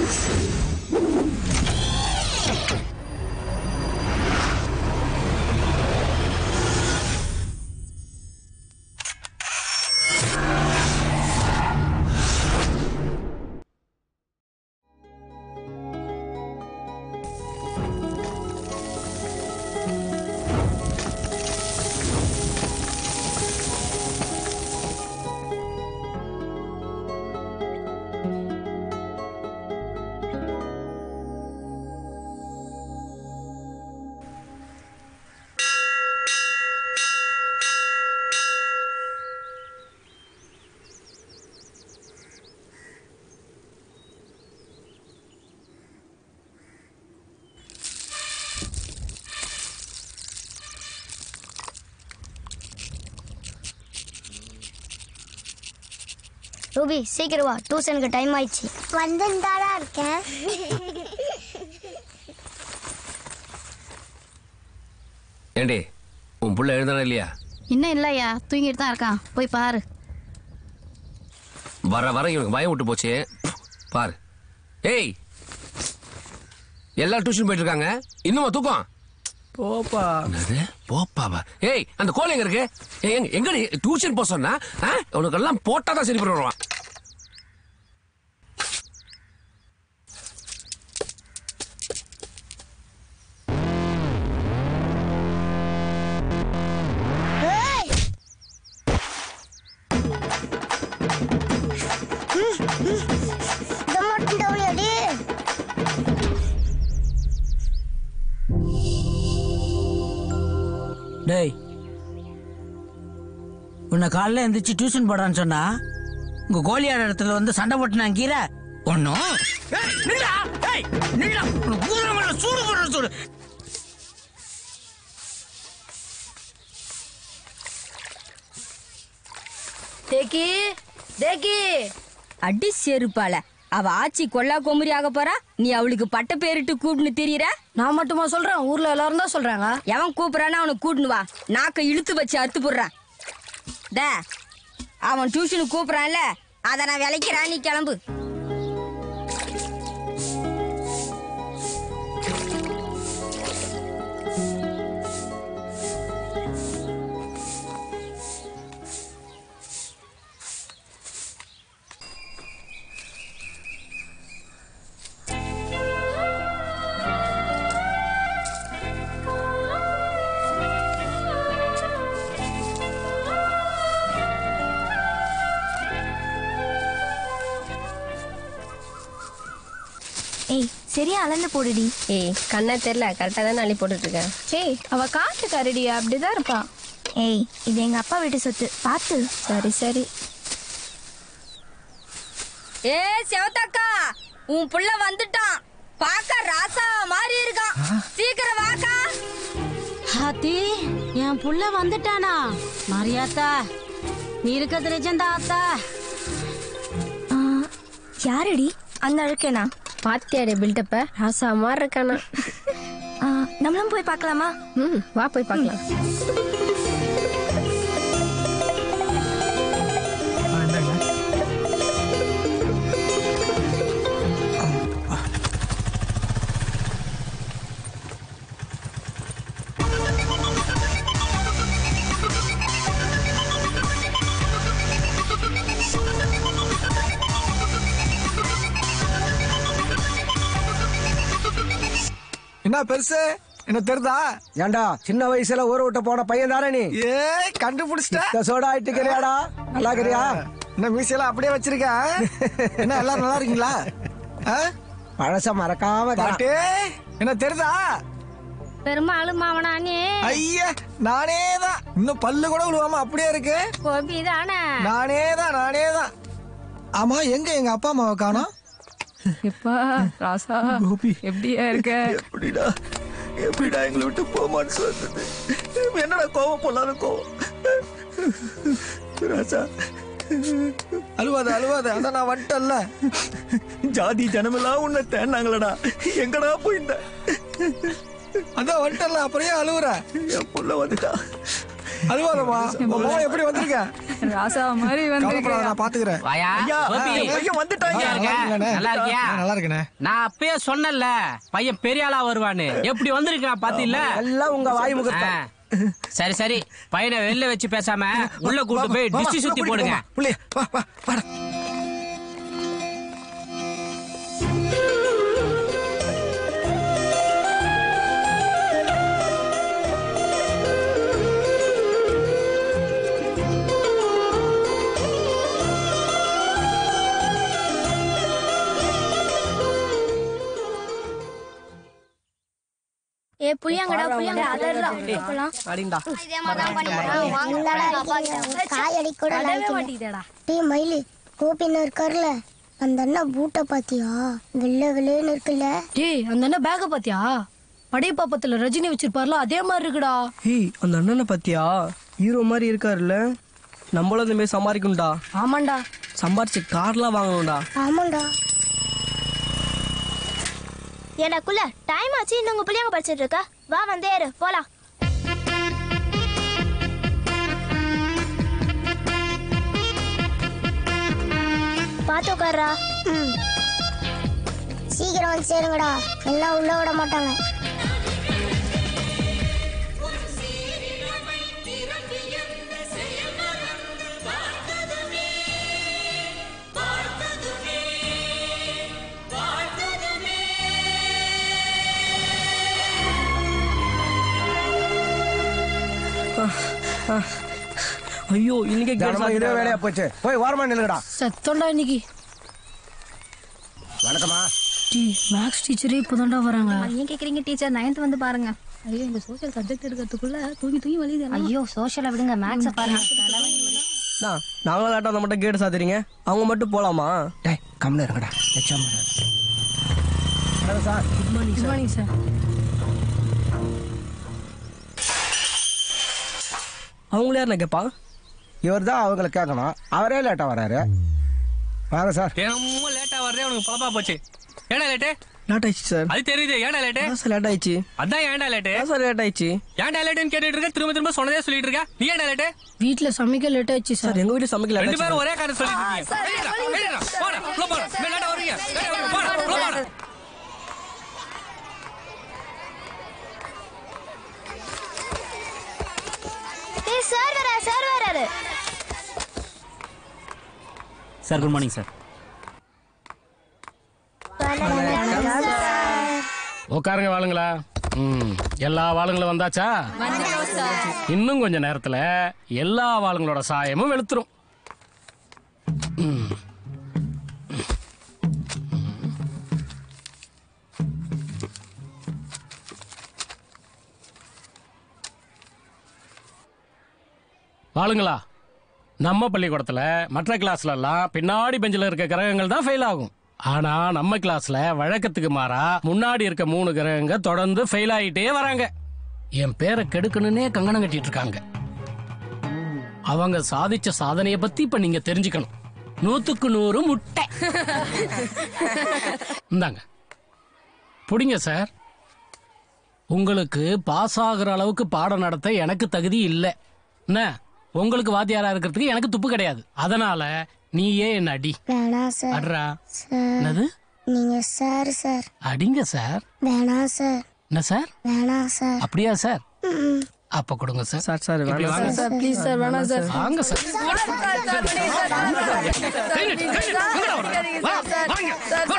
Ruby சீக்கிரம் வா டியூஷனுக்கு டைம் ஆயிடுச்சு வந்துட்டாடா இருக்கேன் ஏண்டி உன் புள்ள எழுந்தானா இல்லையா இன்னும் இல்லையா தூங்கிட்டு தான் இருக்கான் போய் பாரு வர வர இவனுக்கு பயம் விட்டு போச்சு பாரு ஏய் எல்லாரும் டியூஷன் போயிட்டு இருக்காங்க இன்னுமா தூக்கம் போப்பா என்னது போப்பாவா ஏய் அந்த கோல் எங்க இருக்கு ஏய், எங்க எங்கடி டியூஷன் போக சொன்னா ஆ? உனக்கு எல்லாம் போட்டா தான் சரி பண்ணுவான் இதை மட்டும் தவளையடி டேய் உன்னை காலைல எந்திரிச்சு டியூஷன் போடான்னு சொன்னா உங்க கோழியார் இடத்துல வந்து சண்டை போட்டு நான் கீரை ஒன்னும் சூடு போடுற சூடு தேக்கி தேக்கி அடி செருப்பால அவ ஆச்சி கொல்லா கொமரி ஆக போறா நீ அவளுக்கு பட்ட பேரிட்டு கூட்டுன்னு தெரியற நான் மட்டுமா சொல்றேன் ஊர்ல எல்லாரும் தான் சொல்றாங்க எவன் கூப்பிடறானா அவனை கூட்டுன்னு வா நாக்க இழுத்து வச்சு அறுத்து போடுறான் டே அவன் டியூஷனுக்கு கூப்பிடறான்ல அதை நான் விளைக்கிறான் நீ கிளம்பு ஏய் சரியா அளந்து போடுடி ஏய் கண்ணா தெரியல கரெக்டா தான் அள்ளி போட்டுட்டு இருக்கேன் ஏய் அவ காட்டுக்காரடி அப்படிதான் இருப்பான் ஏய் இது எங்க அப்பா வீட்டு சொத்து பார்த்து சரி சரி ஏ செவத்தக்கா உன் புள்ள வந்துட்டான் பாக்க ராசா மாதிரி இருக்கான் சீக்கிரம் வாக்கா ஹாத்தி என் புள்ள வந்துட்டானா மரியாத்தா நீ இருக்கிறது நிஜந்தா அத்தா ஆ, யாரடி அந்த அழுக்கேனா பாத்தியாடே பில்டப்ப ராசா மாதிரி இருக்கானா ஆ, நம்மளும் போய் பார்க்கலாமா ம் வா போய் பார்க்கலாம் என்ன பெருசு என்ன தெரிதா ஏண்டா சின்ன வயசுல ஊற விட்டு போன பையன் தானே நீ ஏ கண்டுபிடிச்சிட்ட இந்த சோடா ஆயிட்டுக்கிறியாடா நல்லா இருக்கிறியா என்ன மீசையெல்லாம் அப்படியே வச்சிருக்க என்ன எல்லாரும் நல்லா இருக்கீங்களா ஆ? பழச மறக்காம இருக்கிறான். பாட்டு என்ன தெரிதா பெருமாளும் மாவனா நீ ஐயா நானே தான் இன்னும் பல்லு கூட விழுவாம அப்படியே இருக்கு கோபி தானே நானே தான் நானே தான் ஆமா எங்க எங்க அப்பா அம்மாவை காணோம் எப்பா ராசா கோபி எப்படியா இருக்க எப்படிடா எப்படிடா எங்களை விட்டு போமான்னு வந்தது என்னடா கோவம் பொல்லாத கோவம் ராஜா அழுவாத அழுவாத அதான் நான் வந்துட்டல்ல ஜாதி ஜனமெல்லாம் உன்னை தேடினாங்களடா எங்கடா போயிருந்த அதான் வந்துட்டல்ல அப்புறம் ஏன் அழுவுற என் புள்ள வந்துட்டா அழுவாதம்மா அம்மா எப்படி வந்திருக்க ராசா மாதிரி கவலைப்படாத வந்து நான் பாத்துக்கிறேன் வாயா ஐயா கோபி. ஐயா வந்துட்டாங்க நல்லா இருக்க? நல்லா இருக்கியா நல்லா இருக்கேனே நான் அப்பயே சொன்னேன்ல பையன் பெரிய ஆளா வருவான்னு எப்படி வந்திருக்கான் பாத்தீங்களா எல்லாம் உங்க வாய் முகத்தை சரி சரி பையனை வெளில வச்சு பேசாம உள்ள கூட்டு போய் டிஷ் சுத்தி போடுங்க புள்ளி வா வா வாடா ஏ புளியாங்கடா புளியாங்கடா அதெல்லாம் அடிங்கடா என்னடா இருக்கீங்க? காய் அடி கூட மாட்டேங்குதேடா டேய் மயிலு கோபின்னு இருக்காருல அந்த அண்ணன் பூட்டை பாத்தியா வெள்ளை வெள்ளைன்னு இருக்குல்ல டேய் அந்த அண்ணன் பேக்க பாத்தியா படையப்பாப்பத்துல ரஜினி வச்சிருப்பார்ல அதே மாதிரி இருக்குடா ஏய் அந்த அண்ணனை பாத்தியா ஹீரோ மாதிரி இருக்காருல்ல நம்மளும் இந்த மாதிரி சம்பாதிக்கணும்டா ஆமாண்டா சம்பாரிச்சு கார்லாம் வாங்கணும்டா ஆமாண்டா ஏடா குள்ள டைம் ஆச்சு இன்னும் உங்க புளியாங்க படிச்சிட்டு இருக்க வா வந்து ஏறு போலாம் பாத்து உட்கார்றா ம். சீக்கிரம் வந்து சேருங்கடா எல்லாம் உள்ள விட மாட்டாங்க ஐயோ இன்னைக்கு தினமும் இதே வேலையா போச்சு போய் வாரமா நில்லுங்கடா செத்தோண்டா இன்னைக்கு வணக்கம்மா டீ மேக்ஸ் டீச்சரே இப்போதான்டா வராங்க ஏன் கேக்குறீங்க டீச்சர் நைன்த் வந்து பாருங்க ஐயோ இந்த சோஷியல் சப்ஜெக்ட் எடுக்கிறதுக்குள்ள தூங்கி தூங்கி வலியுது ஐயோ சோஷியலை விடுங்க மேக்ஸை பாருங்க நாங்களும் லேட்டா அந்த மட்டும் கேட்டு சாத்துறீங்க அவங்க மட்டும் போலாமா டேய் கம்முன்னு இருங்கடா எச்சாம சார் குட் மார்னிங் சார் அவங்களே யாருண்ணா கேப்பா இவர் தான் அவங்களை கேட்கணும் அவரே லேட்டா வராரு வாங்க சார் தினமும் லேட்டா வர்றதே உனக்கு பழப்பா போச்சு ஏன்டா லேட்டு லேட் ஆயிடுச்சு சார் அது தெரியுது ஏன்டா லேட்டு அதான் சார் லேட் ஆயிடுச்சு அதான் ஏன்டா லேட்டு அதான் சார் லேட் ஆயிடுச்சு ஏன்டா லேட்டுன்னு கேட்டுட்டு இருக்க திரும்ப திரும்ப சொன்னதே சொல்லிட்டு இருக்க நீ ஏன்டா லேட்டு வீட்ல சமைக்க லேட் ஆயிடுச்சு சார் சார் எங்க வீட்டு சமைக்கல ரெண்டு பேரும் ஒரே காரணம் சொல்லிட்டு இருக்கீங்க வெளியிடா, வெளியிடா, போடா, உள்ள போடா. இனிமே லேட்டா வர்றீங்க. லேட்டா வர்றீங்க, போடா, உள்ள போடா. ஏய் சார் வரா சார் வராரு சார் குட் மார்னிங் சார் உட்காருங்க வாளுங்களா ம் எல்லா வாளுங்களும் வந்தாச்சா இன்னும் கொஞ்ச நேரத்துல எல்லா வாளுங்களோட சாயமும் வெளுத்துரும் ம். வாளுங்களா நம்ம பள்ளிக்கூடத்துல மற்ற கிளாஸ்ல எல்லாம் பின்னாடி பெஞ்சில் இருக்க கிரகங்கள் தான் ஃபெயில் ஆகும் ஆனா நம்ம கிளாஸ்ல வழக்கத்துக்கு மாறா முன்னாடி இருக்க மூணு கிரகங்க தொடர்ந்து ஃபெயில் ஆயிட்டே வராங்க என் பேரை கெடுக்கணும்னே கங்கணம் கட்டிட்டு இருக்காங்க அவங்க சாதிச்ச சாதனைய பத்தி இப்ப நீங்க தெரிஞ்சுக்கணும் நூத்துக்கு நூறு முட்டை இந்தாங்க புடிங்க சார் உங்களுக்கு பாஸ் ஆகுற அளவுக்கு பாடம் நடத்த எனக்கு தகுதி இல்லை என்ன உங்களுக்கு வாத்தியாரா இருக்கிறதுக்கு எனக்கு துப்பு கிடையாது அதனால நீயே என்ன அடி வேணாம் சார் அட்ரா சார் என்னது நீங்க சார் சார் அடிங்க சார் வேணாம் சார் என்ன சார் வேணாம் சார் அப்படியா சார் ம். அப்ப கொடுங்க சார் சார் சார் இப்படி வாங்க சார் ப்ளீஸ் சார் வேணாம் சார் வாங்க சார் கை நீட்டு, கை நீட்டு. எங்கடா வர்ற? வா, வாங்க.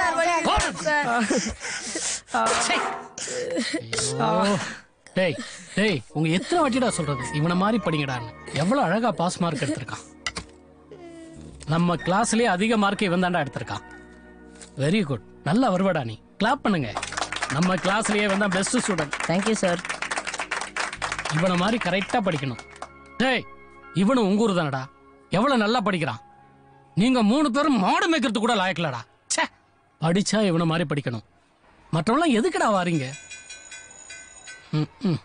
சே. ஐயோ. டேய் டேய் உங்க எத்தனை வாட்டிடா சொல்றது இவனை மாதிரி படிங்கடான்னு எவ்வளவு அழகா பாஸ் மார்க் எடுத்திருக்கான் நம்ம கிளாஸ்லயே அதிக மார்க் இவன் தான்டா எடுத்திருக்கான் வெரி குட் நல்லா வருவடா நீ கிளாப் பண்ணுங்க நம்ம கிளாஸ்லயே வந்தா பெஸ்ட் ஸ்டூடெண்ட் தேங்க்யூ சார் இவனை மாதிரி கரெக்டா படிக்கணும் டேய் இவனும் உங்க ஊர் தானடா எவ்வளவு நல்லா படிக்கிறான் நீங்க மூணு பேரும் மாடு மேய்க்கிறது கூட லாயக்கலடா ச்சே படிச்சா இவனை மாதிரி படிக்கணும் மற்றவங்களாம் எதுக்குடா வாரீங்க ம், ம்.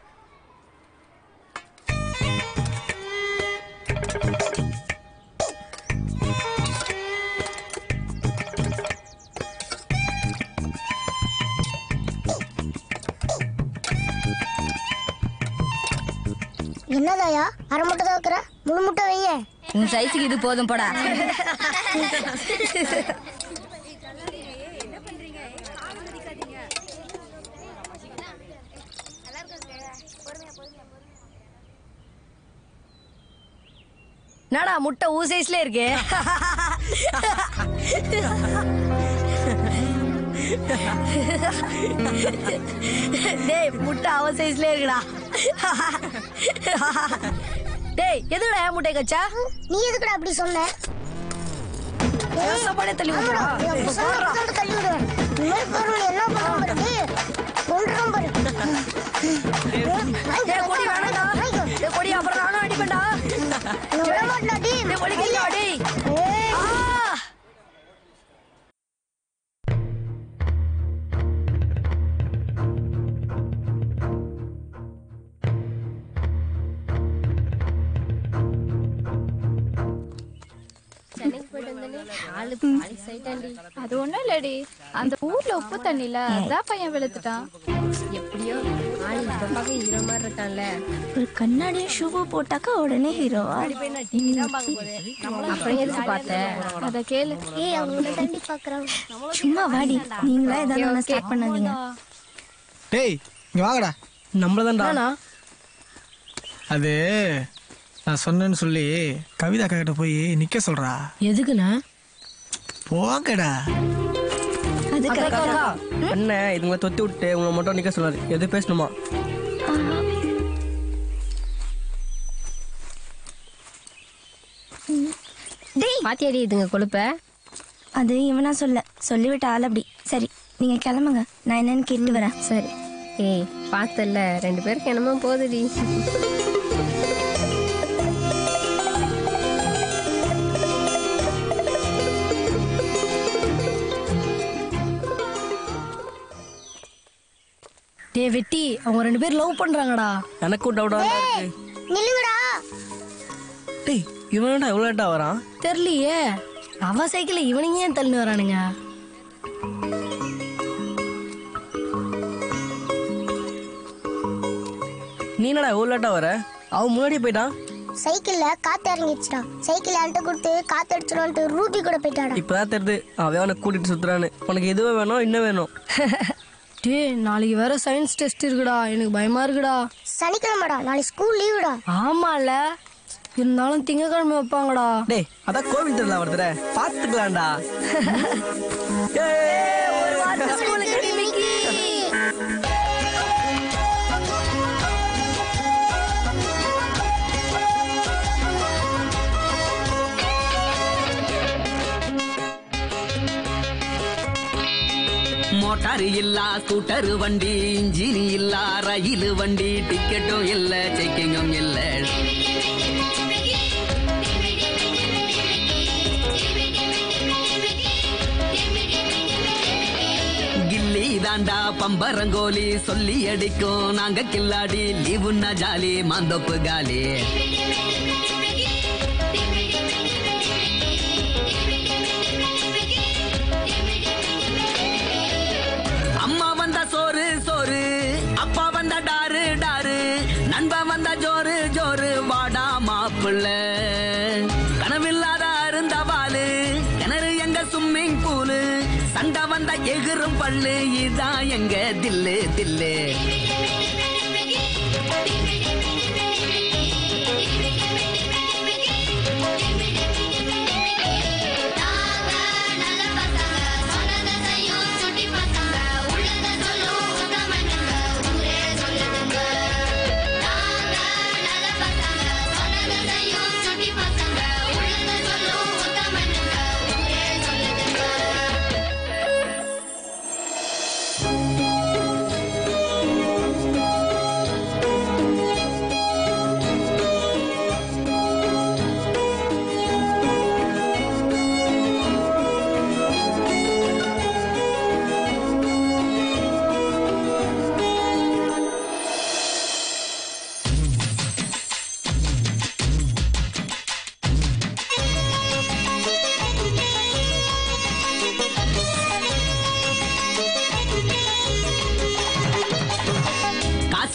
என்னதாயா அரை முட்டை தான் வைக்கிற முழு முட்டை வைய உன் சைஸுக்கு இது போதும் போடா என்னடா முட்டை ஊ சைஸ்ல இருக்கு டேய் முட்டை அவ சைஸ்ல இருக்குடா டேய் எதுடா என் முட்டை கச்சா நீ எதுக்குடா அப்படி சொன்ன சாப்பாடே தள்ளி விடுறா ஆமாடா, என் புருஷனை அப்பதான் தள்ளி விடுவேன். இந்த மாதிரி பொருள் என்ன பண்ணுவோம் பாரு. டேய், கொன்றுறோம் பாரு. டேய் கொடி வேணாம்டா டேய் கொடி அப்புறம் நானும் அடிப்பேன்டா நான் விட மாட்டேன்டா, டேய். டேய் கொடி கையா டேய் ஏய். ஆ அது ஒண்ணும் இல்லடி அந்த ஊர்ல உப்பு தண்ணில அதான் பையன் வெளுத்துட்டான் எப்படியோ ஆளு இந்த பக்கம் ஹீரோ மாதிரி இருக்கான்ல ஒரு கண்ணாடியும் ஷூவும் போட்டாக்கா உடனே ஹீரோவா அப்புறம் எதுக்கு பார்த்த அத கேளு ஏய், அவங்க உன்னை தாண்டி பார்க்கறாங்க. சும்மா வாடி நீங்களா ஏதாவது ஒன்று ஸ்டார்ட் பண்ணாதீங்க டேய் இங்க வாங்கடா நம்மளதான்டா அது நான் சொன்னேன்னு சொல்லி கவிதா அக்கா கிட்ட போய் நிக்க சொல்றா எதுக்குண்ணா போங்கடா அது அக்கா, அக்கா, அக்கா. அண்ணன் இதுங்களை தொத்தி விட்டு உங்களை மட்டும் நிக்க சொன்னாரு எது பேசணுமா பாத்தியாடி இதுங்க கொழுப்ப அது இவனா சொல்ல சொல்லிவிட்ட ஆள் அப்படி சரி நீங்க கிளம்புங்க நான் என்னன்னு கேட்டு வரேன் சரி ஏய் பார்த்தல்ல ரெண்டு பேருக்கு என்னமோ போகுதுடி டேய் வெட்டி அவங்க ரெண்டு பேரும் லவ் பண்றாங்கடா எனக்கும் டவுட்டா இருக்கு நில்லுங்கடா டேய் இவனடா எவ்வளோ லேட்டா வரான் தெரியலையே அவ சைக்கிள் இவனுங்க ஏன் தள்ளின்னு வரானுங்க நீ என்னடா எவ்வளோ லேட்டா வர அவன் முன்னாடி போயிட்டான் சைக்கிள்ல காத்து இறங்கிடுச்சுடா சைக்கிள் என்கிட்ட கொடுத்து காத்து அடிச்சிடும்ட்டு ரூபி கூட போயிட்டாடா இப்பதான் தெரியுது அவன் அவனை கூட்டிட்டு சுத்துறான்னு உனக்கு எதுவும் வேணும் இன்னும் வேணும் டேய் நாளைக்கு வேற சயின்ஸ் டெஸ்ட் இருக்குடா எனக்கு பயமா இருக்குடா சனிக்கிழமைடா நாளைக்கு ஸ்கூல் லீவுடா ஆமால இருந்தாலும் திங்கக்கிழமை வைப்பாங்கடா டேய் அதான் கோவில் திருவிழா வருதுற பாத்துக்கலாம்டா ஒரு வாரத்தை ஸ்கூலுக்கு இன்னைக்கு. மோட்டார் இல்லா ஸ்கூட்டர் வண்டி இன்ஜின் இல்லா ரயில் வண்டி டிக்கெட்டும் இல்ல செக்கிங்கும் இல்ல கில்லி தாண்டா பம்பரங்கோலி சொல்லி அடிக்கும் நாங்க கில்லாடி லீவுன்னா ஜாலி மாந்தோப்பு காலி அம்மா வந்தா சோறு சோறு அப்பா வந்தா டாரு டாரு நண்பன் வந்தா ஜோறு ஜோறு வாடா மாப்பிள்ள கனவில்லாத அருந்தவாளு கிணறு எங்க ஸ்விம்மிங் பூலு சண்டை வந்தா எகிரும் பல்லு இதான் எங்க தில்லு தில்லு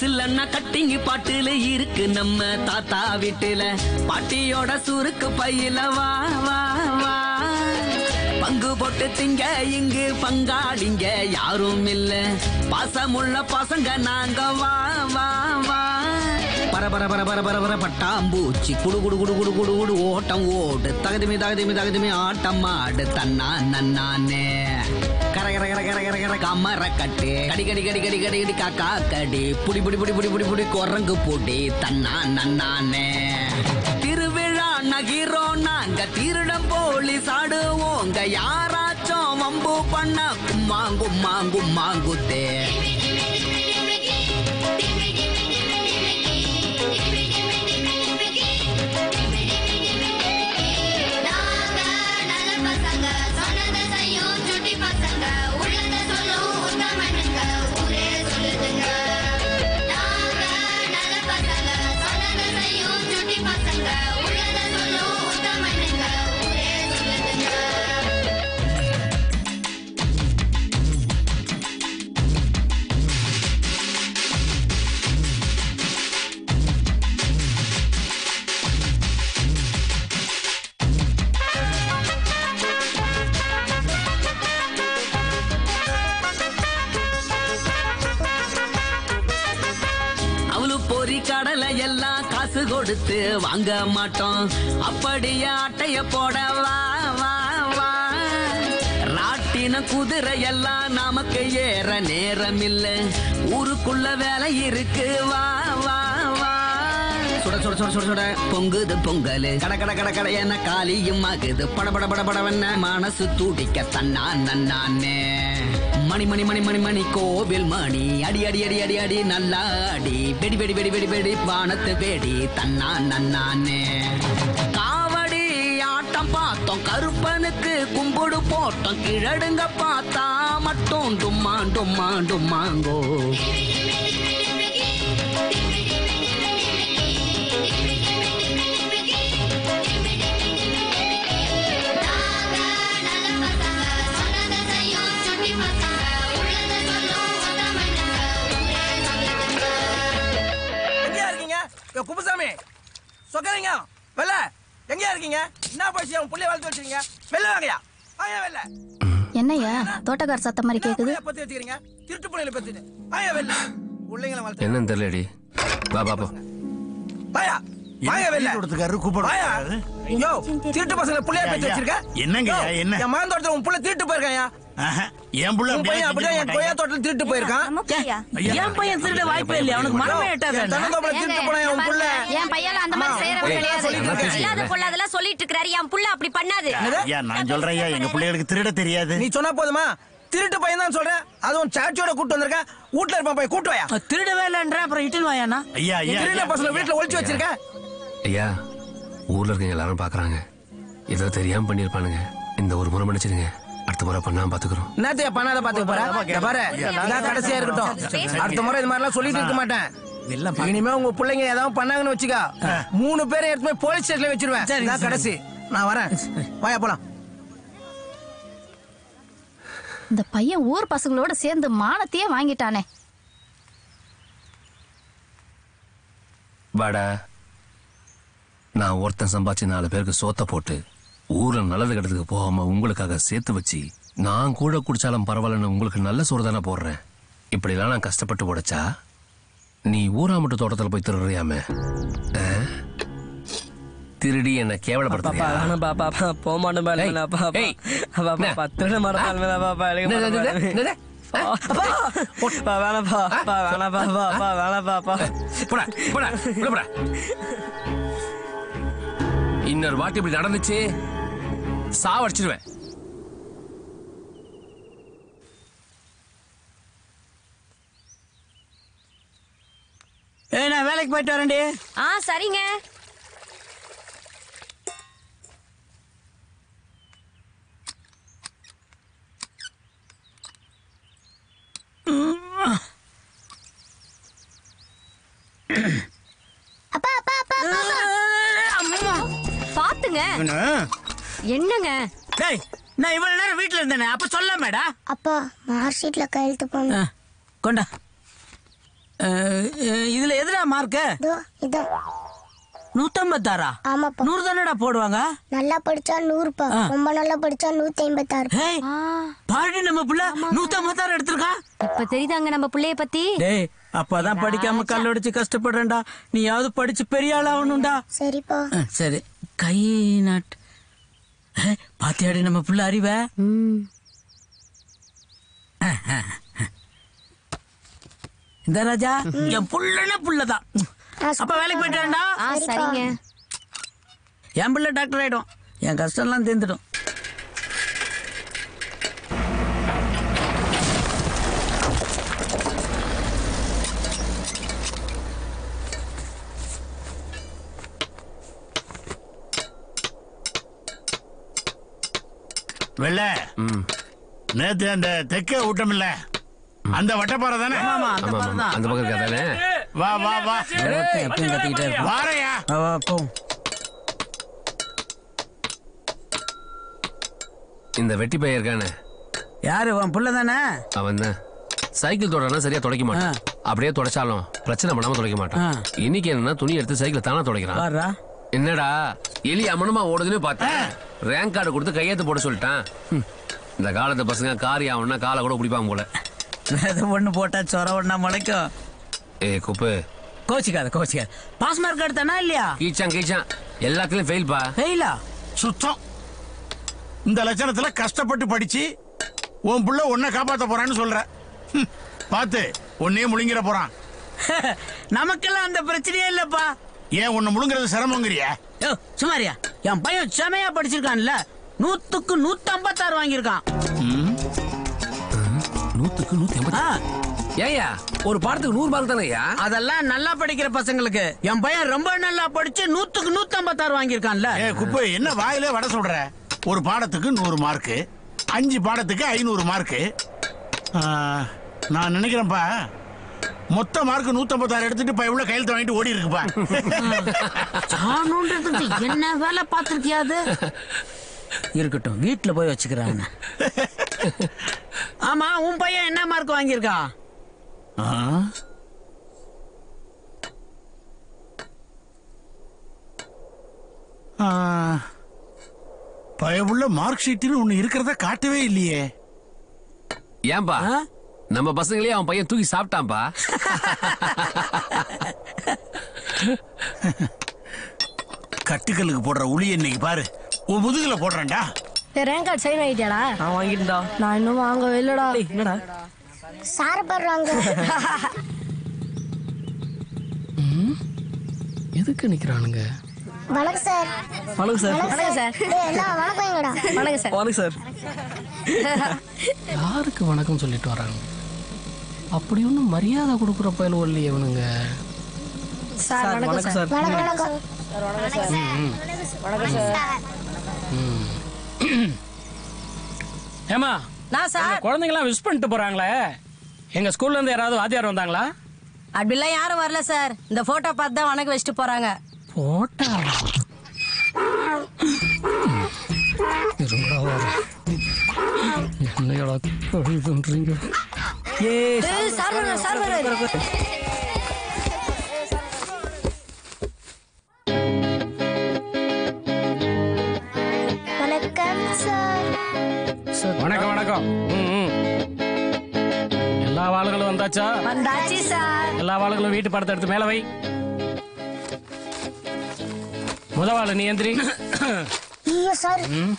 சில்லன்னா கட்டிங்கி பாட்டுல இருக்கு நம்ம தாத்தா வீட்டுல பாட்டியோட சுருக்கு பையில வா வா வா பங்கு போட்டு திங்க இங்கு பங்காளிங்க யாரும் இல்ல பாசமுள்ள பசங்க நாங்க வா வா வா பர பர பர பர பர பர பட்டாம்பூச்சி குடு குடு குடு குடு குடு குடு ஓட்டம் ஓடு தகுதிமி தகுதிமி தகுதிமி ஆட்டம் ஆடு தன்னா நன்னானே கர கர கர கர கர கர கமர கட்டு கடி கடி கடி கடி கடி கடி காக்கா கடி புடி புடி புடி புடி புடி புடி குரங்கு புடி தன்னா நன்னானே திருவிழா நகிரோ நாங்க திருடம் போலீஸ் ஆடுவோங்க யாராச்சும் வம்பு பண்ண கும்மாங்கு மாங்கு மாங்குத்தே அவளு பொறி கடலை எல்லாம் காசு கொடுத்து வாங்க மாட்டோம் அப்படியே அட்டைய போட வா வா வா ராட்டின குதிரை எல்லாம் நமக்கு ஏற நேரம் இல்ல ஊருக்குள்ள வேலை இருக்கு வா வா வா சுட சுட சுட சுட சுட பொங்குது பொங்கல் கட கட கட கட என காலியும் ஆகுது பட பட பட படவென்ன மனசு துடிக்க தன்னா நன்னானே மணி மணி மணி மணி மணி கோவில் மணி அடி அடி அடி அடி அடி நல்லா அடி வெடி வெடி வெடி வெடி வெடி வானத்து வெடி தன்னா நன்னானே காவடி ஆட்டம் பார்த்தோம் கருப்பனுக்கு கும்பிடு போட்டோம் கிழடுங்க பார்த்தா மட்டும் டும்மா டும்மா டும்மாங்கோ எங்கயா இருக்கீங்க யோ, குப்புசாமி சொக்கரிங்க வெள்ள எங்கயா இருக்கீங்க என்ன போச்சு அவன் புள்ளைய வளர்த்து வச்சிருக்கீங்க வெளில வாங்கயா வாங்க வெளில என்னய்யா தோட்டக்கார சத்தம் மாதிரி கேக்குது புள்ளைய பத்தி வச்சுக்கிறீங்க திருட்டு புள்ளையில பத்திட்டு வாங்க வெளில பிள்ளைங்களை வளர்த்து என்னன்னு தெரியலடி வா பாப்போம் வாயா வாங்க வெளில கொடுத்துக்காரு கூப்பிடு வாயா யோ திருட்டு பசங்களை புள்ளைய பத்தி வச்சிருக்க என்னங்க யோ, என்ன என் மகன் தோட்டத்துல உன் புள்ள திருட்டு போயிருக்காயா ஆஹா, என் புள்ள உன் பையன் அப்படியே என் கொய்யா தோட்டத்துல திருட்டு போயிருக்கான் என் பையன் திருட வாய்ப்பே இல்லையா அவனுக்கு மனமே எட்டாத என் தென்னந்தோப்புல திருட்டு போனா என் புள்ள என் பையன் அந்த மாதிரி செய்யறவன் ஏய், கிடையாது சொல்லிட்டு இருக்கேன். இல்லாத பொண்ணு அதெல்லாம் சொல்லிட்டு இருக்கிறாரு என் புள்ள அப்படி பண்ணாது ஐயா நான் சொல்றேன் ஐயா எங்க பிள்ளைகளுக்கு திருட தெரியாது நீ சொன்னா போதுமா திருட்டு பையன் தான் சொல்றேன் அதுவும் சாட்சியோட கூட்டு வந்திருக்க வீட்டுல இருப்பான் போய் கூட்டு வாயா திருடவே இல்லைன்ற அப்புறம் இட்டுன்னு வாயாண்ணா ஐயா ஐயா திருட ஐயா. பசங்க வீட்டுல ஒளிச்சு வச்சிருக்க ஐயா ஊர்ல இருக்கவங்க எல்லாரும் பாக்குறாங்க ஏதோ தெரியாம பண்ணிருப்பானுங்க இந்த ஒரு முறை மன்னிச்சிடுங்க அடுத்த முறை பண்ணாம பாத்துக்கிறோம் என்னத்தையா பண்ணாத பாத்துக்க போற இங்க பாரு இதான் கடைசியா இருக்கட்டும் அடுத்த முறை இது மாதிரிலாம் சொல்லிட்டு இருக்க மாட்டேன் இனிமே உங்க பிள்ளைங்க ஏதாவது பண்ணாங்கன்னு வச்சுக்கோ மூணு பேரை எடுத்து போய் போலீஸ் ஸ்டேஷன்ல வச்சிருவேன் சரி, இதான் சரி. கடைசி நான் வரேன் வாயா போலாம் இந்த பையன் ஊர் பசங்களோட சேர்ந்து மானத்தையே வாங்கிட்டானே வாடா நான் ஒருத்தன் சம்பாதிச்சு நாலு பேருக்கு சோத்த போட்டு ஊர்ல நல்லது கெட்டதுக்கு போகாம உங்களுக்காக சேர்த்து வச்சு நான் கூட குடிச்சாலும் பரவாயில்லன்னு உங்களுக்கு நல்ல சோறு தானே போடுறேன் இப்படிலாம் நான் கஷ்டப்பட்டு உடைச்சா நீ ஊராமட்டு தோட்டத்துல போய் திருடுறியாம ஆ? திருடி என்ன பாப்பா கேவலப்படுத்துறியா வேணாம் பாப்பா போக மாட்டேன் பாப்பா ஏய், பாப்பா ஏய், பாப்பா திருட மாட்டேன் பாப்பா எனக்கு என்னது, என்னது, என்னது? அப்பா வேணாப்பா அப்பா வேணாப்பா பாப்பா வேணாப்பா போடா போடா உள்ள போடா இன்னொரு வாட்டி இப்படி நடந்துச்சு சாவடிச்சிருவேன் ஏய் நான் வேலைக்கு போயிட்டு வரேன்டி ஆ சரிங்க அப்பா அப்பா அப்பா அப்பா, அப்பா பாத்துங்க இவனு. என்னங்க டேய் நான் இவ்வளவு நேரம் வீட்டுல இருந்தேனே அப்ப சொல்ல மேடா அப்பா மார்க் ஷீட்ல கையெழுத்து போடணும் கொண்டா அஹ், அஹ், இதுல எதுடா மார்க்கு இதான் நூத்தம்பத்தாறா ஆமாப்பா நூறு தானடா போடுவாங்க நல்லா படிச்சா நூறுப்பா ஆ. ரொம்ப நல்லா படிச்சா நூத்தி ஐம்பத்தாறு ஏய் பாருடி நம்ம புள்ள நூத்தம்பத்தாறு எடுத்திருக்கான் இப்ப தெரியுதாங்க நம்ம புள்ளைய பத்தி டேய் அப்பதான் படிக்காம கல்லடிச்சு கஷ்டப்படுறேன்டா நீயாவது படிச்சு பெரிய ஆள் ஆகணும்டா சரிப்பா அஹ், சரி கை நாட் ஏய், பாத்தியாடி நம்ம புள்ள அறிவ இந்த ராஜா என் புள்ளன புள்ளதான் அப்ப வேலைக்கு போயிட்டான்டா ஆ சரிங்க என் பிள்ளை டாக்டர் ஆயிடும் என் கஷ்டம்லாம் தீர்ந்துடும் வெள்ள நேத்து அந்த தெக்க ஊட்டமில்ல அந்த வட்டப்பாறை தானே ஆமா, அந்த ஆமா, பாறை ஆமா. தான். அந்த பக்கம் இருக்கா தானே வா வா வா ஒருத்தன் எப்பயும் கத்திக்கிட்டே இருப்பான். வாரையா வா, வா, போ இந்த வெட்டி பையன் இருக்கானே யாரு உன் புள்ள தானே அவன் தான் சைக்கிள் தொடனா சரியா துடைக்க மாட்டான் அப்படியே துடைச்சாலும் பிரச்சனை பண்ணாம துடைக்க மாட்டான் இன்னைக்கு என்னன்னா துணி எடுத்து சைக்கிள் தானா துடைக்கிறான் பாருடா என்னடா எலி அமனமா ஓடுதுன்னு பார்த்தேன் ரேங்க் கார்டு கொடுத்து கையெழுத்து போட சொல்லிட்டான் ஹம். இந்த காலத்து பசங்க காரி ஆகணும்னா காலை கூட பிடிப்பாங்க போல விதை ஒண்ணு போட்டா சொர ஒண்ணா முளைக்கும் ஏ குப்பு கோச்சிக்காத கோச்சிக்காத பாஸ் மார்க் எடுத்தானா இல்லையா கீச்சான் கீச்சான் எல்லாத்துலயும் ஃபெயில்பா ஃபெயிலா சுத்தம் இந்த லட்சணத்துல கஷ்டப்பட்டு படிச்சு உன் புள்ள உன்னை காப்பாத்த போறான்னு சொல்ற ஹம், பாத்து உன்னையே முழுங்கிற போறான் நமக்கெல்லாம் அந்த பிரச்சனையே இல்லப்பா ஏன் உன்னை முழுங்குறது சிரமங்கிறியா யோ சுமாரியா என் பையன் செமையா படிச்சிருக்கான்ல நூத்துக்கு நூத்தி ஐம்பத்தாறு வாங்கியிருக்கான் நூத்துக்கு நூத்தி ஐம்பத்தி ஏயா ஒரு பாடத்துக்கு நூறு மார்க் தானேயா அதெல்லாம் நல்லா படிக்கிற பசங்களுக்கு என் பையன் ரொம்ப நல்லா படிச்சு நூத்துக்கு நூத்தி ஐம்பத்தாறு வாங்கியிருக்கான்ல ஏ குப்பு என்ன வாயிலே வட சொல்ற ஒரு பாடத்துக்கு நூறு மார்க்கு அஞ்சு பாடத்துக்கு ஐநூறு மார்க்கு நான் நினைக்கிறேன்ப்பா மொத்த மார்க் நூத்தம்பத்தாறு எடுத்துட்டு இப்ப எவ்வளவு கையெழுத்து வாங்கிட்டு ஓடி இருக்குப்பா சாணுன்றதுக்கு என்ன வேலை பார்த்திருக்கியா அது இருக்கட்டும் வீட்டுல போய் வச்சுக்கிறான் ஆமா உன் பையன் என்ன மார்க் வாங்கியிருக்கான் ஆ? ஆ, பயவுள்ள மார்க் ஷீட்னு ஒண்ணு இருக்கிறத காட்டவே இல்லையே ஏன்பா நம்ம பசங்களே அவன் பையன் தூக்கி சாப்பிட்டான்பா கட்டுக்கல்லுக்கு போடுற உளி இன்னைக்கு பாரு உன் முதுகுல போடுறேன்டா ரேங்க் கார்டு சைன் ஆயிட்டியாடா நான் வாங்கிட்டா நான் இன்னும் வாங்கவே இல்லடா என்னடா சார போடுறாங்க எதுக்கு நிக்கிறானுங்க வணக்கம் சார் வணக்கம் சார் வணக்கம் சார் டேய், எல்லாம் வணக்கம்ங்கடா வணக்கம் சார் வணக்கம் சார் யாருக்கு வணக்கம் சொல்லிட்டு வராங்க அப்படி ஒன்றும் மரியாதை கொடுக்குற பயலும் இல்லையே இவனுங்க சார் வணக்கம் சார் வணக்கம் வணக்கம் ம், ம். ம். ஏமா நான் சார் எங்க குழந்தைங்களாம் விஷ் பண்ணிட்டு போறாங்களே எங்க ஸ்கூல்ல இருந்து யாராவது வாத்தியார் வந்தாங்களா அப்படிலாம் யாரும் வரல சார் இந்த போட்டோ பார்த்து தான் வணக்கம் வச்சுட்டு போறாங்க போட்டா இருங்கடா வரேன். என்னையடா கழி பண்றீங்க ஏய், சார் வராரு, சார் வராரு. வணக்கம் சார் வணக்கம் வணக்கம் ம், ம். எல்லா வாளுகளும் வந்தாச்சா வந்தாச்சு சார் எல்லா வாளுகளும் வீட்டு படத்தை எடுத்து மேல வை முத வாழு நீ எந்திரி ஐயோ சார் ம்.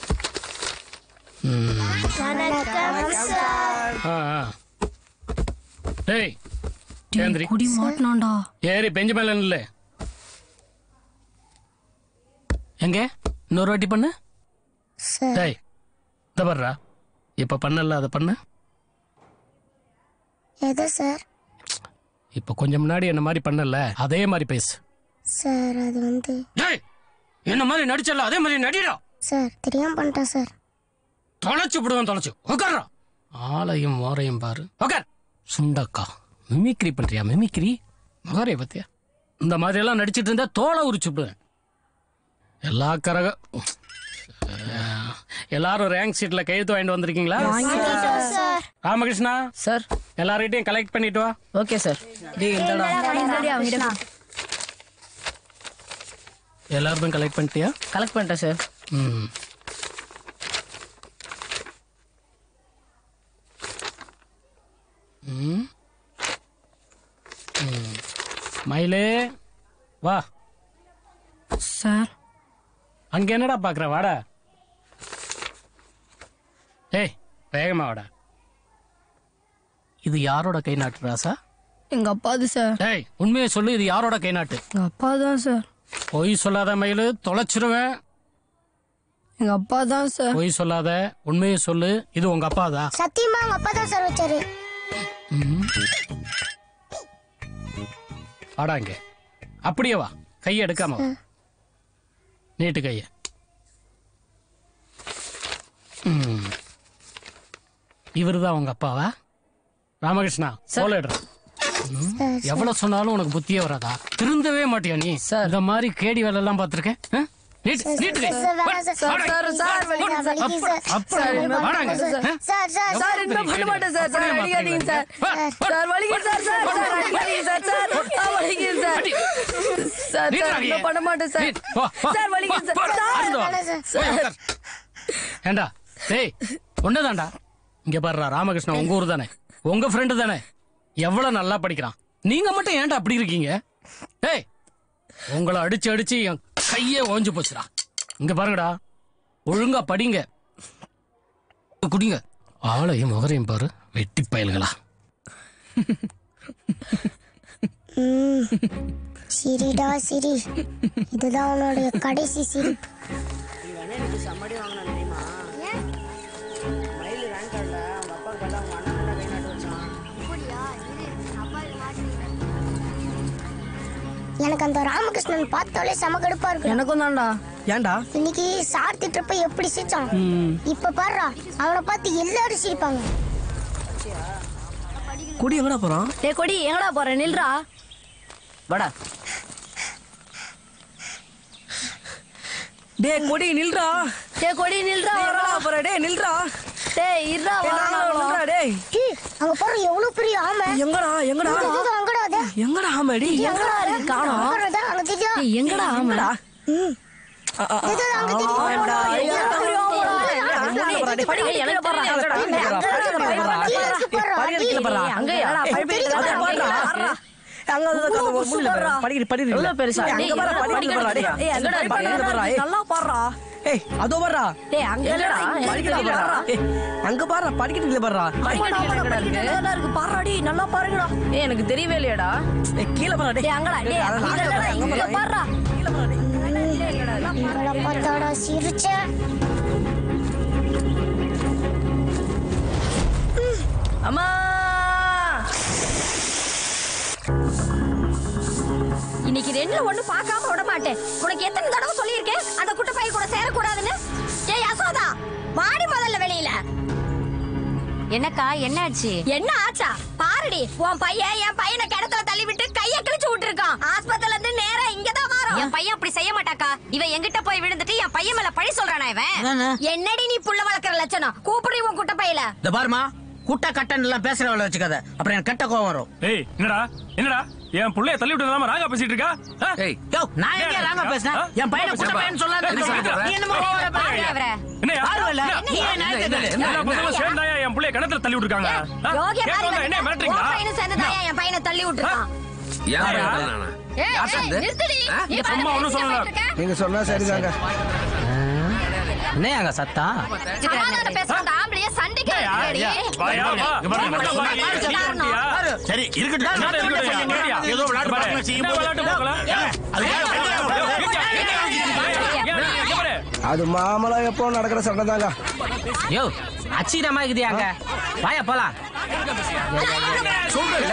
ம். வணக்கம் சார் ஆ, ஆ. டேய் எந்திரி குடி மாட்டினான்டா ஏறி பெஞ்சு மேல நில்லு எங்க இன்னொரு வாட்டி பண்ணு சார் டேய் இத பர்றா இப்ப பண்ணல அதை பண்ணு எது சார் இப்ப கொஞ்சம் முன்னாடி என்ன மாதிரி பண்ணல அதே மாதிரி பேசு சார் அது வந்து டேய் என்ன மாதிரி நடிச்சல அதே மாதிரி நடிடா சார் தெரியாம பண்ணிட்டேன் சார் தொலைச்சு விடுவேன் தொலைச்சு உட்கார்றா ஆளையும் மோரையும் பாரு உட்கார் சுண்டக்கா மிமிக்ரி பண்றியா மிமிக்ரி மகாரே பத்தியா இந்த மாதிரி எல்லாம் நடிச்சிட்டு இருந்தா தோலை உரிச்சு விடுவேன் எல்லா கரக அஹ், எல்லாரும் ரேங்க் சீட்ல கையெழுத்து வாங்கிட்டு வந்திருக்கீங்களா வாங்கிட்டோம் சார் ராமகிருஷ்ணா சார் எல்லார்கிட்டையும் கலெக்ட் பண்ணிட்டு வா ஓகே சார் எல்லாருக்கும் கலெக்ட் பண்ணிட்டியா கலெக்ட் பண்ணிட்டேன் சார் ம் ம். ம். மயிலே வா சார் அங்க என்னடா பாக்குற வாடா ஏய் வேகமா வாடா இது யாரோட கை நாட்டு ராசா எங்க அப்பா அது சார் ஏய் உண்மையை சொல்லு இது யாரோட கை நாட்டு எங்க அப்பா தான் சார் பொய் சொல்லாத மயிலு தொலைச்சிருவேன் எங்க அப்பா தான் சார் பொய் சொல்லாத உண்மையை சொல்லு இது உங்க அப்பாதா சத்தியமா அவங்க அப்பா தான் சார் வச்சாரு ம். வாடா இங்க அப்படியே வா கையை எடுக்காம வா நீட்டு கைய இவரு தான் உங்க அப்பாவா ராமகிருஷ்ணா சோழடுற எவ்வளவு சொன்னாலும் உனக்கு புத்தியே வராதா திருந்தவே மாட்டியா நீ இந்த மாதிரி கேடி வேலை எல்லாம் பாத்திருக்கேன் நீட்டு நீட்டு கை. சார், வேணாம் சார். வாடா. சார், சார், வலிக்குது, சார், வலிக்குது, சார். அப்ப- சார், அப்ப- இனிமே வாடாங்க. பண்ண மாட்டேன், சார். சார், சார், சார் இனிமே பண்ண மாட்டேன் சார் சார் அடிக்காதீங்க சார் சார் வலிக்குது சார் சார் சார் அடிக்காதீங்க சார் சார் சார் வலிக்குது சார் சார் சார் இனிமே பண்ண மாட்டேன் சார் வா, வா, சார் வலிக்குது வா, சார் வா, அருந்து வா. சார் போய் உட்கார். ஏண்டா டேய் ஒண்ணுதான்டா இங்க பாருடா ராமகிருஷ்ணன் உங்க ஊர் தானே உங்க ஃப்ரெண்டு தானே எவ்வளவு நல்லா படிக்கிறான் நீங்க மட்டும் ஏன்டா அப்படி இருக்கீங்க டேய் உங்களை அடிச்சு அடிச்சு என் கையே ஓஞ்சு போச்சுடா இங்க பாருங்கடா ஒழுங்கா படிங்க குடிங்க ஆளையும் முகரையும் பாரு வெட்டி பயல்களா ம். சிரிடா சிரி இதுதான் உன்னுடைய கடைசி சிரி எனக்கு அந்த ராமகிருஷ்ணன் பார்த்தாலே செம கடுப்பா இருக்கு எனக்கும் தான்டா ஏன்டா இன்னைக்கு சார் திட்டுறப்ப எப்படி சிரிச்சான் இப்ப பாருடா அவனை பார்த்து எல்லாரும் சிரிப்பாங்க குடி எங்கடா போறான் டேய் கொடி எங்கடா போற நில்றா வாடா டேய் கொடி நில்றா டேய் கொடி நில்றா டேய், வரா எங்கடா போற டேய் நில்றா டேய் இருடா டேய், வரா நானும் நில்றா டேய் ஏய், அங்க பாரு எவ்வளவு பெரிய ஆமை எங்கடா எங்கடா இதோ, இதோ, அங்கடா அது. எங்கடா ஆமா டேய் இதோ, எங்கடா அங்கடா இருக்கு காணோம் அங்கடா, அங்க தெரியுதா? டேய் எங்கடா ஆமாடா ம். ஆ, ஆ, ஆ. இதோ, அங்க தெரியுதா? ஆமாடா, ஐயா, ஐயோ, ஐயா, ஐயோ, அங்க ஐயோ, பாரு, டேய், படிக்க எனக்கு பாரு, தெரியாது. அங்க பாரு, அங்க பாரு, இருக்கு பாரு, பாரு, பாரு, கீழ இருக்கு பாரு, பாரு, அடி. கீழ பாரு. அங்க என்னடா ஏய், படிக்க தெரியுது, தெரியாது. அங்க பாரு, அங்க அங்க வந்து இவ்வளவு உட்காந்து புதுசு முள்ளுல பாரு, பாருடா. படிக்கிட்டு படிக்கிட்டு எவ்வளவு பெருசா? அங்க டேய், பாரு, எங்கடா படிக்கிட்டு பாரு, டேய். ஏய், அங்கடா படிக்கிட்டு படிக்கிட்டு பாரு, டேய். நல்லா பாடுறா ஏய் அதோ பாருடா டேய் அங்க இல்லடா படிக்கிட்டு இங்க இல்லடா. பாடுறா ஏய், அங்க பாரு படிக்கிட்டு இல்ல பாருடா ஆமாடா, ஆமாடா, படிக்கிட்டு நல்லா இருக்கு பாடுறாடி நல்லா பாருங்கடா ஏய் எனக்கு தெரியவே இல்லையாடா ஏய் கீழ பாருடா டேய் அங்கடா டேய் அத அங்க லாஸ்ட்ல இல்லடா, பாரு, அங்க இங்க பாரு. பாடுறா இவளை பார்த்தாடா சிரிச்ச அம்மா இன்னைக்கு ரெண்டுல ஒண்ணு பார்க்காம விட மாட்டேன் உனக்கு எத்தனை தடவை சொல்லியிருக்கேன் அந்த குட்டை பைய கூட சேரக்கூடாதுன்னு ஏய் யசோதா வாடி முதல்ல வெளியில என்னக்கா என்ன ஆச்சு என்ன ஆச்சா பாருடி உன் பையன் என் பையனை கிணத்துல தள்ளி விட்டு கைய கிழிச்சு விட்டுருக்கான் ஆஸ்பத்திரில இருந்து நேரா இங்கதான் வரோம் என் பையன் அப்படி செய்ய மாட்டாக்கா இவன் என்கிட்ட போய் விழுந்துட்டு என் பையன் மேல பழி சொல்றானா இவன் அதானே? என்னடி நீ புள்ள வளர்க்கற லட்சணம் கூப்பிடு உன் குட்டை பையில இந்த பாருமா குட்ட கட்டன் எல்லாம் பேசுறவள வச்சுக்காத அப்புறம் எனக்கு கெட்ட கோவம் வரும் ஏய் என்னடா என்னடா என் புள்ளைய தள்ளி விட்டு இல்லாம ராங்கா பேசிட்டு இருக்கா ஆ? ஏய் யோ நான் எங்க ராங்க பேசுனேன் என் பையனை குட்ட பையன் சொல்லாத எதுக்கு சொல்லிட்டு வர? நீ என்னமோ கோவம் வர பாரு அவரை. என்னய்யா? பார்வையில என்ன? நீ ஏன் நியாயத்தை என்ன, பேசு? என்ன, எல்லா பசங்களும் சேர்ந்தாயா என் புள்ளைய கிணத்துல தள்ளி விட்டுருக்காங்க ஆ? யோகிய கேட்க பாரு வந்தா என்ன மிரட்டுறீங்களா உன் பையனும் சேர்ந்து தாயா என் பையனை தள்ளி விட்டுருக்கான் யார் யாரா? யார் நானா? ஏய், யார் ஏய், சொன்னது? நிறுத்துடி. ஆ? நீ பாரு, அம்மா ஒண்ணும் என்ன சொல்லல. பண்ணிட்டு இருக்க? நீங்க சொன்னா சரிதாங்க என்னையாங்க சத்தம் சமாதானம் பேசுற அந்த ஆம்பளைய சண்டைக்கு ஏய், அழைக்கிறடி. யா, வாயா, வா. இங்க பாரு, உன் நல்லா பையன் பாரு. யாருக்கு நீ காரணம்? வந்துட்டியா? சரி இருக்கட்டும் என்ன நான் இருக்கட்டும்? சொல்லுங்க. ஏரியா? ஏதோ விளையாட்டு பாரு, பசங்க செய்யும் என்ன போது- விளையாட்டு போக்கல? ஏங்க, அது ஏன் இங்க பாரு. அது மாமலா எப்போ நடக்கிற சண்டை தாங்க யோ அச்சிரமா இருக்குதியாங்க வாயா போலாம் சொல்றேன்ல.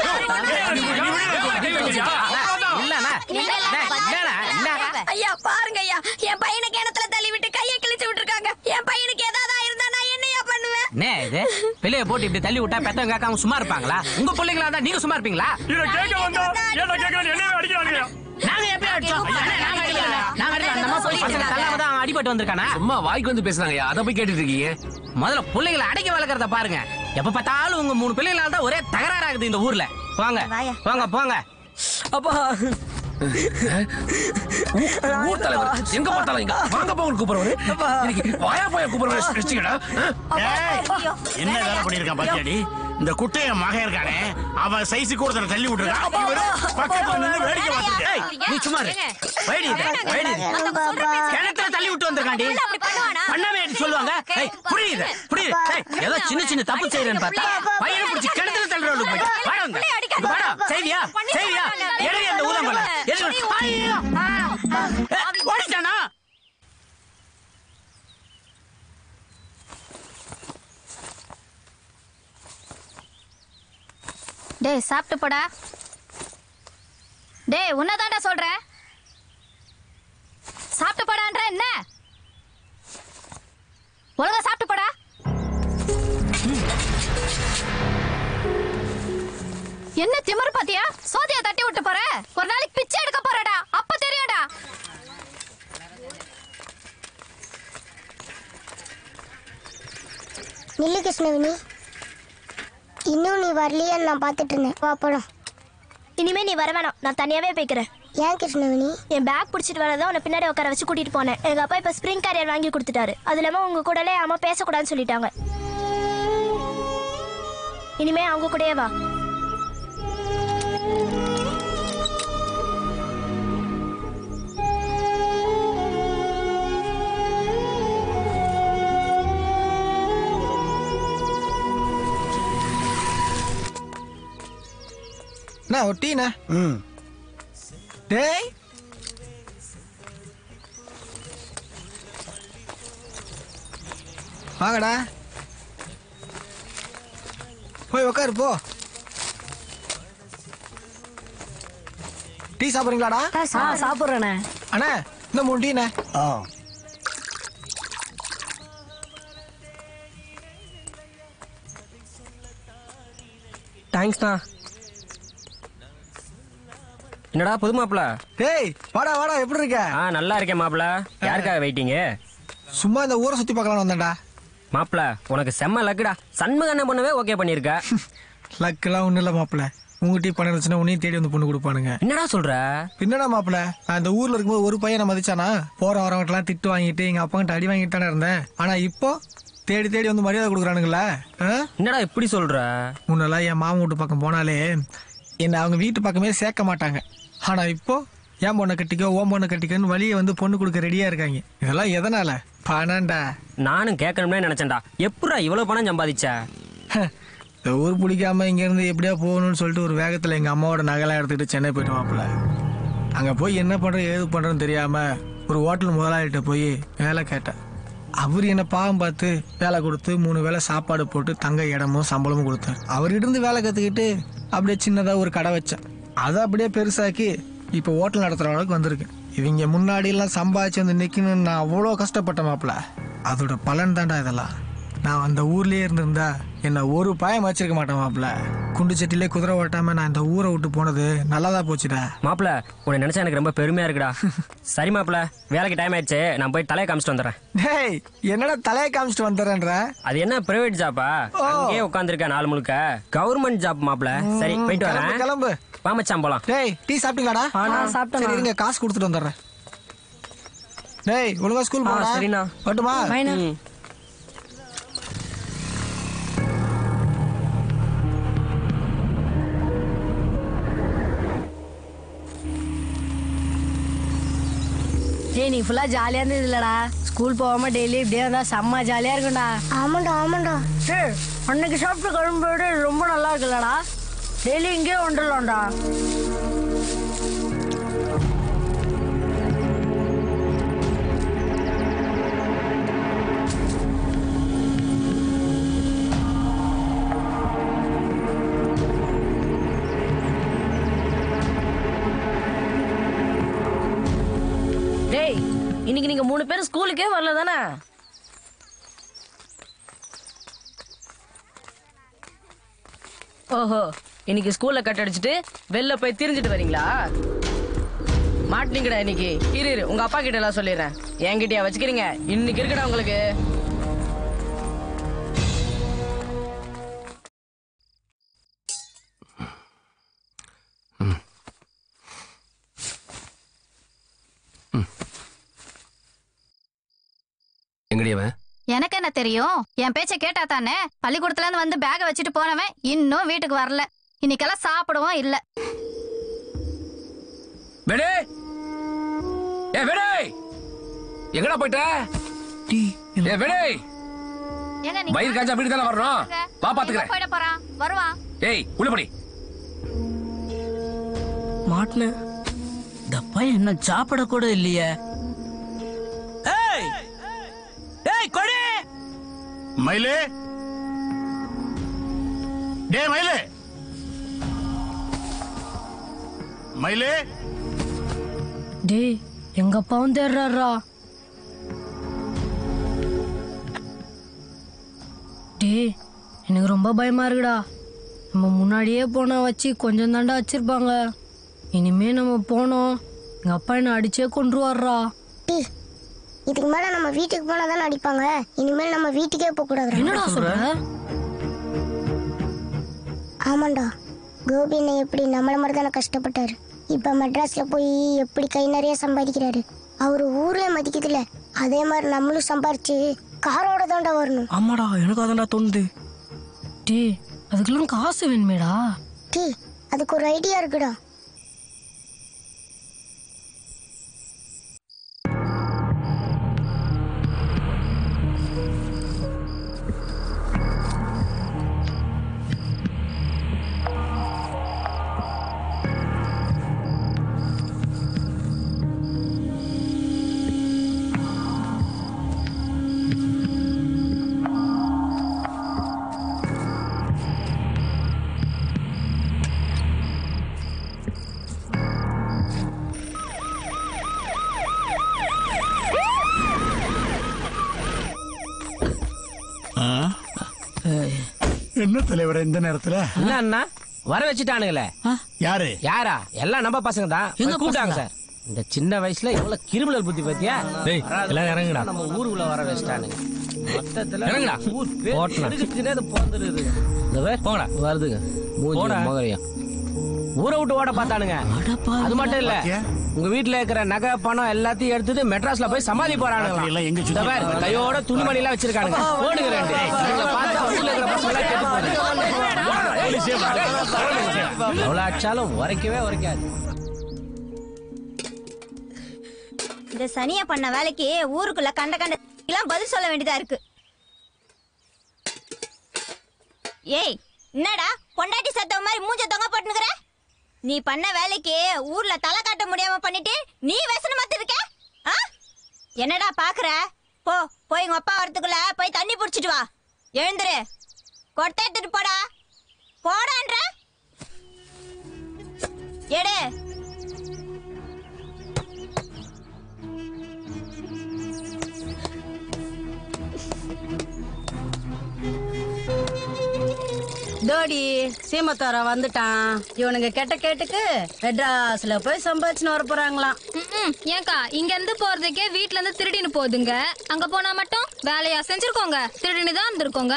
இல்லண்ணா இல்லண்ணா இல்ல ஐயா பாருங்க ஐயா என் பையனை கிணத்துல தள்ளி விட்டு கையை கிழிச்சு விட்டுருக்காங்க என் பையனுக்கு ஏதாவது இருந்தா நான் என்னையா பண்ணுவேன் என்ன இது வெளியே போட்டு இப்படி தள்ளி விட்டா பெத்தவங்க கேட்காம சும்மா இருப்பாங்களா உங்க பிள்ளைங்களா இருந்தா நீங்க சும்மா இருப்பீங்களா இதை கேட்க வந்தா, ஏன்டா கேட்கறேன்னு என்னையவே அடிக்கிறானுங்க. நாங்க எப்படி அடிச்சோம் அண்ணா, நாங்க அடிக்கல நாங்க அடிக்கல அந்த அம்மா பசங்க தள்ளாம தான் அவன் அடிபட்டு வந்திருக்கானா சும்மா வாய்க்கு வந்து பேசுறாங்க அதை போய் கேட்டுட்டு இருக்கீங்க முதல்ல பிள்ளைகளை அடக்கி வளர்க்கறத பாருங்க எப்ப பார்த்தாலும் உங்க மூணு பிள்ளைகளால தான் ஒரே தகராறாகுது இந்த ஊர்ல போங்க போங்க போங்க அப்பா ஊர் தலைவர் எங்க பார்த்தாலும் இங்க வாங்க போங்க கூப்பிடுறவரு இன்னைக்கு வாயா போயா கூப்பிடுறவரு வச்சுக்கடா ஏய், என்ன வேலை பண்ணிருக்கான் பாத்தியாடி இந்த குட்டைய மகன் இருக்கானே அவன் சைஸுக்கு ஒருத்தனை தள்ளி விட்டுருக்கான் இவரு பக்கத்துல நின்னு வேடிக்கை பார்த்துட்டு ஏய், நீ சும்மா இரு. வைடி இதை, வைடி இதை. கிணத்துல தள்ளி விட்டு வந்திருக்காண்டி பண்ணாமே சொல்லுவாங்க ஏய், புரியுது புரியுது ஏய், ஏதோ சின்ன சின்ன தப்பு செய்யறேன்னு பார்த்தா பையனை பிடிச்சி கிணத்துல தள்ளுறவளுக்கு போய் வாடா வந்து. இங்க வாடா செய்வியா செய்வியா எடை அந்த ஊதங்கொலை எது ஐயோ ஏய், ஓடிட்டானா டேய் சாப்பிட்டு போடா டேய் உன்னதான்டா சொல்றேன் சாப்பிட்டு போடான்ற என்ன ஒழுங்கா சாப்பிட்டு போடா என்ன திமிரு பாத்தியா சோதியா தட்டி விட்டு போற ஒரு நாளைக்கு பிச்சை எடுக்க போறடா அப்ப தெரியும்டா நில்லு கிருஷ்ணவினி இன்னும் நீ வரலையான்னு நான் பார்த்துட்டு இருந்தேன் வா போலாம் இனிமே நீ வர வேணாம் நான் தனியாவே போய்க்கிறேன் ஏன் கிருஷ்ணவினி என் பேக் பிடிச்சிட்டு வரதான் உன்னை பின்னாடி உட்கார வச்சு கூட்டிட்டு போனேன் எங்க அப்பா இப்ப ஸ்ப்ரிங் கேரியர் வாங்கி கொடுத்துட்டாரு அது இல்லாம உங்க கூடலே அம்மா பேசக்கூடாதுன்னு சொல்லிட்டாங்க இனிமே அவங்க கூடயே வா என்ன ஒரு டீண்ணே ம் டேய் வாங்கடா போய் உக்காரு போ டீ சாப்பிட்றீங்களாடா சாப்பிட்றேண்ணே அண்ணா இந்த மூணு டீண்ணே ஆ தேங்க்ஸ்ண்ணா என்னடா புது மாப்பிள டேய் வாடா வாடா எப்படி இருக்க ஆ நல்லா இருக்கேன் மாப்பிள யாருக்காக வெயிட்டிங்க சும்மா இந்த ஊரை சுத்தி பார்க்கலாம் வந்தேன்டா மாப்பிள உனக்கு செம்ம லக்குடா சண்முக பண்ணவே ஓகே பண்ணிருக்க லக்கெல்லாம் ஒன்றும் இல்லை மாப்பிள்ள உங்ககிட்ட பணம் இருந்துச்சுன்னா உன்னையும் தேடி வந்து பொண்ணு கொடுப்பானுங்க என்னடா சொல்ற என்னடா மாப்பிள்ள நான் இந்த ஊர்ல இருக்கும்போது ஒரு பையனை மதிச்சானா போற வரவங்கட்டெல்லாம் திட்டு வாங்கிட்டு எங்க அப்பா கிட்ட அடி வாங்கிட்டு தானே இருந்தேன் ஆனா இப்போ தேடி தேடி வந்து மரியாதை கொடுக்குறானுங்களா என்னடா இப்படி சொல்ற முன்னெல்லாம் என் மாமன் வீட்டு பக்கம் போனாலே என்னை அவங்க வீட்டு பக்கமே சேர்க்க மாட்டாங்க ஆனா இப்போ என் பொண்ணை கட்டிக்கோ ஓம் பொண்ணை கட்டிக்கோன்னு வழியை வந்து பொண்ணு கொடுக்க ரெடியா இருக்காங்க இதெல்லாம் எதனால பணம்டா நானும் கேட்கணும்னே நினைச்சேன்டா எப்படா இவ்வளவு பணம் சம்பாதிச்ச இந்த ஊர் பிடிக்காம இங்க இருந்து எப்படியா போகணும்னு சொல்லிட்டு ஒரு வேகத்துல எங்க அம்மாவோட நகைலாம் எடுத்துக்கிட்டு சென்னை போயிட்டு மாப்பிள்ள அங்க போய் என்ன பண்றேன் ஏது பண்றேன்னு தெரியாம ஒரு ஹோட்டல் முதலாளிகிட்ட போய் வேலை கேட்டேன் அவர் என்ன பாவம் பார்த்து வேலை கொடுத்து மூணு வேளை சாப்பாடு போட்டு தங்க இடமும் சம்பளமும் கொடுத்தாரு அவர்கிட்ட இருந்து வேலை கத்துக்கிட்டு அப்படியே சின்னதா ஒரு கடை வச்சேன் அதை அப்படியே பெருசாக்கி இப்போ ஹோட்டல் நடத்துற அளவுக்கு வந்திருக்கேன் இவங்க முன்னாடி எல்லாம் சம்பாதிச்சு வந்து நிக்கணும்னு நான் அவ்வளோ கஷ்டப்பட்டேன் மாப்பிள்ள அதோட பலன் தான்டா இதெல்லாம் நான் அந்த ஊர்லயே இருந்திருந்தா என்ன ஒரு பாயம் வச்சிருக்க மாட்டேன் மாப்பிள்ள குண்டு சட்டிலே குதிரை ஓட்டாம நான் இந்த ஊரை விட்டு போனது நல்லதா போச்சுடா மாப்பிள உன்னை நினைச்சா எனக்கு ரொம்ப பெருமையா இருக்குடா சரி மாப்பிள வேலைக்கு டைம் ஆயிடுச்சு நான் போய் தலையை காமிச்சிட்டு வந்துடுறேன் டேய் என்னடா தலையை காமிச்சிட்டு வந்துடுறேன்ற அது என்ன பிரைவேட் ஜாப்பா அங்கேயே உட்காந்துருக்க நாலு முழுக்க கவர்மெண்ட் ஜாப் மாப்பிள சரி போயிட்டு கிளம்பு, வரேன் கிளம்பு பாமச்சான் போலாம் டேய் டீ சாப்பிட்டீங்களாடா ஆ, நான் சாப்பிட்டேண்ணா. சரி இருங்க காசு கொடுத்துட்டு வந்துடுறேன் டேய் ஒழுங்கா ஸ்கூல் ஆ, போடா சரிண்ணா. வரட்டுமா பாய்ண்ணா. ம். டேய் நீ ஃபுல்லா ஜாலியா இருந்தது இல்லடா ஸ்கூல் போகாம டெய்லி இப்படியே இருந்தா செம்ம ஜாலியா இருக்கும்டா ஆமாண்டா ஆமாண்டா டேய் அன்னைக்கு சாப்பிட்ட குழம்பு விட ரொம்ப நல்லா இருக்குல்லடா டெய்லி இங்கேயே வந்துடலாம்டா டேய் இன்னைக்கு நீங்க மூணு பேரும் ஸ்கூலுக்கே வரல தானே ஓஹோ இன்னைக்கு ஸ்கூல்ல கட் அடிச்சுட்டு வெளில போய் திரிஞ்சிட்டு வரீங்களா மாட்டினீங்கடா இன்னைக்கு இரு இரு உங்க அப்பா கிட்ட எல்லாம் சொல்லிடுறேன் என்கிட்டயா வச்சுக்கிறீங்க இன்னைக்கு இருக்குடா உங்களுக்கு எங்கடி அவன் எனக்கு என்ன தெரியும் என் பேச்ச கேட்டா தானே பள்ளிக்கூடத்துல இருந்து வந்து பேக வச்சுட்டு போனவன் இன்னும் வீட்டுக்கு வரல இன்னைக்கெல்லாம் சாப்பிடவும் இல்ல விடு ஏ விடு எங்கடா போயிட்ட ஏ விடு ஏங்க வயிறு காஞ்சா வீடு தானே வரணும் வா பாத்துக்கிறேன் போயிட போறான் வருவான் ஏய் உள்ள போடி மாட்டினேன் இந்த பையன் இன்னும் சாப்பிட கூட இல்லையே ஏய் ஏய் கொடி மயிலு டே மயிலு மயிலு டேய் எங்க அப்பாவும் தேடுறாரா டேய் எனக்கு ரொம்ப பயமா இருக்குடா நம்ம முன்னாடியே போனா வச்சு கொஞ்சம் தாண்டா வச்சிருப்பாங்க இனிமே நம்ம போனோம் எங்க அப்பா என்ன அடிச்சே கொண்டுருவாரா டி இதுக்கு மேல நம்ம வீட்டுக்கு போனா தானே அடிப்பாங்க இனிமேல் நம்ம வீட்டுக்கே போக கூடாது என்னடா சொல்ற ஆமாண்டா கோபி என்ன எப்படி நம்மள மாதிரி தானே கஷ்டப்பட்டாரு இப்ப மெட்ராஸ்ல போய் எப்படி கை நிறைய சம்பாதிக்கிறாரு அவரு ஊரே மதிக்குதுல அதே மாதிரி நம்மளும் சம்பாரிச்சு காரோட தாண்டா வரணும் ஆமாடா எனக்கு அதான்டா தோணுது டேய் அதுக்கெல்லாம் காசு வேணுமேடா டி அதுக்கு ஒரு ஐடியா இருக்குடா என்ன தலைவர் இந்த நேரத்துல என்ன அண்ணா வர வச்சுட்டானுங்களே யாரு யாரா எல்லாம் நம்ம பசங்க தான் எங்க கூப்பிட்டாங்க பசங்களா? சார் இந்த சின்ன வயசுல எவ்வளவு கிரிமினல் புத்தி பத்தியா டேய், எல்லாம் இறங்குடா. நம்ம ஊருக்குள்ள வர வச்சுட்டானுங்க மொத்தத்துல இறங்குடா. ஊர் பேர் ஓட்டுனா. எடுக்கிறதுனே அது பிறந்துருது. இந்த வே, போங்கடா. வருதுங்க மூஞ்சி போடா. முகரையும் ஊரை விட்டு ஓட பார்த்தானுங்க அது மட்டும் இல்ல பாத்தியா? உங்க வீட்டுல இருக்கிற நகை பணம் எல்லாத்தையும் எடுத்துட்டு மெட்ராஸ்ல போய் சமாதி ராத்திரி எல்லாம் எங்க போறானுங்க சுத்தி இந்த பாரு, இருக்காங்க? கையோட துணிமணி எல்லாம் வச்சிருக்கானுங்க ஓடுங்க ரெண்டு இவங்கள பார்த்தா ஊர்ல இருக்கிற பசங்க எல்லாம் கேட்டு போகுது. எவ்வளவு அடிச்சாலும் உரைக்கவே உரைக்காது இந்த சனிய பண்ண வேலைக்கு ஊருக்குள்ள கண்ட கண்ட எல்லாம் பதில் சொல்ல வேண்டியதா இருக்கு ஏய் என்னடா பொண்டாட்டி சத்தம் மாதிரி மூஞ்ச தொங்க போட்டுனுக்குற நீ பண்ண வேலைக்கு ஊர்ல தலை காட்ட முடியாம பண்ணிட்டு நீ வேசன மாத்தி இருக்க ஆ? என்னடா பாக்குற போ போய் உங்க அப்பா வரத்துக்குள்ள போய் தண்ணி புடிச்சிட்டு வா எழுந்துரு கொட்டை எடுத்துட்டு போடா போடான்ற எடு தோடி சீமத்தோர வந்துட்டான் இவனுங்க கெட்ட கேட்டுக்கு மெட்ராஸ்ல போய் சம்பாதிச்சுன்னு வர போறாங்களாம் ம்ம். ஏன்க்கா இங்க இருந்து போறதுக்கே வீட்ல இருந்து திருடின்னு போகுதுங்க அங்க போனா மட்டும் வேலையா செஞ்சிருக்கோங்க திருடின்னு தான் இருந்திருக்கோங்க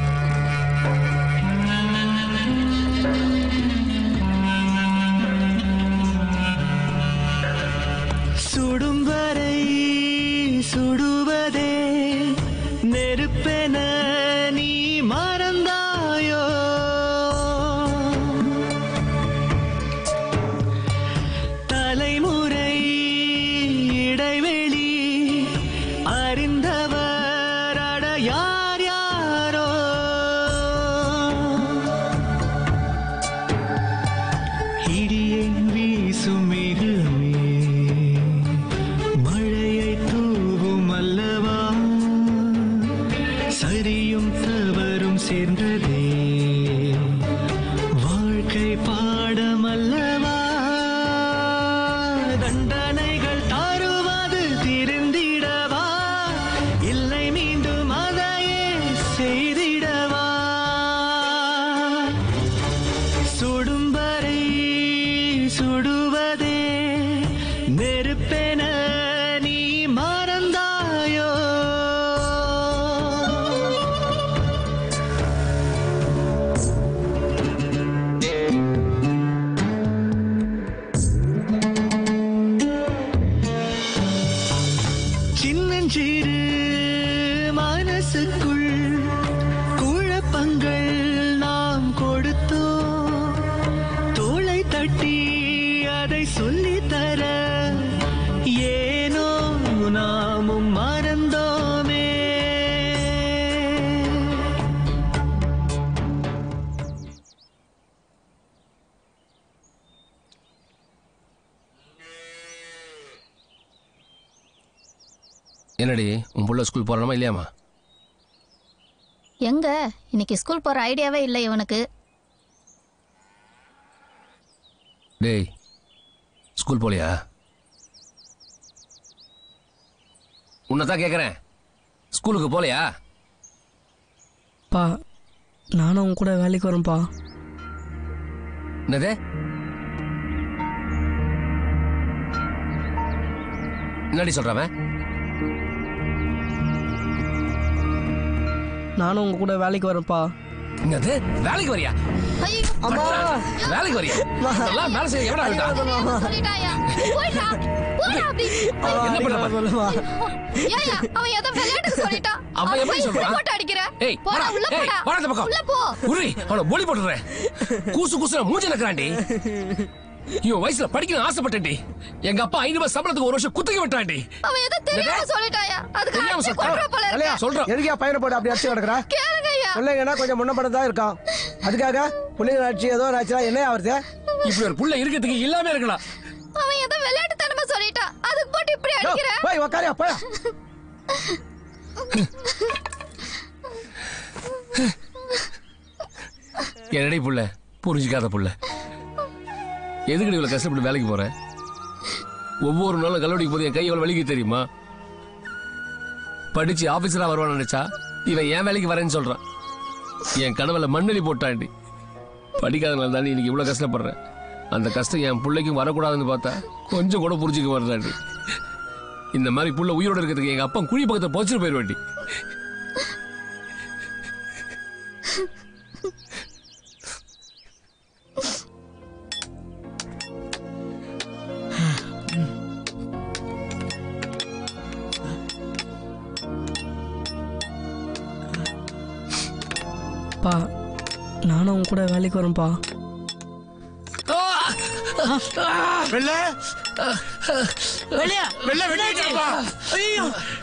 சுடும் வரை சுடுவதே நெருப்பென நீ மறந்தாயோ தலைமுறை இடைவெளி அறிந்தவர் அட யார் யாரோ என்னடி உன் புள்ள ஸ்கூல் போறானமா இல்லையாமா எங்க இன்னைக்கு ஸ்கூல் போற ஐடியாவே இல்லை இவனுக்கு டேய் ஸ்கூல் போலியா உன்னை கேட்குறேன் ஸ்கூலுக்கு போலையா பா நானும் உன் கூட வேலைக்கு வரேன்ப்பா என்னது என்னடி சொல்றவன் நானும் உங்க கூட வேலைக்கு வரேன்ப்பா என்னது வேலைக்கு வரியா அம்மா வேலைக்கு வரியா இதெல்லாம் வேலை செய்ய எவனா விட்டா சொல்லிட்டாயா போயிடா போடா அப்படி என்ன பண்ண சொல்லுவா ஏயா அவன் ஏதோ விளையாட்டுக்கு சொல்லிட்டான் அவன் எப்படி போய் சொல்றான்? போட்டு அடிக்கிற ஏய் போடா போடா உள்ள ஏய் போடா போடா இந்த பக்கம் உள்ள போ உரி அவனை பொலி போட்டுறேன் கூசு கூசு மூஞ்சி நக்கறான்டி இவன் வயசுல படிக்கணும் ஆசைப்பட்டேன்டி எங்க அப்பா ஐநூறு ரூபாய் சம்பளத்துக்கு ஒரு வருஷம் குத்தகை விட்டான்டி அவன் ஏதோ தெரியாம சொல்லிட்டாயா அதுக்கு தெரியாம அடிச்சு சொல்லிட்டான். கொல்ற போல இல்லையா? இருக்கு சொல்றான். எதுக்கா பையனை போட்டு அப்படி அடிச்சு கிடக்குறா கேளுங்க ஐயா பிள்ளைங்கன்னா கொஞ்சம் முன்னப்பட தான் இருக்கான் அதுக்காக பிள்ளைங்க ஆச்சு ஏதோ ஆச்சுனா என்ன ஆகுறது இப்படி ஒரு புள்ள இருக்கிறதுக்கு இல்லாம இருக்கலாம் அவன் ஏதோ விளையாட்டுத்தனமா சொல்லிட்டான் அதுக்கு போட்டு இப்படி அடிக்கிற போய் உக்காரியா போய் என்னடி புள்ள புரிஞ்சுக்காத புள்ள எதுக்கு இவ்வளவு கஷ்டப்பட்டு வேலைக்கு போற ஒவ்வொரு நாளும் கல்லூரிக்கு போது என் கை எவ்வளவு வலிக்கு தெரியுமா படிச்சு ஆபீசரா வருவான்னு நினைச்சா இவன் என் வேலைக்கு வரேன்னு சொல்றான் என் கனவுல மண்ணெலி போட்டாண்டி படிக்காதனால தாண்டி இன்னைக்கு இவ்வளவு கஷ்டப்படுறேன் அந்த கஷ்டம் என் பிள்ளைக்கும் வரக்கூடாதுன்னு பார்த்தா கொஞ்சம் கூட புரிஞ்சுக்க வருதாண்டி இந்த மாதிரி புள்ள உயிரோட இருக்கிறதுக்கு எங்க அப்பா குழி பக்கத்தை போச்சுட்டு போயிடுவாண்டி பா நானும் உன் கூட வேலைக்கு வரேன்ப்பா வெள்ள வெளியா வெள்ள வெட்டிட்டாப்பா ஐயோ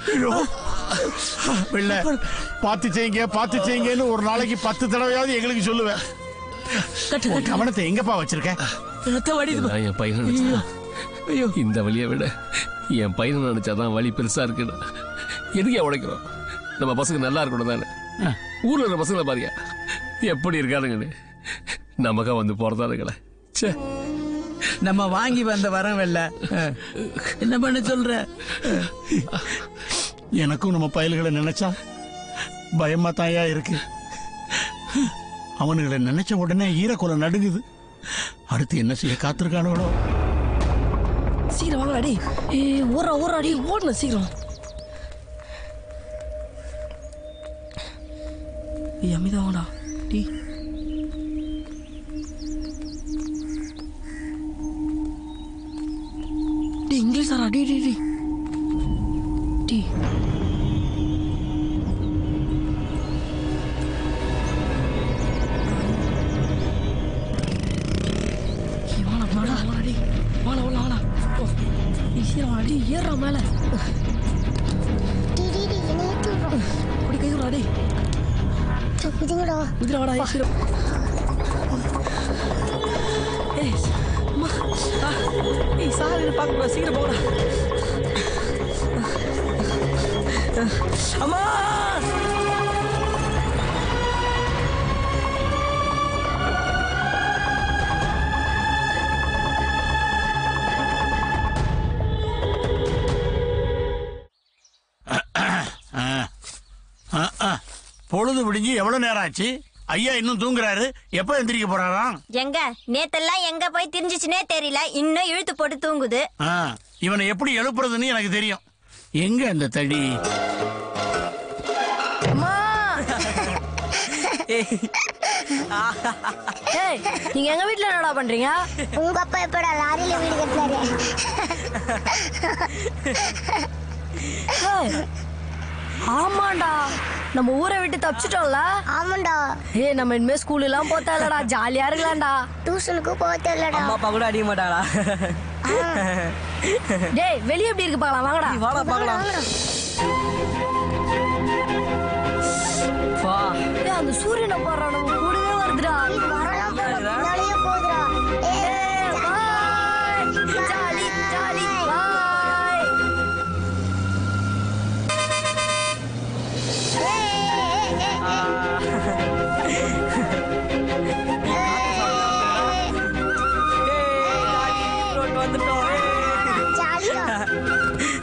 வெள்ள பார்த்து செய்யுங்க பார்த்து செய்யுங்கன்னு ஒரு நாளைக்கு பத்து தடவையாவது எங்களுக்கு சொல்லுவேன் உன் கவனத்தை எங்கப்பா வச்சிருக்க நான் என் பையனை நினைச்சா ஐயோ இந்த வழியை விட என் பையனை நினைச்சாதான் வழி பெருசா இருக்குடா எதுக்கே உழைக்கிறோம் நம்ம பசங்க நல்லா இருக்கணும் தானே ஊர்ல இருக்கிற பசங்களை பாருங்க எப்படி இருக்கானுங்கன்னு நமக்கா வந்து போறதானுங்களே ச்சே நம்ம வாங்கி வந்த வரம் வெல்ல என்ன பண்ண சொல்ற எனக்கும் நம்ம பயல்களை நினைச்சா பயமா தாயா இருக்கு அவனுங்களை நினைச்ச உடனே ஈரக்குலை நடுங்குது அடுத்து என்ன செய்ய காத்திருக்கானுங்களோ சீக்கிரம் வாங்க அடி ஏ ஓடுறா ஓடுறா அடி ஓடணும் சீக்கிரம் ஏய் அமிதா வாடா டி டி இங்கிலீஷ் சாரா டி டி டி டி ஏய், வாடா வாடா வாடா டி வாடா வாடா வாடா ஓ, ஏய், சீக்கிரம் அடி ஏறுறா மேல டி, டி, டி, என்னை ஏத்தி விடுறோம். அப்படி கை விடா டேய் சோ, இதுங்கடா. இதுல வாடா ஏய், சீக்கிரம் ஏய் அம்மா ஆ, ஏய் சார் என்ன பார்க்க கூடாது சீக்கிரம் போடா அம்மா ஆ. ஆ, ஆ. பொழுது விடிஞ்சு எவ்வளவு நேரம் ஆச்சு ஐயா இன்னும் தூங்குறாரு எப்ப எந்திரிக்க போறாராம் எங்க நேத்தெல்லாம் எங்க போய் திரிஞ்சிச்சுனே தெரியல இன்னும் இழுத்து போட்டு தூங்குது ஆ, இவனை எப்படி எழுப்புறதுன்னு எனக்கு தெரியும் எங்க அந்த தடி ஏய் நீங்க எங்க வீட்ல என்னடா பண்றீங்க உங்க அப்பா எப்படா லாரியில வீடு கட்டினாரு ஏய், ஆமாண்டா நம்ம ஊரை விட்டு தப்பிச்சிட்டோம்ல ஆமாண்டா ஏய் நம்ம இனிமே ஸ்கூல் எல்லாம் போத்தாலடா ஜாலியா இருக்கலாம்டா டியூஷனுக்கு போக தெரியலடா அம்மா அப்பா கூட அடிக்க மாட்டாளா டேய் வெளிய எப்படி இருக்கு பார்க்கலாம் வாங்கடா வாடா பார்க்கலாம் வா ஏய் அந்த சூரியனை பாடுறா நம்ம கூடவே வருதுடா வரலாம் போல பின்னாலேயே போகுதுடா ஏய், ஜாலி ஜாலி பாய்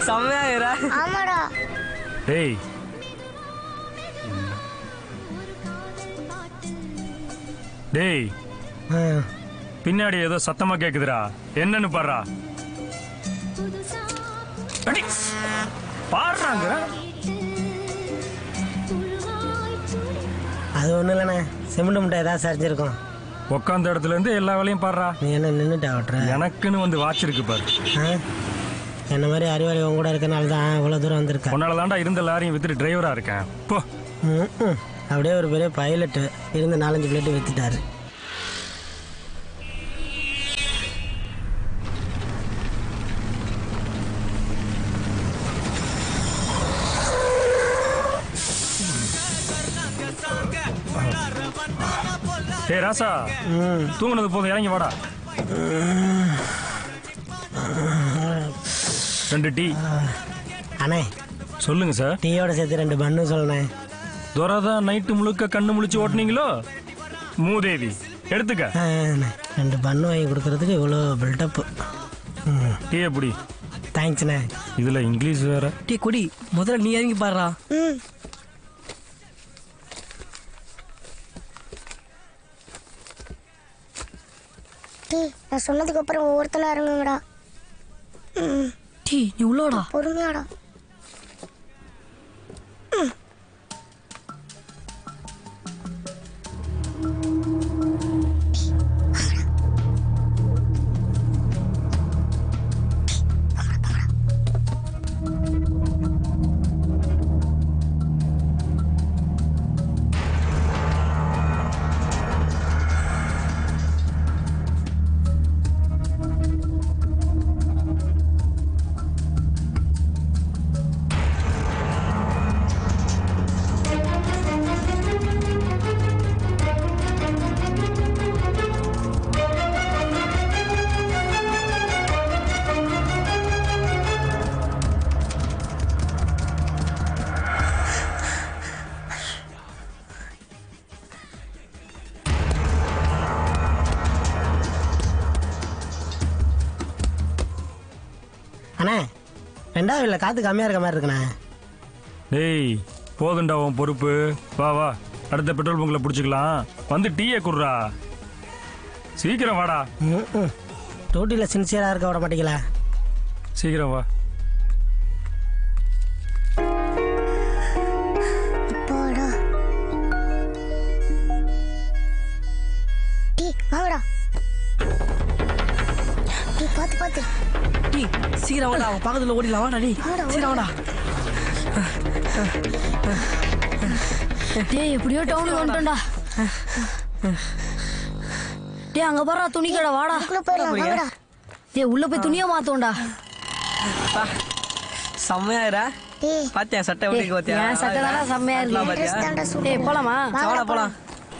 செம்மையாகிறா ஆமாடா டேய் டேய் பின்னாடி ஏதோ சத்தமா கேக்குதுடா என்னன்னு பாடுறா அடி, பாடுறாங்க அது ஒன்றும் இல்லைண்ணே சிமெண்ட் முட்டை ஏதாவது சரிஞ்சிருக்கும் உட்காந்த இடத்துல இருந்து எல்லா வேலையும் பாடுறா நீ என்ன நின்றுட்டா ஓட்டுற எனக்குன்னு வந்து வாட்ச் இருக்கு பாரு ஆ? என்ன மாதிரி அறிவாளி உன் கூட இருக்கனால தான் இவ்வளோ தூரம் வந்திருக்கேன் உன்னால தாண்டா இருந்த லாரியும் வித்துட்டு டிரைவரா இருக்கேன் போ ம், ம். அப்படியே ஒரு பெரிய பைலட்டு இருந்து நாலஞ்சு பிளேட்டு வித்துட்டாரு டேய் ராசா தூங்குனது போதும் இறங்கி வாடா ரெண்டு டீ அண்ணே சொல்லுங்க சார் டீயோட சேர்த்து ரெண்டு பண்ணு சொல்லணே துரதான் நைட்டு முழுக்க கண்ணு முழிச்சு ஓட்டுனீங்களோ மூதேவி எடுத்துக்க ஆ, அண்ணே. ரெண்டு பண்ணு வாங்கி கொடுக்கறதுக்கு இவ்வளோ பில்டப்பு டீ எப்படி தேங்க்ஸ்ண்ணே இதுல இங்கிலீஷ் வேற டீ கொடி முதல்ல நீ இறங்கி பாடுறா டீ நான் சொன்னதுக்கு அப்புறம் ஒவ்வொருத்தனா இறங்குங்கடா ம் டீ நீ உள்ளோடா பொறுமையாடா அண்ணே ரெண்டாவது இல்லை காற்று கம்மியாக இருக்க மாதிரி இருக்குண்ணே டேய் போதுண்டா உன் பொறுப்பு வா வா அடுத்த பெட்ரோல் பங்க்ல பிடிச்சிக்கலாம் வந்து டீயை குடுறா சீக்கிரம் வாடா ம் டூட்டியில் சின்சியராக இருக்க விட மாட்டீங்களா சீக்கிரம் வா அப்பாடா டீ வாங்கடா டீ பார்த்து பார்த்து டீ சீக்கிரம் வாடா அவன் பக்கத்தில் ஓடிடலாம் வாடா டீ சீக்கிரம் வாடா டேய் எப்படியோ டவுனுக்கு வந்துட்டோம்டா டேய் அங்க பாரு துணி கடை வாடா போயிடலாம், வாங்கடா. டேய் உள்ள போய் துணியா மாத்தோம்டா செம்மையாகிறா பாத்தியா சட்டை எப்படி இருக்கு பாத்தியா என் சட்டை தானே செம்மையா எல்லாம் இருக்கு பாத்தியா? டேய் போலாமா வாடா போலாம்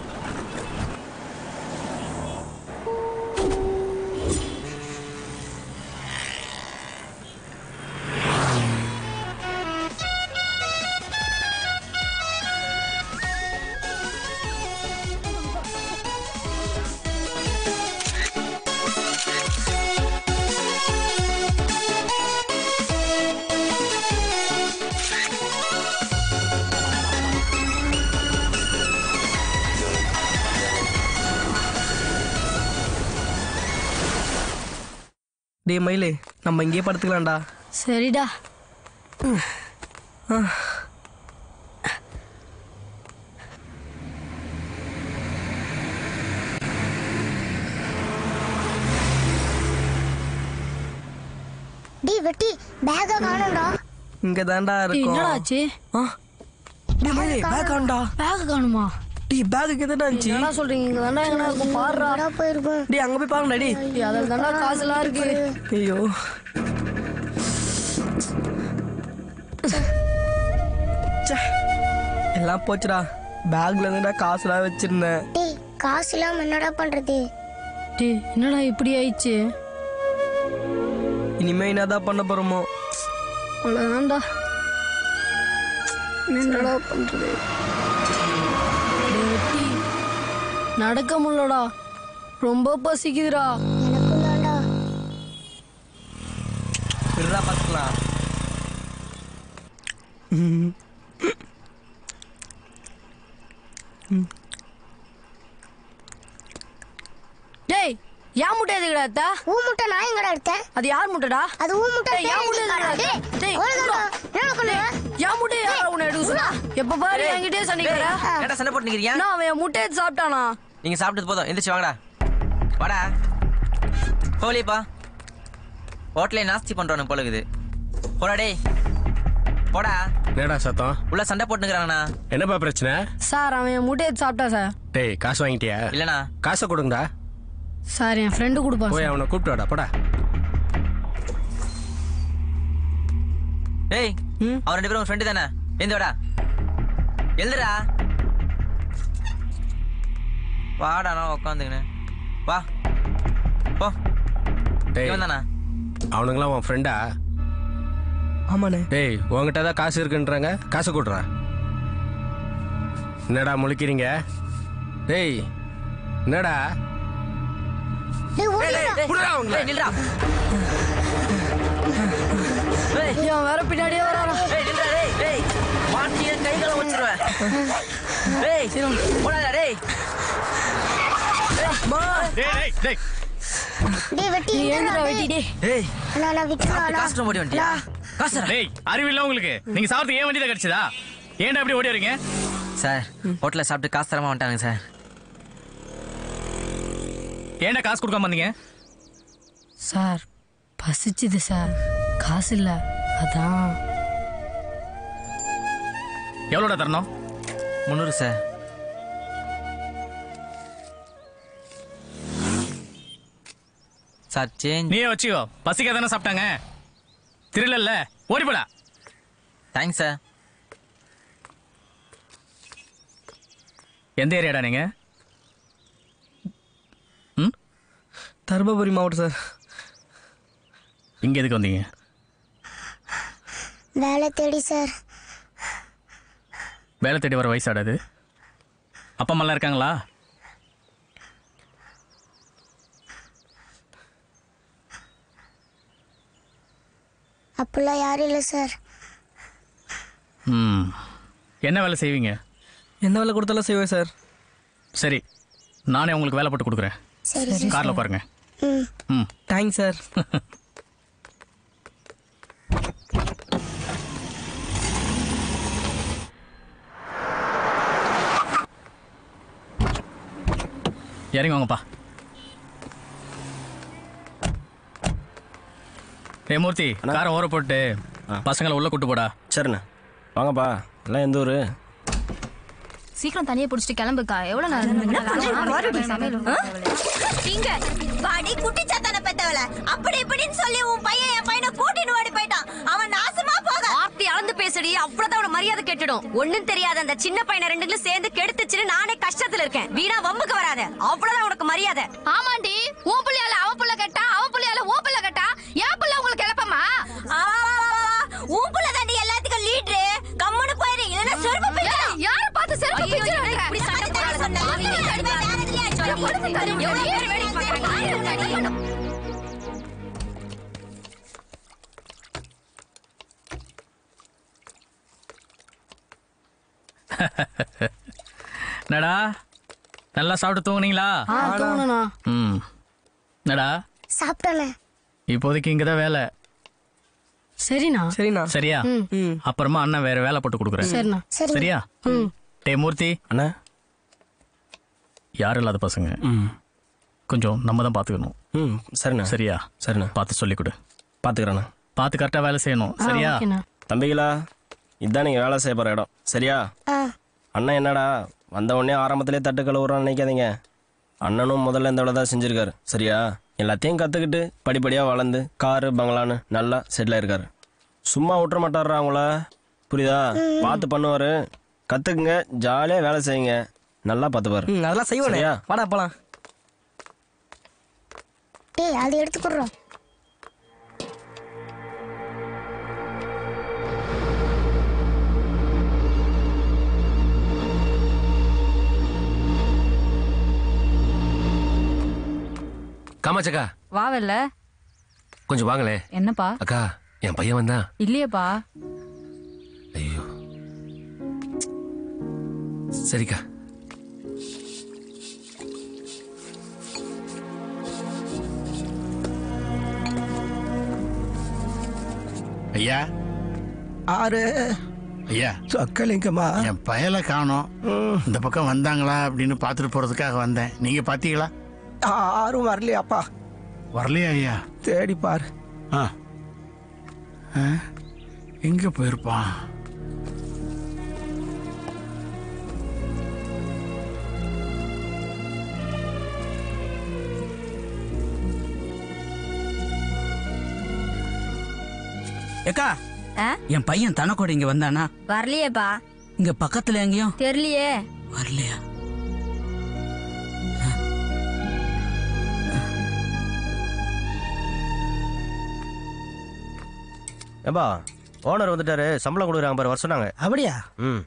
டேய் மயிலு நம்ம இங்கேயே படுத்துக்கலாம்டா சரிடா டீ வெட்டி பேக்கா காணும்டா இங்க தான்டா இருக்கும் என்னடா ஆச்சு ஆ டேய் மயிலு பேக் ஆண்டா பேக் காணுமா டேய் பேக் இங்க தான்டா இருந்துச்சு என்னடா சொல்றீங்க இங்க தாண்டா எங்கனா இருக்கும் பாருடா போயிருக்கும் டேய் அங்க போய் பாருங்கடா டேய் டேய் அதில் தாண்டா காசுலாம் இருக்கு ஐயோ ச்சே. எல்லாம் போச்சுடா பேக்ல இருந்துடா காசுலாம் வச்சிருந்தேன் டீ காசு இல்லாம என்னடா பண்றது டேய் என்னடா இப்படி ஆயிடுச்சு இனிமே என்னதான் பண்ண போறோமோ அவ்வளோதான்டா என்னடா பண்றது டேய் வெட்டி, நடக்க முடியலடா ரொம்ப பசிக்குதுடா விடுறா பார்த்துக்கலாம் டேய் யா முட்டை எதுக்குடா அத்தா ஊ முட்டை நான் எங்கடா எடுத்தேன் அது யார் முட்டைடா அது ஊ முட்டை டேய், யா பேர் முட்டை எதுக்குடா? எதுக்குடா? டேய், டேய், ஒழுங்கா உட்றா. என்ன பண்ணுவ? யா முட்டை யார் உன்னை எடுக்க சொன்னா எப்ப பாரு டேய், என்கிட்டயே டேய், சொன்னீங்கடா ஏன்டா சண்டை போட்டு நிக்கிறீங்க நான் அவன் என் முட்டையை எடுத்து சாப்பிட்டானா நீங்க சாப்பிட்டது போதும் எந்திரிச்சு வாங்கடா வாடா போலிப்பா ஹோட்டலே நாஸ்தி பண்றவனு போல இருக்குது போடா டேய் போடா என்னடா சத்தம் உள்ள சண்டை போட்டுக்கிறாங்கண்ணா என்னப்பா பிரச்சனை சார் அவன் என் முட்டையை எடுத்து சாப்பிட்டா சார் டேய் காசு வாங்கிட்டியா இல்லண்ணா காசை கொடுங்கடா சார் என் ஃப்ரெண்டு கொடுப்பான் போய் சார். அவனை கூப்பிட்டு வாடா போடா டேய் அவன் ரெண்டு பேரும் ஃப்ரெண்டு தானே எந்த வாடா எழுதுடா வாடா நான் உட்காந்துக்கினேன் வா போ டேய் இவன் தானா அவனுங்களாம் உன் ஃப்ரெண்டா ஆமாண்ணே டேய் உங்ககிட்ட தான் காசு இருக்குன்றாங்க காசை கொடுறா என்னடா முழிக்கிறீங்க டேய் என்னடா டேய், ஓடிடா. டேய், நில்றா டேய், இவன் வேற பின்னாடியே வரானா டேய், நில்றா, டேய், டேய். மாட்டிய கை காலை உடைச்சிருவேன். டேய், போடாதடா, டேய். டேய், வெட்டி நீ இங்கடா, ஏந்திரா டேய். வெட்டி டேய் டேய், அண்ணா, நான் விட்டுறேன், சாப்பிட்டு அண்ணா. காசு தர ஓடி வந்துட்டியா? காசு தரேன். டேய் அறிவில்ல உங்களுக்கு நீங்க சாப்பிட்டு ஏன் வண்டி தான் கிடைச்சதா ஏன்டா அப்படி ஓடி வரீங்க சார் ஹோட்டல்ல சாப்பிட்டு காசு தரமா வந்துட்டாங்க சார் ஏன்டா காசு கொடுக்காம வந்தீங்க சார் பசிச்சுது சார் காசு இல்லை அதான் எவ்வளோடா தரணும் முந்நூறு சார் சார் சேஞ்ச் நீயே வச்சுக்கோ பசிக்க தானே சாப்பிட்டாங்க திருடல்ல ஓடி போடா தேங்க்ஸ் சார் எந்த ஏரியாடா நீங்க தருமபுரி மாவட்டம் சார் இங்க எதுக்கு வந்தீங்க வேலை தேடி சார் வேலை தேடி வர வயசாடாது அப்பா அம்மாலாம் இருக்காங்களா அப்படிலாம் யாரும் இல்லை சார் ம் என்ன வேலை செய்வீங்க எந்த வேலை கொடுத்தாலும் செய்வேன் சார் சரி நானே உங்களுக்கு வேலை போட்டு கொடுக்குறேன் சரி, சரி. காரில் உட்காருங்க ம் ம் தேங்க்ஸ் சார் இறங்கி வாங்கப்பா ஏ மூர்த்தி காரை ஓர போட்டு பசங்களை உள்ள கூட்டு போடா சரிண்ணே வாங்கப்பா எல்லாம் எந்த ஊர் சீக்கிரம் தனியா புடிச்சிட்டு கிளம்புக்கா எவ்வளவு நேரம் இங்க வாடி குட்டி சத்தான பெத்தவள அப்படி இப்படின்னு சொல்லி உன் பையன் என் பையனை கூட்டிட்டு ஓடி போயிட்டான் அவன் நாசமா போக வார்த்தை அளந்து பேசுடி அவ்வளவுதான் உன மரியாதை கெட்டுடும் ஒண்ணும் தெரியாத அந்த சின்ன பையனை ரெண்டுங்களும் சேர்ந்து கெடுத்துச்சுன்னு நானே கஷ்டத்துல இருக்கேன் வீணா வம்புக்கு வராத அவ்வளவுதான் உனக்கு மரியாதை ஆமாண்டி உன் புள்ளையால அவ புள்ள கட்டா அவ புள்ளையால உன் புள்ள கட்டா என் புள்ள உங்களுக்கு கிளப்பமா உன் புள்ள தாண்டி எல்லாத்துக்கும் லீடரு கம்முன்னு போயிரு இல்லைன்னா செருப்பு பிஞ்சிடும். யார பார்த்து செருப்பு ஐயோ, பிஞ்சிரும் இப்படி இப்படி சண்டை சண்டை போட சொன்னா, அவங்க நீங்க அடிப்பா. நேரத்துலயே அடிச்சு என் பொண்ணு தெரியும். எவ்வளவு பேர் வேலைக்கு பார்க்கறாங்க. என்னடா நல்லா சாப்பிட்டு தூங்குனீங்களா ஆ தூங்கணுண்ணா ம் என்னடா சாப்பிட்டேண்ணே இப்போதைக்கு இங்க தான் வேலை சரிண்ணா சரிண்ணா சரியா அப்புறமா அண்ணன் வேற வேலை போட்டு கொடுக்குறேன் சரிண்ணா. சரி. சரியா டே மூர்த்தி அண்ணா யாரும் இல்லாத பசங்க கொஞ்சம் நம்ம தான் பார்த்துக்கணும் ம் சரிண்ணா சரியா சரிண்ணா பார்த்து சொல்லிக் கொடு பார்த்துக்கிறேண்ணா பார்த்து கரெக்டாக வேலை செய்யணும் ஆ, சரியா ஓகேண்ணா. தம்பிகளா இதுதான் நீங்கள் வேலை செய்ய போகிற இடம் சரியா ஆ அண்ணன் என்னடா வந்த உடனே ஆரம்பத்திலே தட்டு கழுவுறான்னு நினைக்காதீங்க அண்ணனும் முதல்ல இந்த வேலை தான் செஞ்சிருக்காரு சரியா எல்லாத்தையும் கற்றுக்கிட்டு படிப்படியாக வளர்ந்து காரு பங்களான்னு நல்லா செட்டில் ஆயிருக்காரு சும்மா விட்டுற மாட்டாரா அவங்கள புரியுதா பார்த்து பண்ணுவார் கற்றுக்குங்க ஜாலியாக வேலை செய்யுங்க நல்லா பார்த்துப்பாரு ம் அதெல்லாம் செய்வோண்ணே சரியா வாடா போலாம் டேய் அது எடுத்துக்கிறோம் காமாச்சக்கா வாவல்ல கொஞ்சம் வாங்களே என்னப்பா அக்கா என் பையன் வந்தான் இல்லையேப்பா ஐயோ சரிக்கா ஐயா ஆறு ஐயா சொக்கலிங்கம்மா என் பயலை காணோம் இந்த பக்கம் வந்தாங்களா அப்படின்னு பார்த்துட்டு போறதுக்காக வந்தேன் நீங்க பாத்தீங்களா யாரும் வரலையாப்பா வரலையா ஐயா தேடி பாரு ஆ ஆ? எங்க போயிருப்பான் ஏக்கா என் பையன் தனக்கோட இங்க வந்தானா வரலையேப்பா இங்க பக்கத்துல எங்கேயும் தெரியலையே வரலையா ஏம்பா ஓனர் வந்துட்டாரு சம்பளம் கொடுக்குறாங்க பாரு வர சொன்னாங்க அப்படியா ம்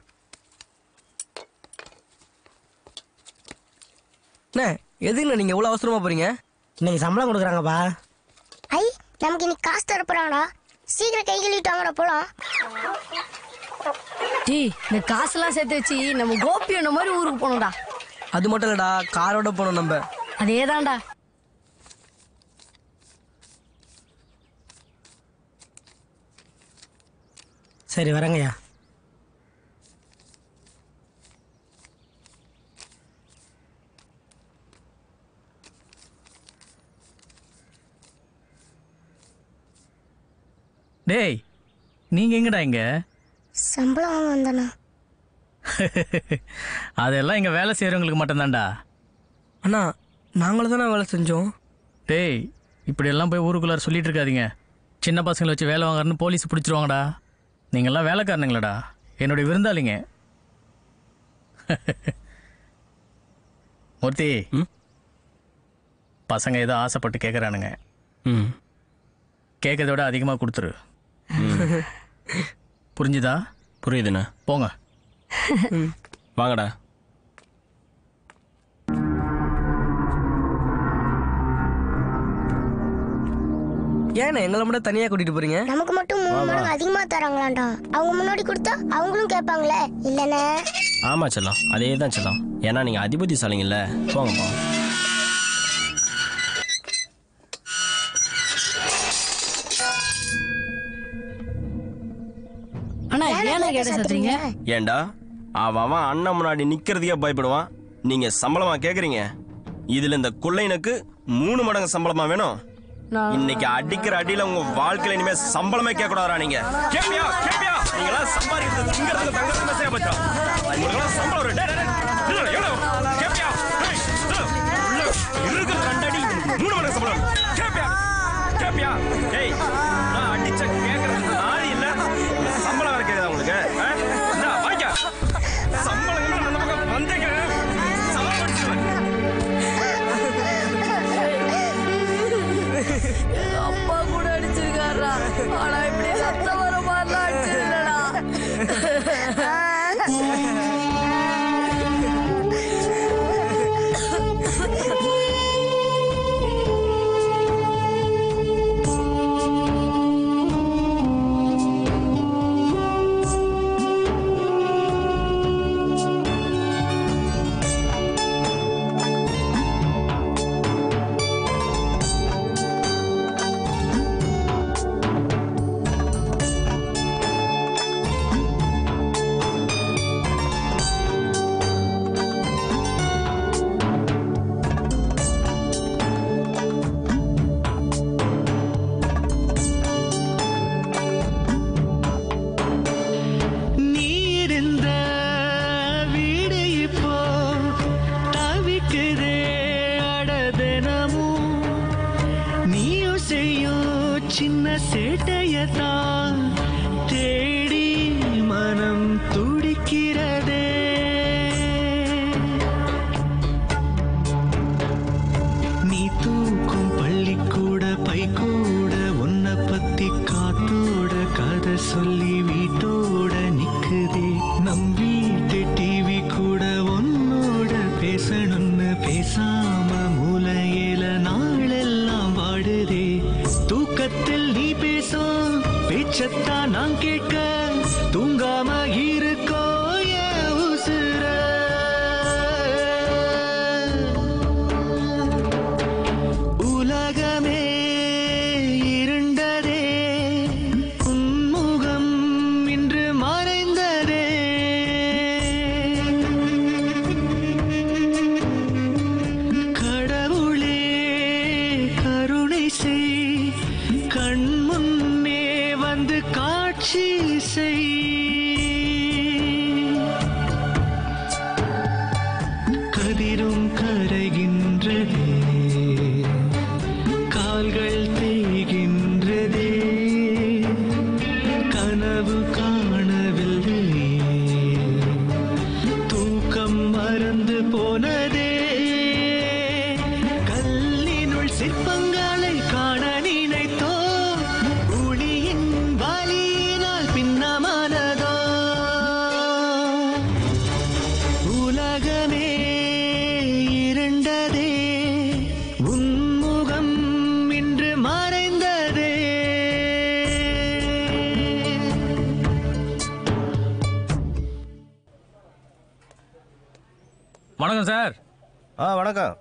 அண்ணே எதுங்கண்ணா நீங்க இவ்வளவு அவசரமா போறீங்க இன்னைக்கு சம்பளம் கொடுக்குறாங்கப்பா ஐ நமக்கு இன்னைக்கு காசு தர போறாங்கடா சீக்கிரம் கை கழுவிட்டு வாங்கடா போலாம் டீ இந்த காசெல்லாம் சேர்த்து வச்சு நம்ம கோபி அண்ணன் மாதிரி ஊருக்கு போகணும்டா அது மட்டும் இல்லடா காரோட போனோம் நம்ம அதேதான்டா சரி வரேங்கய்யா டேய் நீங்க எங்கடா இங்க சம்பளம் வாங்க வந்தானா அதெல்லாம் இங்க வேலை செய்யறவங்களுக்கு மட்டும்தான்டா அண்ணா நாங்களும் தானே வேலை செஞ்சோம் டேய் இப்படி எல்லாம் போய் ஊருக்குள்ளார சொல்லிட்டு இருக்காதீங்க சின்ன பசங்களை வச்சு வேலை வாங்குறன்னு போலீஸ் பிடிச்சிருவாங்கடா நீங்கெல்லாம் வேலைக்காரனுங்களடா என்னுடைய விருந்தாளிங்க மூர்த்தி பசங்க ஏதோ ஆசைப்பட்டு கேட்குறானுங்க ம் கேட்கறத விட அதிகமாக கொடுத்துரு புரிஞ்சுதா புரியுதுண்ணா போங்க வாங்கடா ஏண்ணே எங்களை மட்டும் தனியா கூட்டிட்டு போறீங்க நமக்கு மட்டும் மூணு மடங்கு அதிகமா தராங்களாண்டா அவங்க முன்னாடி கொடுத்தா அவங்களும் கேட்பாங்களே இல்லனே ஆமா செல்லம் அதே தான் செல்லம் ஏன்னா நீங்க அதிபதிசாலிங்கல்ல போங்கப்பா அண்ணா ஏன்னா கேட்ட சத்துறீங்க ஏண்டா அவன் அவன் அண்ணன் முன்னாடி நிக்கிறதுக்கே பயப்படுவான் நீங்க சம்பளமா கேக்குறீங்க இதுல இந்த குள்ளைனுக்கு மூணு மடங்கு சம்பளமா வேணும் இன்னைக்கு அடிக்கிற அடியில உங்க வாழ்க்கையில இனிமே சம்பளமே கேட்க கூடாதா நீங்க கேப்பியா கேப்பியா நீங்க எல்லாம் சம்பாதிக்கிறது திங்கிறதுக்கு தங்கறது மெசேஜ் பச்சா உங்களுக்கு எல்லாம் சம்பளம் ஒரு டேய், டேய், டேய், இல்ல, எவ்வளவு கேப்பியா டேய், இல்ல, உள்ள இருக்கிற ரெண்டு அடி மூணு மடங்கு சம்பளம் கேப்பியா கேப்பியா டேய் நான் அடிச்ச கேக்குறது நாளி இல்ல சம்பளம் வேற கேக்குதா உங்களுக்கு ஆ? இந்தா, வாங்கிக்க. சம்பளம் கிம்பளம் அந்த பக்கம் வந்தீங்க சம்பளம் அடிச்சுடுவேன். எங்க அப்பா கூட அடிச்சிருக்காரா ஆனா இப்படி சத்தம் வர மாதிரிலாம் அடிச்சிருக்கா நீ இருந்த வீடு இப்போ தவிக்குதே அடதினமும் நீயும் செய்யும் சின்ன சேட்டையத்தான் தேடி மனம் துடிக்கிறதே நீ தூக்கும் பள்ளிக்கூட பைக்கூட உன்னை பத்தி காத்தோட கதை சொல்லி வீட்டோட நிக்குதே நம் வீட்டு டிவி கூட உன்னோட பேசணும்னு பேசாம மூலையில நாளெல்லாம் வாடுதே தூக்கத்தில் நீ பேசும் பேச்சத்த சிற்பங்களை காண நினைத்தோ ஒளியின் வலியினால் பின்னமானதோ உலகமே இருண்டதே உன்முகம் இன்று மறைந்ததே வணக்கம் சார் ஆ வணக்கம்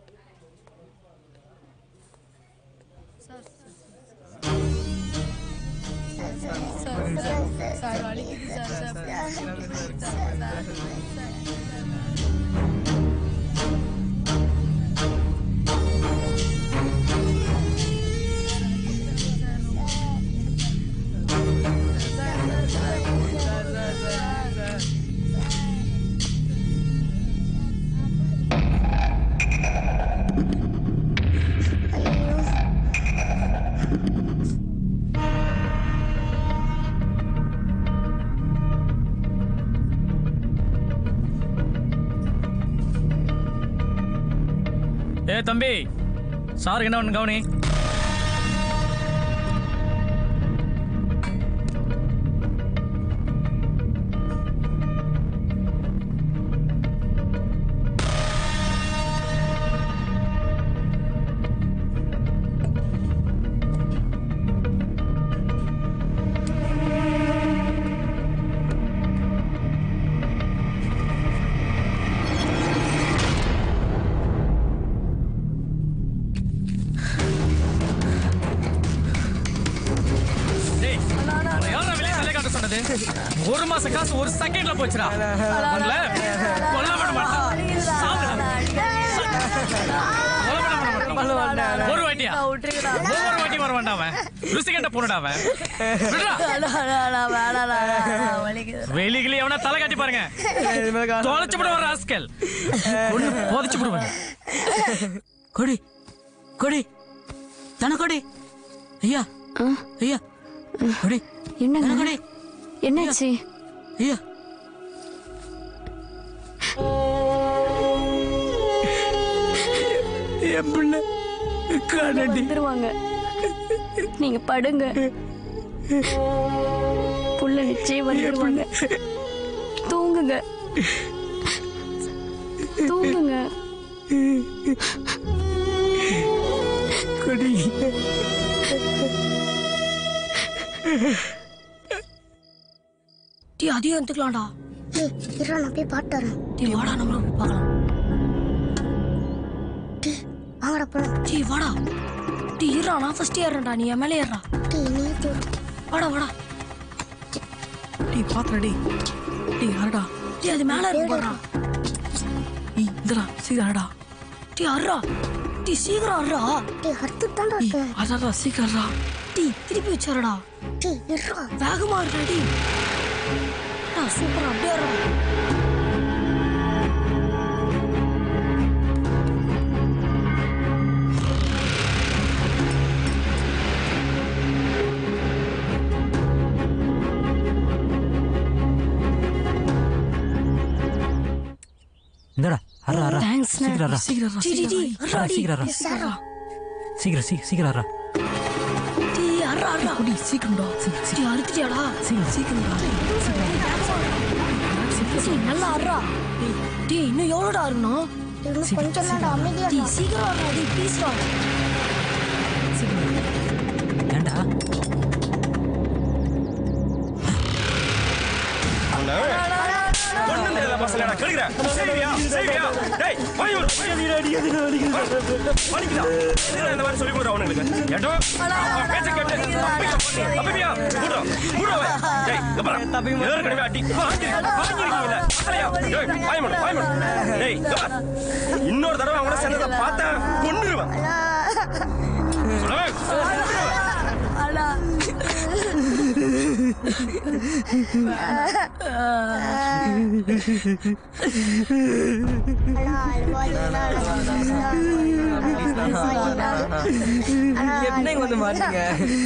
ஏ தம்பி சார் என்ன ஒன்று கவனி டேய், உன்னை யார்றா வெளிய தலைய காட்ட சொன்னது? ஒரு மாச காசு ஒரு செகண்ட்ல போச்சுடா உன்னை கொல்ல விட மாட்டேன். சாவுடா. கொலை பண்ண விட மாட்டேன். ஒரு வாட்டியா ஒவ்வொரு வாட்டி வர வேண்டாம் அவன் ருசிகண்ட பொண்ணுடா அவன் விடுடா. வெளிகளி எவனா தலை காட்டி பாருங்க தொலைச்சு விட வர ஆஸ்கல் ஒண்ணு போதைச்சு விடுவேன் கொடி கொடி தன கொடி ஐயா ஐயா கொடி என்னங்க கொடி என்னாச்சு ஐயா என் பிள்ளை வந்துருவாங்க நீங்க படுங்க புள்ள நிச்சயம் வந்துருவாங்க தூங்குங்க தூங்குங்க டீ அதையும் எடுத்துக்கலாம்டா ஏய் இருடா நான் போய் பாட்டு வரேன் டீ வாடா நம்மளும் போய் பார்க்கலாம் வாங்கடா போலாம் டீ வாடா டீ இருடா நான் ஃபர்ஸ்ட் ஏறேன்டா நீ என் மேலே ஏறா டீ நீ ஏத்தி விடு. வாடா வாடா டீ பாத்துடா டீ டீ அரடா டீ அது மேல இருக்கு பாருடா டீ இந்தடா சீக்கிரம் அரடா டீ அரடா டீ சீக்கிரம் அரடா டீ அறுத்து தான்டா இருக்கேன் அடடா சீக்கிரம் அரடா டீ திருப்பி வச்சாரடா டீ இருடா வேகமா இருடா டீ டா சூப்பரா அப்படியே அரடா இந்தடா அரா அரா Thanks, ண்ணே. சீக்கிரம் அரா சீக்கிரம் அரா, டீ, டீ, டீ, சீக்கிரம் அரா, அரா. சீக்கிரம் அரா Yes, அரா. சீக்கிரம் சீ- சீக்கிரம் அரா டீ அரடா அரடா டீ சீக்கிரம்டா டீ அறுத்துட்டியாடா சீக்கிரம் சீக்கிரம்டா டீ நல்லா அரடா டீ இன்னும் எவ்வளோடா இருக்கணும் இன்னும் கொஞ்சம் தான்டா அமைதியா டீ சீக்கிரம் அரடா டீ ப்ளீஸ்டா ஏண்டா ஒண்ணும் தெரியாத பசங்களடா கெடுக்குற செய்வியா செய்வியா டேய் வாய் ஒரு வலிக்குதா எதுக்குடா இந்த மாதிரி சொல்லி கொடுற அவனுங்களுக்கு ஏட்டோ அவன் பேச்ச கேட்டு தப்பிக்க தப்பிப்பியா கூடுறா கூடுறா வை. டேய் இங்க பாரு ஏற்கனவே அடி வாங்கி வாங்கிருக்கீங்கல்ல அலையா டேய் வாய் மூடு வாய் மூடு டேய் இங்க பாரு இன்னொரு தடவை அவங்கள சேர்ந்ததை பார்த்தா கொன்னுருவேன் சொல்லுவேன் எப்படி இங்க வந்து மாட்டீங்க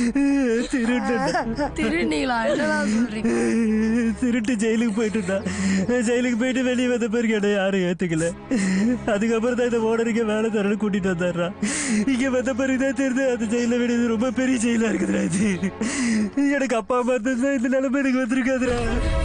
திருநீங்களா என்னதான் சொல்றீங்க திருட்டு ஜெயிலுக்கு போயிட்டுடா ஜெயிலுக்கு போயிட்டு வெளியே வந்த பிறகு என்ன யாரும் ஏத்துக்கல அதுக்கப்புறம் தான் இந்த ஓனருக்கு வேலை தரணும் கூட்டிட்டு வந்தாடுறா இங்க வந்த பிறகு தான் தெரிஞ்சு அந்த ஜெயில விடுறது ரொம்ப பெரிய ஜெயிலா இருக்குதுடா இது எனக்கு அப்பா அம்மா இருந்தா இந்த நிலைமை எனக்கு வந்திருக்காதுடா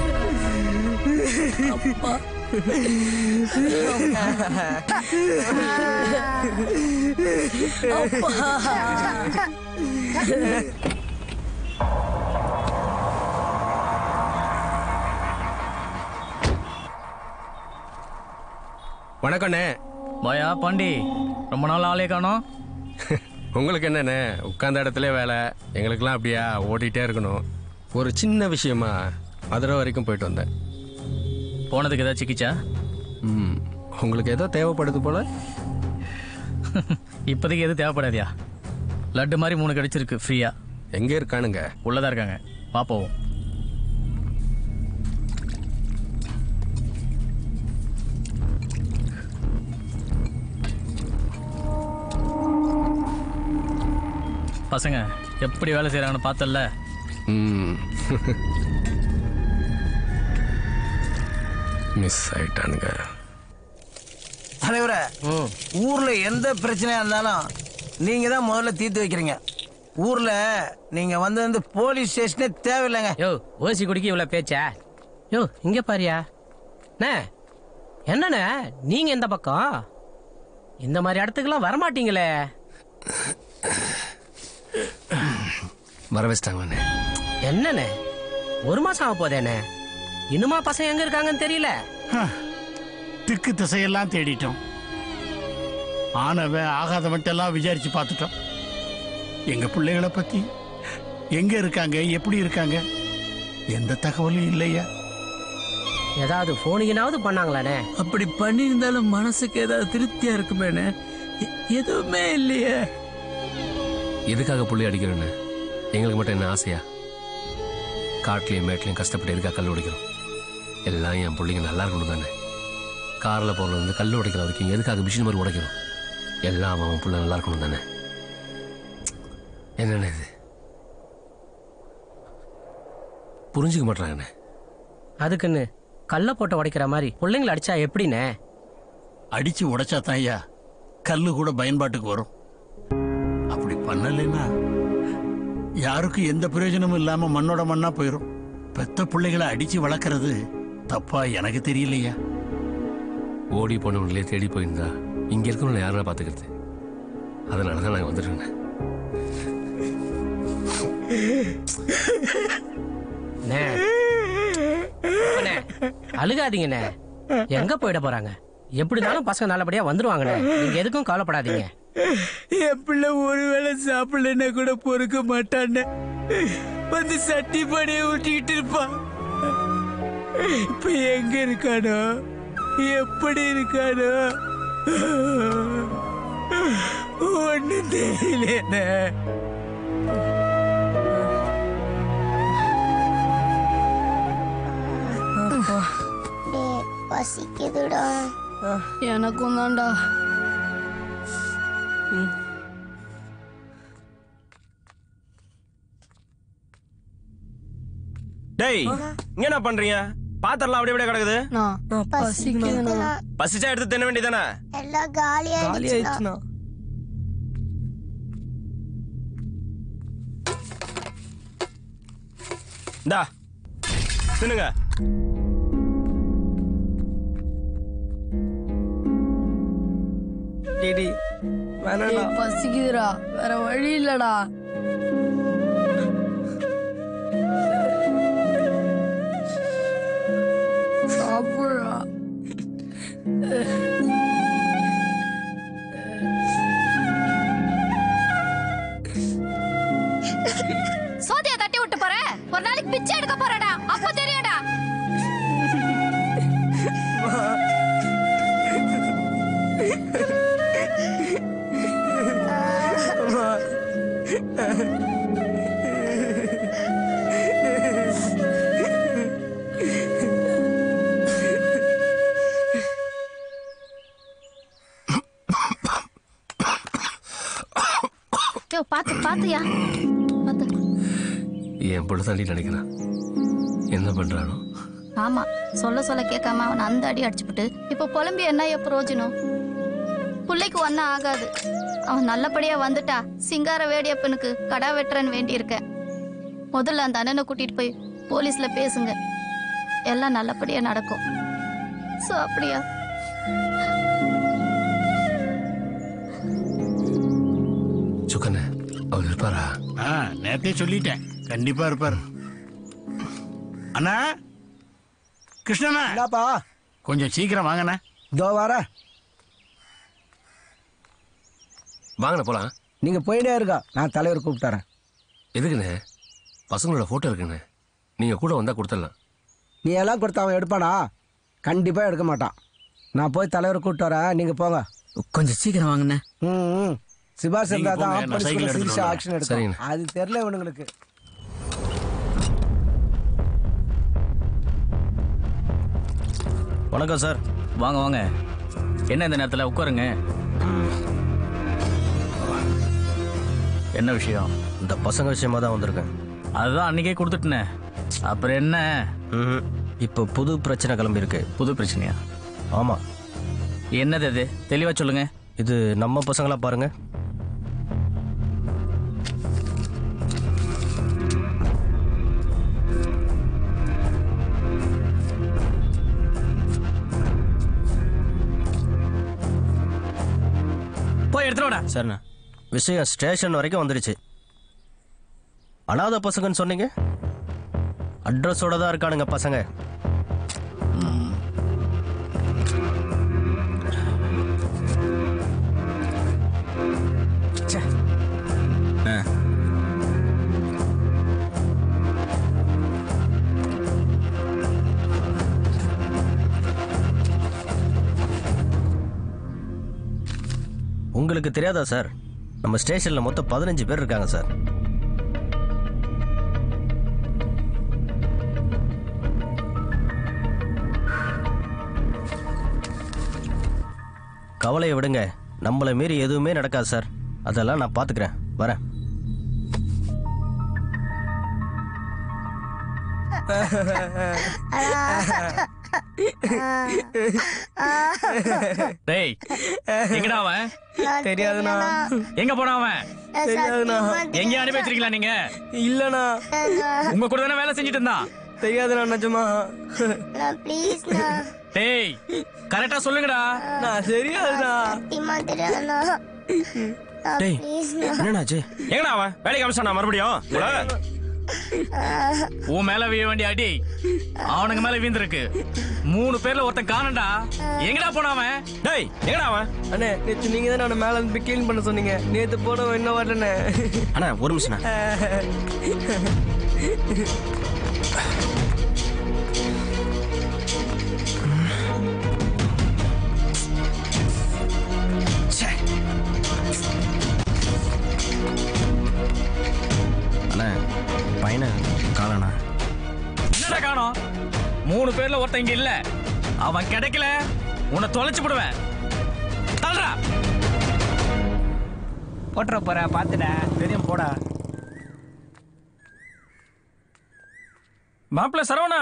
வணக்கண்ணே பாயா பாண்டி ரொம்ப நாள் ஆளே காணோம் உங்களுக்கு என்னண்ணே உட்கார்ந்த இடத்துல வேலை எங்களுக்கெல்லாம் அப்படியா ஓடிட்டே இருக்கணும் ஒரு சின்ன விஷயமா மதுரை வரைக்கும் போயிட்டு வந்தேன் போனதுக்கு ஏதாவது சிக்கிச்சா ம் உங்களுக்கு ஏதோ தேவைப்படுது போல இப்போதைக்கு எதுவும் தேவைப்படாதியா லட்டு மாதிரி மூணு கிடைச்சிருக்கு ஃப்ரீயா எங்க இருக்கானுங்க உள்ளதா இருக்காங்க பாப்போம் பசங்க எப்படி வேலை செய்கிறாங்கன்னு பார்த்தல்ல ம் மிஸ் ஆயிட்டானுங்க தலைவரே ஊர்ல எந்த பிரச்சனையா இருந்தாலும் நீங்க தான் முதல்ல தீர்த்து வைக்கிறீங்க ஊர்ல நீங்க வந்து வந்து போலீஸ் ஸ்டேஷனே தேவையில்லைங்க யோ ஓசி குடிக்க இவ்வளோ பேச்சா யோ இங்க பாரியா அண்ணே என்னண்ணே நீங்க எந்த பக்கம் இந்த மாதிரி இடத்துக்குலாம் வரமாட்டீங்களே வர வச்சிட்டாங்கண்ணே என்னண்ணே ஒரு மாசம் ஆக போதேண்ணே இன்னுமா பசங்க எங்க இருக்காங்கன்னு தெரியல திக்கு திசையெல்லாம் தேடிட்டோம் ஆனவன் ஆகாதவன்ட்டு எல்லாம் விசாரிச்சு பார்த்துட்டோம் எங்க பிள்ளைகளை பத்தி எங்க இருக்காங்க எப்படி இருக்காங்க எந்த தகவலும் இல்லையா ஏதாவது போனிங்கனாவது பண்ணாங்களாண்ணே அப்படி பண்ணியிருந்தாலும் மனசுக்கு ஏதாவது திருப்தியா இருக்குமேனே எ- எதுவுமே இல்லையே எதுக்காக புள்ளி அடிக்கிறேன்னு எங்களுக்கு மட்டும் என்ன ஆசையா காட்டுலையும் மேட்லையும் கஷ்டப்பட்டு எதுக்காக கல் உடைக்கிறோம் எல்லாம் என் பிள்ளைங்க நல்லா இருக்கணும் தானே காரில் போகிறது வந்து கல் உடைக்கிற வரைக்கும் எதுக்காக மிஷின் மாதிரி உடைக்கிறோம் எல்லாம் அவன் அவன் பிள்ளை நல்லா இருக்கணும் தானே என்னண்ணே இது புரிஞ்சுக்க மாட்டாங்கண்ணே அதுக்குன்னு கல்ல போட்டு உடைக்கிற மாதிரி பிள்ளைங்களை அடிச்சா எப்படிண்ணே அடிச்சு உடைச்சா தான் ஐயா கல்லு கூட பயன்பாட்டுக்கு வரும் அப்படி பண்ணலைன்னா யாருக்கும் எந்த பிரயோஜனமும் இல்லாம மண்ணோட மண்ணா போயிடும் பெத்த பிள்ளைகளை அடிச்சு வளர்க்கறது தப்பா எனக்கு தெரியலையா ஓடி போனவங்களே தேடி போயிருந்தா இங்கே இருக்கவங்கள யாரும் பார்த்துக்கிறது அதனால தான் நாங்கள் வந்துட்டு அண்ணே. அண்ணே, அழுகாதீங்கண்ணே எங்க போயிட போறாங்க எப்படினாலும் பசங்க நல்லபடியா வந்துருவாங்கண்ணே நீங்க எதுக்கும் கவலைப்படாதீங்க என் பிள்ளை ஒருவேளை சாப்பிடலன்னா கூட பொறுக்க மாட்டான்னு வந்து சட்டி படையை ஊட்டிக்கிட்டு இருப்பான் இப்ப எங்க இருக்கானோ எப்படி இருக்கானோ ஒண்ணும் தெரியல டேய் பசிக்குதுடா எனக்கும் தான்டா டேய் இங்க என்ன பண்றீங்க பாத்திரலாம் அப்படியே அப்படியே கிடக்குது நான் பசிக்குதுண்ணா பசிச்சா எடுத்து தின்ன வேண்டியதானே எல்லாம் காலி ஆயிடுச்சுண்ணா இந்தா தின்னுங்க டேடி வேணாடா ஏய், பசிக்குதுடா வேற வழி இல்லடா சாப்பிடுறா சோதியா தட்டி விட்டு போற ஒரு நாளைக்கு பிச்சை எடுக்க போறடா அப்ப தெரியும்டா யோ பாத்து பாத்துயா பாத்து என் பிள்ளை தாண்டி நினைக்கிறான் என்ன பண்றானோ ஆமா சொல்ல சொல்ல கேட்காம அவன் அந்த அடி அடிச்சுப்புட்டு இப்ப புலம்பி என்ன பிரயோஜனம் புள்ளைக்கு ஒன்னும் ஆகாது அவன் நல்லபடியா வந்துட்டா சிங்கார வேடியப்பனுக்கு கடா வெட்டுறன்னு வேண்டி இருக்க முதல்ல அந்த அண்ணனை கூட்டிட்டு போய் போலீஸ்ல பேசுங்க எல்லாம் நல்லபடியா நடக்கும் சோ அப்படியா சுக்கண்ணே அவர் இருப்பாரா ஆ நேத்தே சொல்லிட்டேன் கண்டிப்பா இருப்பார் அண்ணா கிருஷ்ணனா என்னப்பா கொஞ்சம் சீக்கிரம் வாங்கண்ணா இதோ வர வாங்கண்ணே போலாம் நீங்க போயிட்டே இருக்கா நான் தலைவர் கூப்பிட்டாரன் எதுக்குண்ணே பசங்களோட போட்டோ இருக்குண்ணே நீங்க கூட வந்தா கொடுத்துடலாம் நீ எல்லாம் கொடுத்த அவன் எடுப்பானா கண்டிப்பா எடுக்க மாட்டான் நான் போய் தலைவர் கூப்பிட்டு வரேன் நீங்க போங்க கொஞ்சம் சீக்கிரம் வாங்கண்ணே ம் ம். சிபாஸ் நீங்க இருந்தா தான் போங்க, நான் ஆப்பன்ஸ் சைக்கிள் கூட எடுத்துட்டு சீரியஸா வரேன். ஆக்ஷன் எடுக்கும் சரிங்கண்ணே. அது தெரியல இவனுங்களுக்கு வணக்கம் சார் வாங்க வாங்க என்ன இந்த நேரத்தில் உட்காருங்க என்ன விஷயம் இந்த பசங்க விஷயமா தான் வந்திருக்கேன் அதுதான் அன்னைக்கே கொடுத்துட்டேனே அப்புறம் என்ன ம்ஹும். இப்போ புது பிரச்சனை கிளம்பியிருக்கு புது பிரச்சனையா ஆமாம் என்னது அது தெளிவாக சொல்லுங்க இது நம்ம பசங்களா பாருங்க போய் எடுத்துட்டு வாடா சரிண்ணா விஷயம் ஸ்டேஷன் வரைக்கும் வந்துடுச்சு அனாதை பசங்கன்னு சொன்னீங்க அட்ரஸோட தான் இருக்கானுங்க பசங்க உங்களுக்கு தெரியாதா சார் நம்ம ஸ்டேஷன்ல மொத்தம் பதினஞ்சு பேர் இருக்காங்க சார் கவலையை விடுங்க நம்மளை மீறி எதுவுமே நடக்காது சார் அதெல்லாம் நான் பார்த்துக்கிறேன் வரேன் டேய் எங்கடா அவன் தெரியாதுண்ணா எங்க போனா அவன் தெரியாதுண்ணா எங்கேயும் அனுப்பி வச்சிருக்கீங்களா நீங்க இல்லண்ணா உங்க கூட தானே வேலை செஞ்சுட்டு இருந்தான் தெரியாதுண்ணா நிஜமா ப்ளீஸ்ண்ணா டேய் கரெக்டா சொல்லுங்கடா நான் தெரியாதுண்ணா சத்தியமா தெரியாதுண்ணா டேய் ப்ளீஸ்ண்ணா என்னண்ணாச்சு எங்கடா அவன் வேலைக்கு அமிச்சானா மறுபடியும் உங்களை? உன் மேல வீழ வேண்டிய அடி அவனுங்க மேல வீந்திருக்கு மூணு பேர்ல ஒருத்தன் காணண்டா எங்கடா போனா அவன் டேய் எங்கடா அவன் அண்ணே நேற்று நீங்க தான் மேல இருந்து க்ளீன் பண்ண சொன்னீங்க நேத்து போனவன் இன்னும் வரலண்ணே அண்ணா ஒரு நிமிஷம் அண்ணா பையனை காலண்ணா என்னடா காணோம் மூணு பேர்ல ஒருத்தன் இங்க இல்ல அவன் கிடைக்கல உன்னை தொலைச்சு விடுவேன் தள்ளுடா போட்டுற போற பாத்துட தெரியும் போடா மாப்பிள்ள சரவணா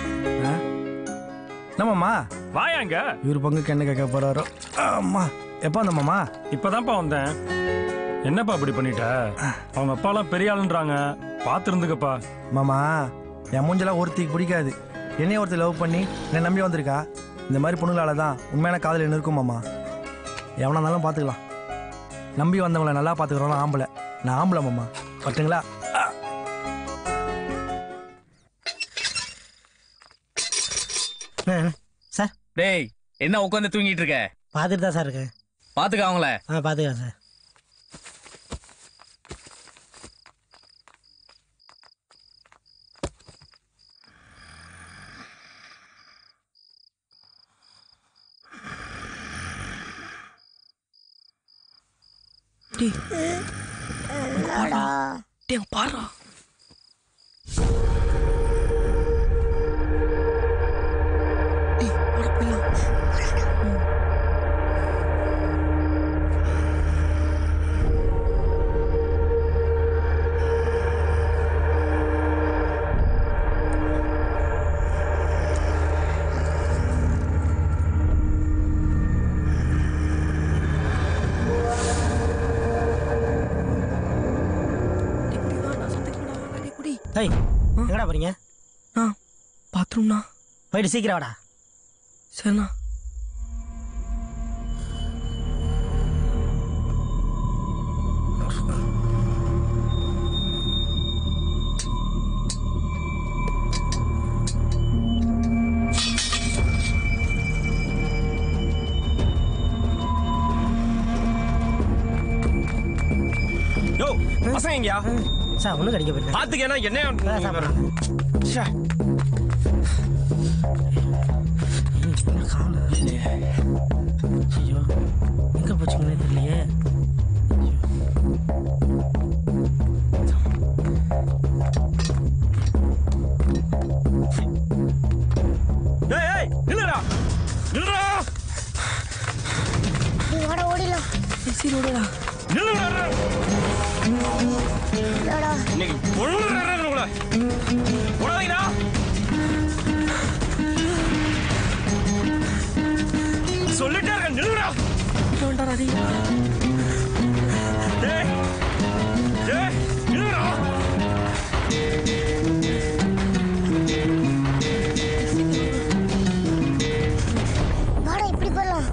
நம்மம்மா வாயாங்க இவர் பங்குக்கு என்ன கேட்க போறாரோ அம்மா எப்போ அந்த மாமா இப்பதான்ப்பா வந்தேன் என்னப்பா இப்படி பண்ணிட்ட அவங்க அப்பாலாம் பெரிய ஆளுன்றாங்க பார்த்து இருந்துக்கப்பா மாமா என் மூஞ்செல்லாம் ஒருத்திக்கு பிடிக்காது என்னைய ஒருத்தர் லவ் பண்ணி என்னை நம்பி வந்திருக்கா இந்த மாதிரி பொண்ணுங்களால தான் உண்மையான காதல் என்ன இருக்கும் மாமா எவனா இருந்தாலும் பார்த்துக்கலாம் நம்பி வந்தவங்கள நல்லா பார்த்துக்கிறோம் ஆம்பளை நான் ஆம்பளை மாமா பட்டுங்களா சார் டேய் என்ன உட்காந்து தூங்கிட்டு இருக்க பார்த்துட்டு தான் சார் இருக்கேன் பாத்துக்க அவங்கள ஆ பார்த்துக்கலாம் சார் என்னடா டேய் பாரு டேய் எங்கடா போறீங்க பாத்ரூம்ண்ணா போயிட்டு சீக்கிரம் வாடா சரிண்ணா யோ பசங்க எங்கயா சார் ஒன்றும் கிடைக்க போயிருக்கேன் பாத்துக்கேனா என்ன ச்சே. ஐயோ எங்க போச்சுங்கன்னே தெரியலையே ஏய் ஏய் நில்லுடா நில்லுடா நீ வாடா ஓடிடலாம் சரி ஓடடா நில்லுடா இல்லடா இன்னைக்கு கொள்ளுறேன் உங்களை போடாதீங்கடா சொல்லிட்டே இருக்கேன் நில்லுடா டேய் டேய் நில்லுடா வாடா இப்படி போடலாம்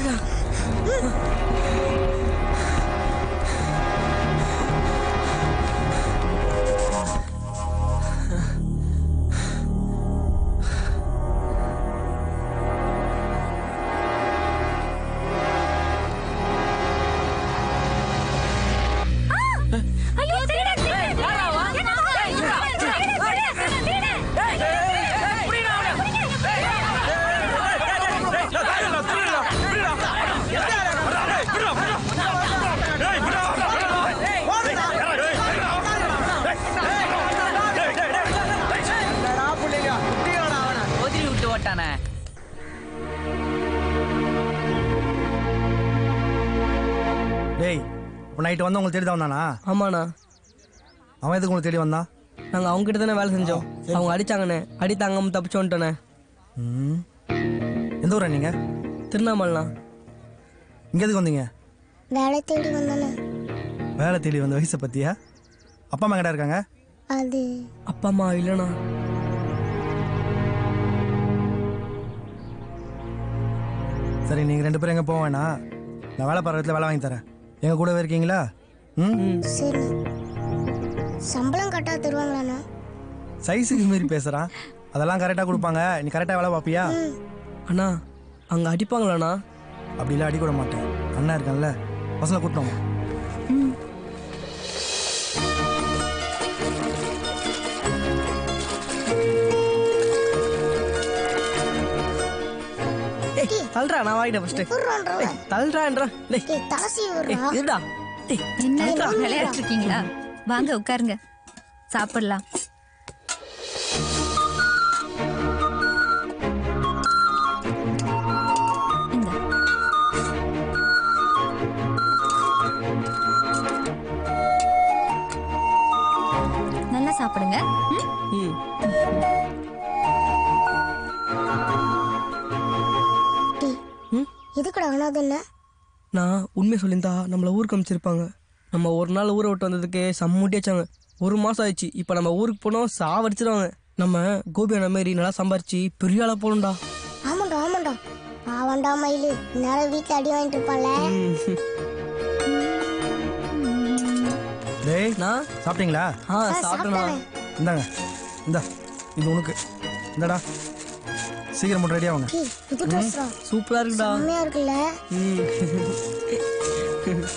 ஐயோ திருடன் திருடன் ஒதிரி விட்டு ஓட்டானே டேய் இப்போ நைட்டு வந்து உங்களுக்கு தேடி தான் வந்தானா ஆமாண்ணா அவன் எதுக்கு உங்களுக்கு தேடி வந்தான் நாங்கள் அவங்க கிட்ட தானே வேலை செஞ்சோம் அவங்க அடிச்சாங்கண்ணே அடி தாங்காம தப்பிச்சு வந்துட்டோண்ணே ம் எந்த ஊரா நீங்கள் திருவண்ணாமலைண்ணா இங்கே எதுக்கு வந்தீங்க வேலை தேடி வந்தானே வேலை தேடி வந்த வயசை பற்றியா அப்பா அம்மா கிட்ட இருக்காங்க அது அப்பா அம்மா இல்லைண்ணா சரி நீங்கள் ரெண்டு பேரும் எங்கே போக வேணாம் நான் வேலை பார்க்குற இடத்துல வேலை வாங்கி தரேன் எங்கள் கூடவே இருக்கீங்களா ம் சரி சம்பளம் கட்டா தருவாங்களாண்ணா சைஸுக்கு மீறி பேசுகிறான் அதெல்லாம் கரெக்டாக கொடுப்பாங்க நீ கரெக்டாக வேலை பார்ப்பியா அண்ணா அங்கே அடிப்பாங்களாண்ணா அப்படிலாம் அடிக்க விட மாட்டேன் அண்ணா இருக்கான்ல பசங்களை கூட்டணும் ஏய் தள்ளுறா நான் வாங்கிட்டேன் ஃபஸ்ட்டு விட்றான்றா தள்ளுறான்றா டேய் ஏய் தாசி ஏய் விட்றா இருடா டேய் என்ன தள்ளுறா. விளையாட்டு இருக்கீங்களா வாங்க உட்காருங்க சாப்பிடலாம் இந்தா. நல்லா சாப்பிடுங்க ம்? ம் டேய் எதுக்குடா அனாதை என்ன நான் உண்மை சொல்லியிருந்தா நம்மளை ஊருக்கு அமைச்சிருப்பாங்க நம்ம ஒரு நாள் ஊரை விட்டு வந்ததுக்கு செம்மூட்டி வச்சாங்க ஒரு மாதம் ஆயிடுச்சு இப்போ நம்ம ஊருக்கு போனோம் சாவடிச்சிருவாங்க நம்ம கோபி அண்ணா மாரி நல்லா சம்பாரிச்சு பெரிய ஆளாக போகணும்டா ஆமாண்டா ஆமாண்டா ஆவாண்டா மயிலு நேரம் வீட்டில் அடி வாங்கிட்டு இருப்பான்ல டேய் நான் சாப்பிட்டீங்களா ஆ ஆ, சாப்பிட்டேண்ணா சாப்பிட்டேனே. இந்தாங்க இந்தா இது உனக்கு இந்தடா சீக்கிரம் மட்டும் ரெடியாக வாங்க ஏய், புது ட்ரெஸ்ரா சூப்பராக இருக்குடா செம்மையா இருக்குல்ல ம்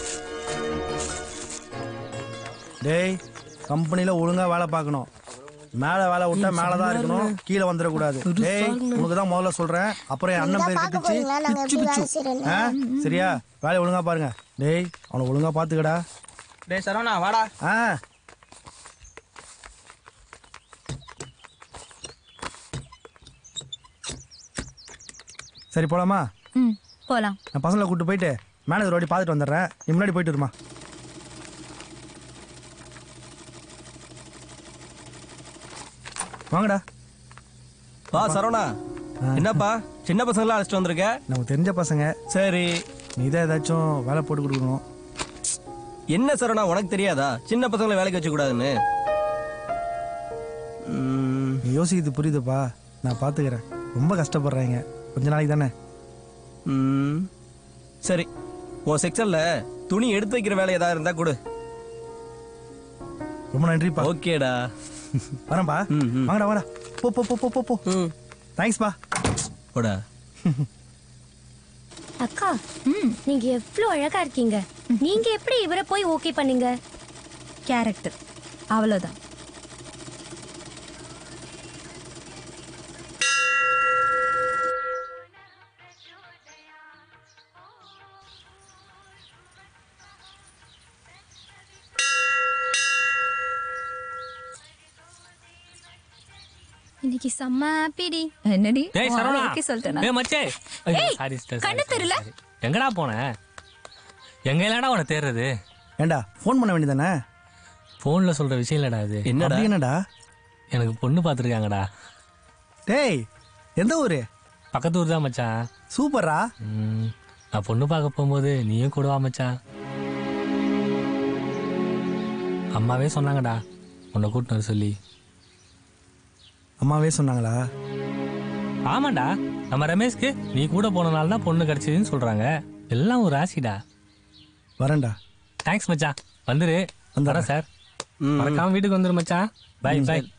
டேய் கம்பெனியில் ஒழுங்காக வேலை பார்க்கணும் மேலே வேலை விட்டா மேலே தான் இருக்கணும் கீழே வந்துடக்கூடாது டேய் உனக்கு தான் முதல்ல சொல்கிறேன் அப்புறம் என் அண்ணன் பேர் பார்க்க கட்டிச்சு போறீங்களா நாங்க பிச்சு எப்படி வேலை பிச்சு செய்யறோன்னு ஆ சரியா வேலையை ஒழுங்கா பாருங்க டேய் அவனை ஒழுங்கா பார்த்துக்கடா டேய் சரவணா வாடா ஆ சரி போலாமா ம் போலாம் நான் பசங்களை கூப்பிட்டு போயிட்டு மேனேஜர் வாட்டி பார்த்துட்டு வந்துடுறேன் நீ முன்னாடி போயிட்டு வருமா வாங்கடா வா சரவணா என்னப்பா சின்ன பசங்களாம் அழைச்சிட்டு வந்திருக்க நமக்கு தெரிஞ்ச பசங்க சரி நீ தான் ஏதாச்சும் வேலை போட்டு கொடுக்கணும் என்ன சரவணா உனக்கு தெரியாதா சின்ன பசங்களை வேலைக்கு வச்சு கூடாதுன்னு நீ யோசிக்கிறது புரியுதுப்பா நான் பார்த்துக்கிறேன் ரொம்ப கஷ்டப்படுறாங்க கொஞ்ச நாளைக்கு தானே ம் சரி உன் செக்ஷன்ல துணி எடுத்து வைக்கிற வேலை ஏதாவது இருந்தா கொடு ரொம்ப நன்றிப்பா ஓகேடா வரேன்பா வாங்கடா வாடா போ போ போ போ போ போ தேங்க்ஸ்ப்பா போடா அக்கா ம் நீங்க எவ்வளவு அழகா இருக்கீங்க நீங்க எப்படி இவரை போய் ஓகே பண்ணீங்க கேரக்டர் அவ்வளோதான் இன்னைக்கு செம்ம ஹாப்பிடி என்னடி டேய் சரவணா ஓகே சொல்லிட்டேனா ஏய் மச்சே ஏய், சாரி சிஸ்டர் கண்ணு தெரியல? எங்கடா போன எங்க இல்லடா உன தேடுறது ஏண்டா ஃபோன் பண்ண வேண்டியதானே போன்ல சொல்ற விஷயம் இல்லடா இது அப்படி என்னடா எனக்கு பொண்ணு பார்த்துருக்காங்கடா டேய் எந்த ஊரு பக்கத்து ஊர் தான் மச்சான் சூப்பரா ம், நான் பொண்ணு பார்க்க போகும்போது நீயும் கூட வா மச்சான் அம்மாவே சொன்னாங்கடா உன்னை கூட்டினு வர சொல்லி அம்மாவே சொன்னாங்களா ஆமாண்டா நம்ம ரமேஷ்க்கு நீ கூட போனனால தான் பொண்ணு கிடைச்சதுன்னு சொல்றாங்க எல்லாம் ஒரு ராசிடா வரேன்டா தேங்க்ஸ் மச்சான் வந்துரு வரேன் சார் மறக்காம வீட்டுக்கு வந்துரு மச்சான் பை ம், பை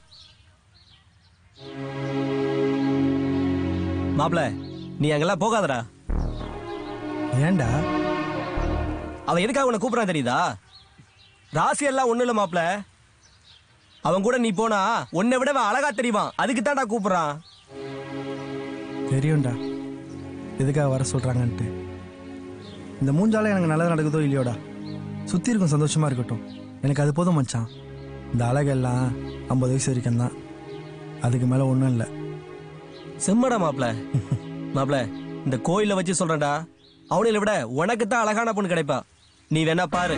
மாப்பிள நீ அங்கெல்லாம் போகாதடா ஏன்டா அவன் எதுக்காக உன்னை கூப்பிடான் தெரியுதா ராசி எல்லாம் ஒண்ணும் இல்ல மாப்பிள அவன் கூட நீ போனா உன்னை விட அவன் அழகா தெரிவான் அதுக்கு தான்டா கூப்பிடுறான் தெரியும்டா எதுக்காக வர சொல்றாங்கன்ட்டு இந்த மூஞ்சால எனக்கு நல்லது நடக்குதோ இல்லையோடா சுத்தி இருக்கும் சந்தோஷமா இருக்கட்டும் எனக்கு அது போதும் மச்சான் இந்த அழகெல்லாம் ஐம்பது வயசு வரைக்கும் தான் அதுக்கு மேல ஒன்றும் இல்லை செம்மடா மாப்பிள மாப்பிள இந்த கோயில வச்சு சொல்றேன்டா அவனையில விட உனக்கு தான் அழகான பொண்ணு கிடைப்பா நீ வேணா பாரு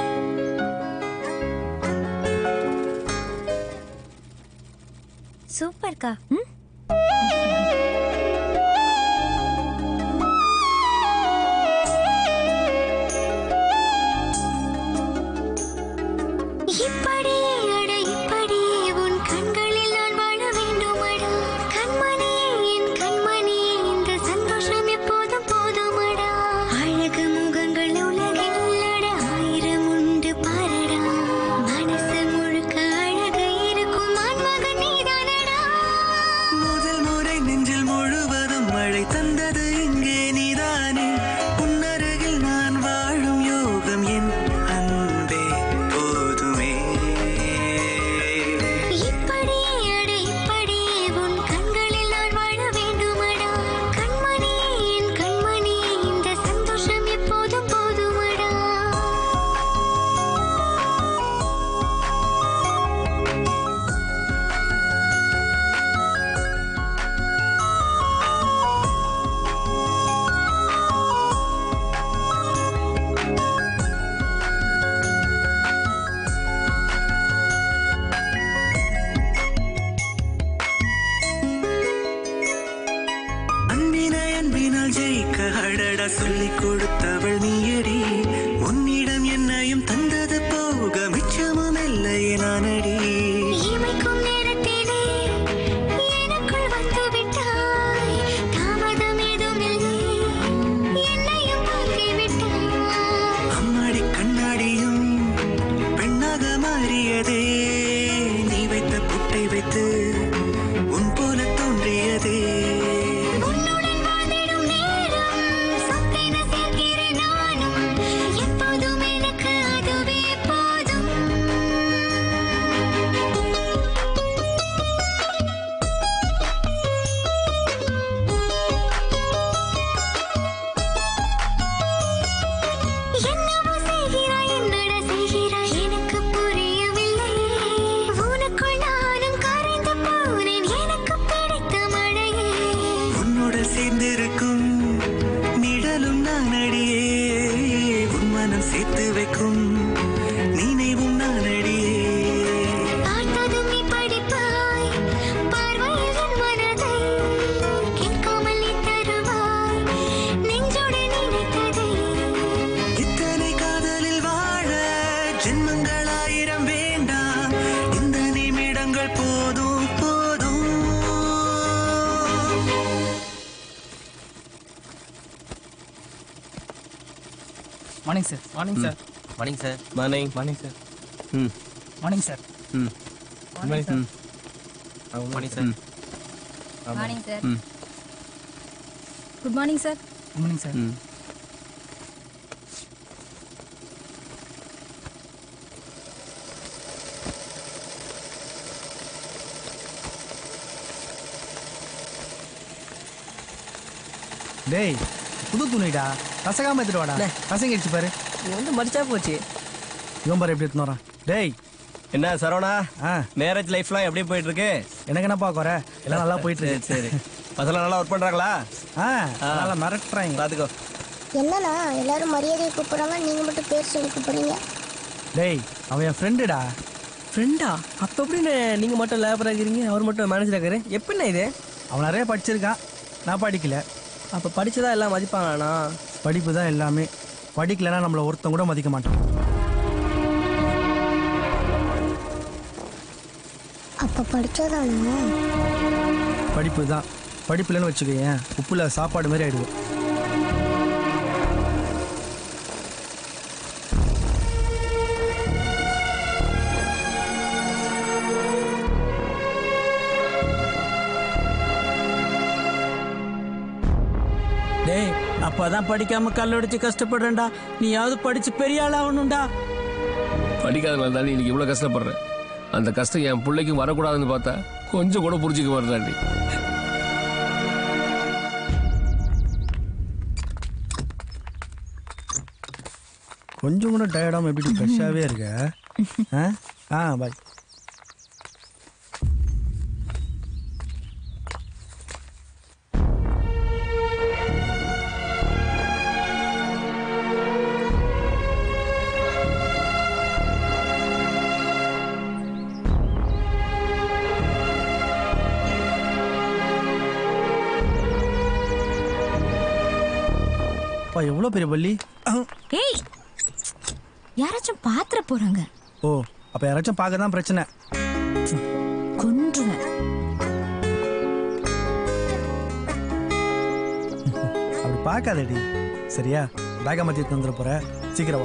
சூப்பர்க்கா ம் இப்படியே அட இப்படியே உன் கண்களில் நான் வாழ வேண்டுமடா கண்மணியே என் கண்மணியே இந்த சந்தோஷம் எப்போதும் போதுமடா அழகு முகங்கள் உலகில் அட ஆயிரம் உண்டு பாரடா மனசு முழுக்க அழகு இருக்கும் ஆண்மகன் நீதானடா முதல் முறை நெஞ்சில் முழுவதும் மழை தந்தது இங்கே நீதானே உன்னருகில் நான் வாழும் யோகம் என் அன்பே போதுமே இப்படியே அட இப்படியே உன் கண்களில் நான் வாழ வேண்டுமடா கண்மணியே என் கண்மணியே இந்த சந்தோஷம் எப்போதும் போதுமடா அன்பினை அன்பினால் ஜெயிக்க அடடா சொல்லிக் கொடுத்தவள் நீயடி உன்னிடம் என்னையும் தந்தது போக மிச்சமும் இல்லையே நானடி இமைக்கும் நேரத்திலே எனக்குள் வந்து விட்டாய் தாமதம் ஏதும் இல்லை என்னையும் தாக்கி விட்டாய் அம்மாடி கண்ணாடியும் பெண்ணாக மாறியதே நீ வைத்த புட்டை வைத்து உன் போல தோன்றியதே உன்னுடன் வாழ்ந்திடும் நேரம் சொத்தென சேர்க்கிறேன் நானும் எப்போதும் எனக்கு அதுவே போதும் என்னவோ செய்கிறாய் என்னடா செய்கிறாய் எனக்கு புரியவில்லை உனக்குள் நானும் கரைந்து போனேன் எனக்கு பிடித்த மழையே உன்னோட சேர்ந்திருக்கும் நிழலும் நான் அடியே உன் மனம் சேர்த்து வைக்கும் நினைவும் நான் அடியே பார்த்ததும் நீ படிப்பாய் பார்வையில் என் மனதை கேட்காமல் நீ தருவாய் நெஞ்சோடு நினைத்ததை இத்தனை காதலில் வாழ ஜென்மங்கள் ஆயிரம் வேண்டாம் இந்த நிமிடங்கள் போதும் morning sir morning sir morning sir morning morning sir ம் மார்னிங் சார் ம் Morning, sir. Morning sir morning sir ம் good morning sir morning sir ம் டேய் புது துணிடா கசகாம எடுத்துட்டு வாடா கசங்கிடுச்சு பாரு நீ வந்து மடிச்சா போச்சு இவன் பாரு எப்படி எடுத்துன்னு வரான் டேய் என்ன சரவணா ஆ மேரேஜ் லைஃப்லாம் எப்படி போயிட்டு இருக்கு எனக்கு என்னப்பா குறை எல்லாம் நல்லா போயிட்டு இருக்கு சரி பசங்க நல்லா ஒர்க் பண்றாங்களா ஆ நல்லா மிரட்டுறாங்க பாத்துக்கோ என்னண்ணா எல்லாரும் மரியாதையை கூப்பிடுறாங்க நீங்க மட்டும் பேர் சொல்லி கூப்பிடுறீங்க டேய் அவன் என் ஃப்ரெண்டுடா ஃப்ரெண்டா அப்போ எப்படின்னு நீங்கள் மட்டும் லேபராக இருக்கிறீங்க அவர் மட்டும் மேனேஜராக இருக்கிற எப்படிண்ணா இது அவன் நிறைய படிச்சிருக்கான் நான் படிக்கல அப்போ படிச்சதா எல்லாம் மதிப்பாங்கண்ணா படிப்பு தான் எல்லாமே படிக்கலைன்னா நம்மளை ஒருத்தன் கூட மதிக்க மாட்டான் அப்ப படிச்சாதானா படிப்பு தான் படிப்புலன்னு வச்சுக்கோயேன் உப்புல சாப்பாடு மாதிரி ஆயிடுவோம் டேய் அப்பதான் படிக்காம கல்லடிச்சு கஷ்டப்படுறேன்டா நீயாவது படிச்சு பெரிய ஆள் ஆகணும்டா படிக்காதனால தாண்டி இன்னைக்கு இவ்வளவு கஷ்டப்படுறேன் அந்த கஷ்டம் என் பிள்ளைக்கும் வரக்கூடாதுன்னு பார்த்தா கொஞ்சம் கூட புரிஞ்சுக்க மாட்டேன்டி கொஞ்சம் கூட டயர்டாம எப்படி ஃப்ரெஷ்ஷாகவே இருக்க ஆ ஆ பாய் அப்பா எவ்வளோ பெரிய பள்ளி ஏய் யாராச்சும் பாத்திர போறாங்க ஓ அப்போ யாராச்சும் பார்க்க தான் பிரச்சனை கொன்றுவேன் அப்படி பார்க்காதடி சரியா பேக்கை மாற்றி தந்துட போற சீக்கிரம் வா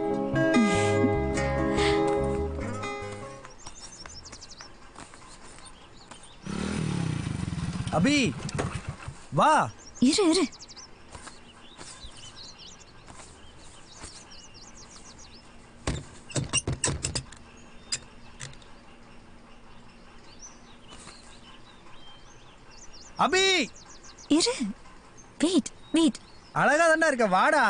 அபி வா இரு இரு அபி இரு வெயிட் வெயிட் அழகா தாண்டா இருக்க வாடா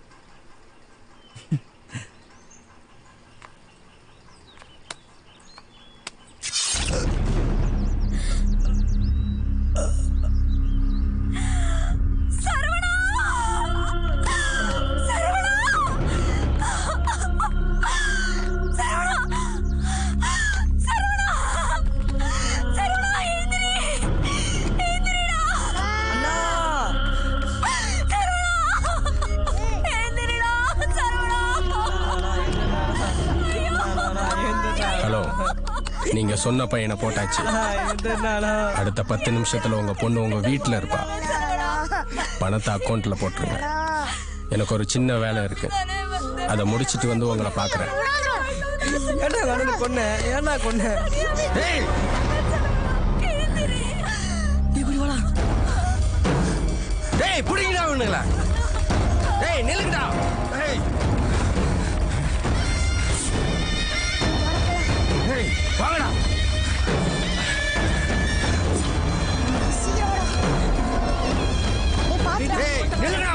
சரவணா சரவணா சரவணா சரவணா சரவணா எழுந்திரி எழுந்திரிடா அண்ணா சரவணா எழுந்திரிடா சரவணா ஹலோ நீங்க சொன்ன பையனை போட்டாச்சு அடுத்த பத்து நிமிஷத்துல உங்க பொண்ணு உங்க வீட்டுல இருப்பா பணத்தை அக்கௌண்ட்ல போட்டுருங்க எனக்கு ஒரு சின்ன வேலை இருக்கு அதை முடிச்சிட்டு வந்து உங்களை பாக்குறேன் ஏன்டா கண்ணு கொன்ன ஏன்டா கொன்ன டேய் இப்படி வாடா டேய் புடிங்கடா அவனுங்களா டேய் நில்லுங்கடா டேய் டேய் வாங்கடா டேய் நில்லுங்கடா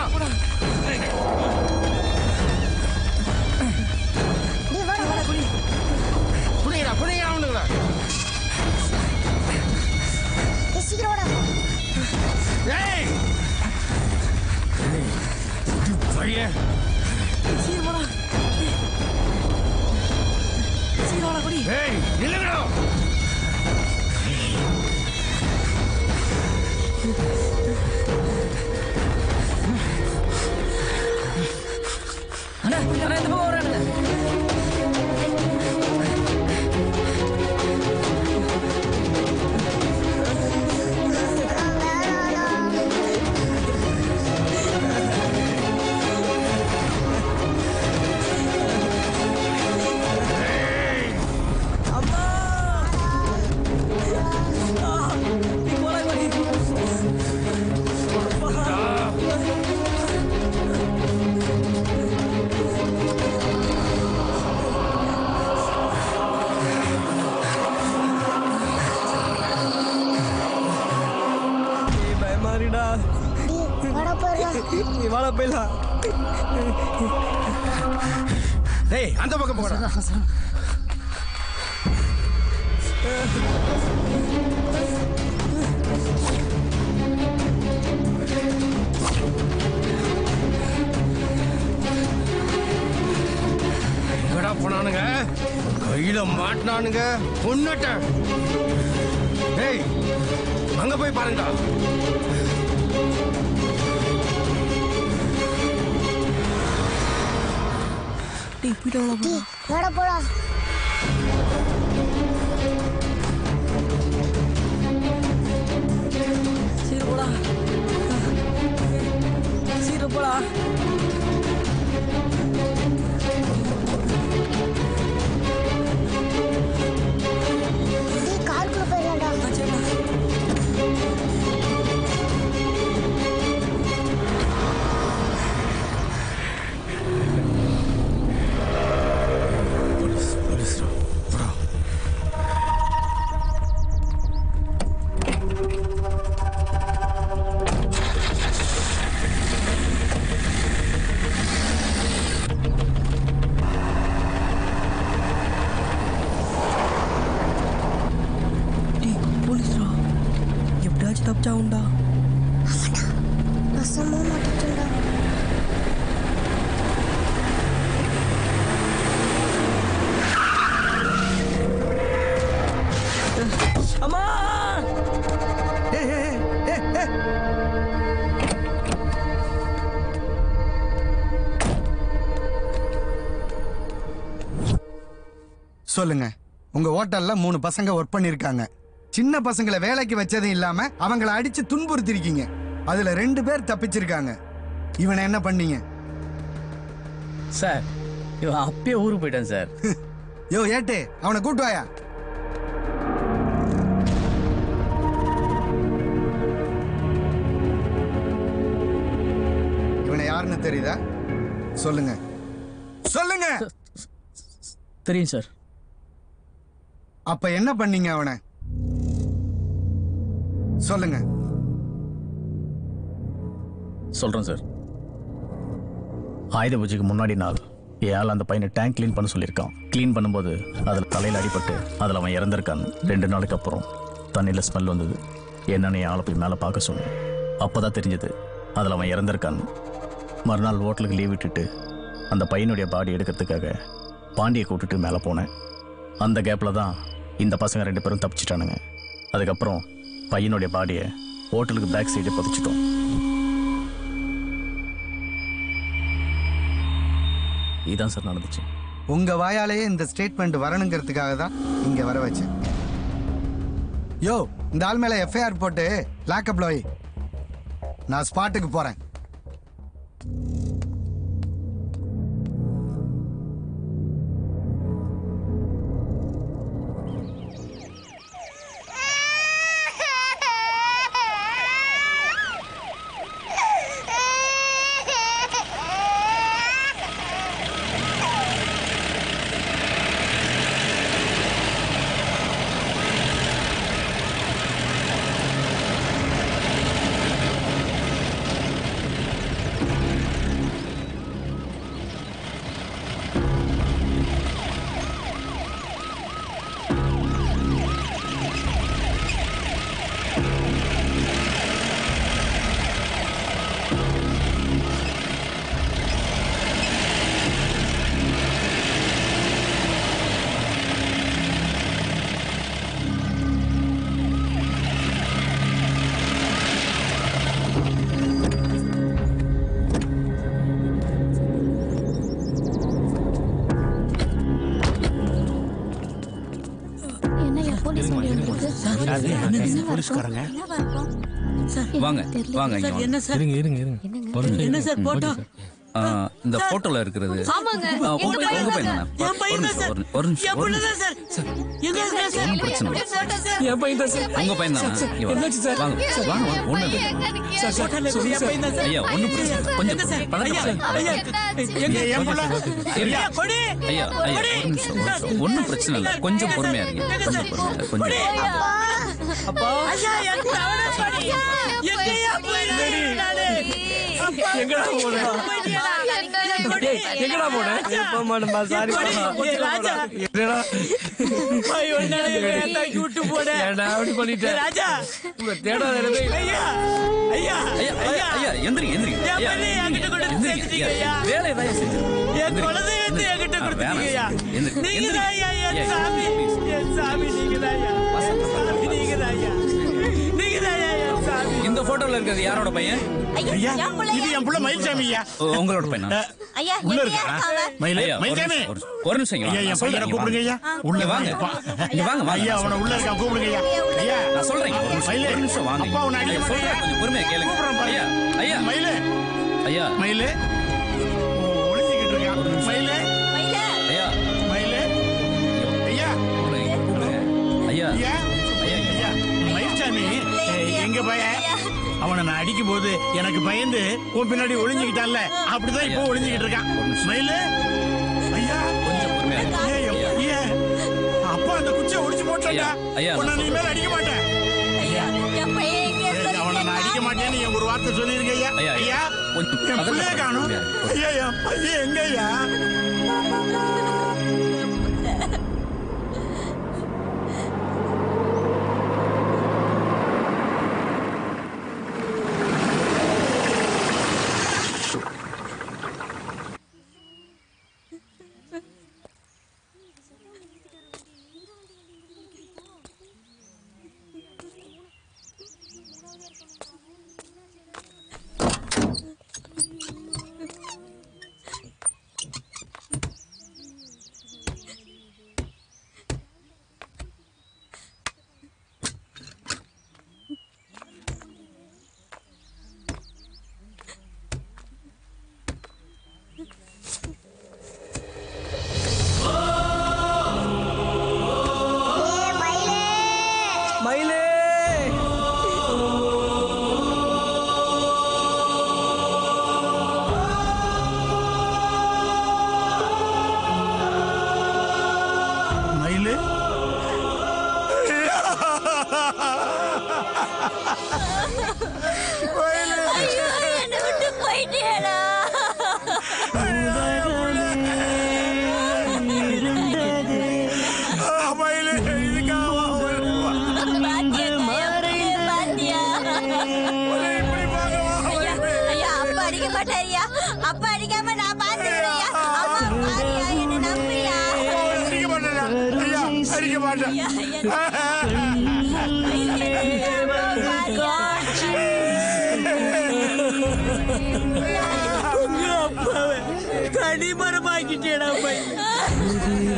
புடிங்கடா புடிங்கடா அவனுங்களா டேய் பையன் சீக்கிரம் வாடா சீக்கிரம் வாடா குடி ஏய் நில்லுங்கடா அண்ணா அண்ணா இந்த பக்கம் வரானுங்க போயிடலாம் டேய் அந்த பக்கம் போடா எங்கடா போனானுங்க கையில மாட்டினானுங்க பொண்ணுட்ட டேய் அங்க போய் பாருங்க டேய் போயிட்டு டீ வாடா போலாம் சீக்கிரம் போடா சீக்கிரம் போடா டீ காருக்குள்ள போயிடலாம்டா டேய் போலீஸ்ரா எப்படியாச்சும் தப்பிச்சா உண்டா பசமும் மாட்டிட்டுண்டா அம்மா ஏய் ஏய் ஏய் ஏய் சொல்லுங்க உங்க ஹோட்டல்ல மூணு பசங்க ஒர்க் பண்ணிருக்காங்க சின்ன பசங்களை வேலைக்கு வச்சதும் இல்லாம அவங்கள அடிச்சு துன்புறுத்திருக்கீங்க அதுல ரெண்டு பேர் தப்பிச்சிருக்காங்க இவனை என்ன பண்ணீங்க சார் இவன் அப்பயே ஊருக்கு போயிட்டான் சார் யோ ஏட்டு அவனை கூட்டு வாயா இவனை யாருன்னு தெரியுதா சொல்லுங்க சொல்லுங்க தெரியும் சார் அப்ப என்ன பண்ணீங்க அவனை சொல்லுங்க சொல்கிறேன் சார் ஆயுத பூஜைக்கு முன்னாடி நாள் என் ஆள் அந்த பையனை டேங்க் க்ளீன் பண்ண சொல்லியிருக்கான் க்ளீன் பண்ணும்போது அதில் தலையில் அடிபட்டு அதில் அவன் இறந்திருக்கான் ரெண்டு நாளுக்கு அப்புறம் தண்ணியில் ஸ்மெல் வந்தது என்னன்னு என் ஆளை போய் மேலே பார்க்க சொன்னேன் அப்போ தான் தெரிஞ்சது அதில் அவன் இறந்திருக்கான் மறுநாள் ஹோட்டலுக்கு லீவ் விட்டுட்டு அந்த பையனுடைய பாடி எடுக்கிறதுக்காக பாண்டியை கூட்டிட்டு மேலே போனேன் அந்த கேப்பில் தான் இந்த பசங்க ரெண்டு பேரும் தப்பிச்சிட்டானுங்க அதுக்கப்புறம் பையனுடைய பாடியை ஹோட்டலுக்கு பேக் சைடே புதைச்சிட்டோம் இதான் சார் நடந்துச்சு உங்க வாயாலேயே இந்த ஸ்டேட்மெண்ட் வரணுங்கிறதுக்காக தான் இங்க வர வச்சேன் யோ இந்த ஆள் மேல எஃப்ஐஆர் போட்டு லாக்அப்ல வை நான் ஸ்பாட்டுக்கு போறேன் என்னய்யா போலீஸ் வண்டி வந்திருக்கு? அது என்னங்க போலீஸ்காரங்க வாங்க வாங்க இங்க சார், வாங்க. என்ன சார்? இருங்க இருங்க இருங்க ஒரு நிமிஷம் என்ன இருங்க. Sir, photo? ஆ, இந்த போட்டோல இருக்கிறது ஆமாங்க. ஆ, உங்க எங்க பையன் உங்க தான் பையன் சார். தானே? என் பையன் ஒரு தான் நிமிஷம், சார். ஒரு- ஒரு நிமிஷம், என் ஒரு புள்ள நிமிஷம். தான் சார். எங்க இருக்கிற சார்? ஒண்ணும் பிரச்சனை இல்லை. என் பையன் தான் சார். உங்க பையன் தானே? சார், இங்க வாங்க. என்னாச்சு சார்? வாங்க, சார், வாங்க, வாங்க, ஒண்ணும் இல்லை. சார், சார், சொல்லுங்க என் சார். பையன் தான் சார். ஐயா, ஒண்ணும் பிரச்சனை இல்லை. கொஞ்சம் எங்க சார்? பதட்டப்படாதீங்க. ஐயா, ஐயா, எங்க என் புள்ள? இருங்க. ஐயா, கொடி. ஐயா ஐயா ஒரு நிமிஷம் ஒரு நிமிஷம். ஒண்ணும் பிரச்சனை இல்லை கொஞ்சம் பொறுமையா இருங்க கொஞ்சம் பொறுமையா கொஞ்சம் அப்பா ஐயா, என் தவணை கொடி. எங்கேயா போயிடுறீங்க நானு? எங்கடா போன டேய், எங்கடா போன போக மாட்டேன்பா சாரி என்னடா ஏன்டா அப்படி பண்ணிட்ட ராஜா உங்க தேடாத இடமே இல்லை. ஐயா ஐயா ஐயா ஐயா எந்திரி எந்திரி என் பிள்ளைய என்கிட்ட கொண்டு வந்து சேர்த்துட்டீங்க ஐயா. வேலை தான் செஞ்சு என் குழந்தைய வந்து என்கிட்ட கொடுத்துட்டீங்க ஐயா. எந்திரி, நீங்க எந்திரி. தான் ஐயா என் ஐயா, சாமி என் சாமி நீங்க தான் ஐயா என் சாமி நீங்க தான் ஐயா நீங்க தான் ஐயா என் சாமி இந்த போட்டோல இருக்கிறது யாரோட பையன் ஐயா இது என் புள்ள மயில்சாமி ஐயா ஓ, உங்களோட பையனா ஐயா உள்ள எங்கேயா இருக்கா இருக்கான் அவன்? மயிலே ஐயா, ஒரு மயில்சாமி நிமிஷம், ஒரு- ஒரு நிமிஷம் இங்க ஐயா வாங்க. என் நான் சொல்றேன், பையனை இங்க கூப்பிடுங்க ஐயா வாங்க. உள்ள இங்க வாங்க. வாங்க இங்க வாங்க, வாங்க. ஐயா அவனை உள்ள இருக்கான் கூப்பிடுங்க ஐயா ஐயா நான் சொல்றேன் ஒரு நிமிஷம், மயிலே ஒரு நிமிஷம் வாங்க அப்பா உன்னை ஐயா, அடிக்க சொல்றேன், மாட்டேன் கொஞ்சம் பொறுமையா கேளுங்க கூப்பிடுறேன் பாரு. ஐயா ஐயா மயிலே ஐயா மயிலே ஓ, ஒளிஞ்சுக்கிட்டு இருக்கான் மயிலே ஐயா மயிலே ஐயா கூப்பிடுங்க ஐயா ஐயா ஐயா மயில்சாமி ஏய், எங்க பையன் அவனை நான் அடிக்கும் போது எனக்கு பயந்து உன் பின்னாடி ஒளிஞ்சுக்கிட்டான்ல அப்படிதான் இப்போ ஒளிஞ்சுக்கிட்டு இருக்கான் மயிலே ஐயா கொஞ்சம் பொறுமையா இருங்க. ஐயா, ஐயா, அப்பா அந்த குச்சியை ஒடிச்சு போட்டா ஐயா, ஐயா, உன்னை நான் நீ மேல அடிக்க மாட்டேன் ஐயா என் பையன் எங்கே ஏய், அவனை நான் அடிக்க மாட்டேன்னு என் ஒரு வார்த்தை சொல்லிருங்க ஐயா ஐயா, ஐயா கொஞ்சம் என் பதட்டப்படாத. பிள்ளைய காணும் ஐயா என் பையன் எங்க ஐயா மயிலே மயிலு ஐயோ என்னை விட்டு போயிட்டேடா மயிலு இதுக்காக பாத்தியா ஐயா ஐயா அப்பா அடிக்க மாட்டாரியா அப்பா அடிக்காம நான் பாத்துக்கிறேன் அம்மா பாரியா என்ன நம்பியா அடிக்க மாட்டேன் ஐயா அடிக்க மாட்டேன் உங்க அப்பாவை தனிமரமாக்கிட்டேடா பையன்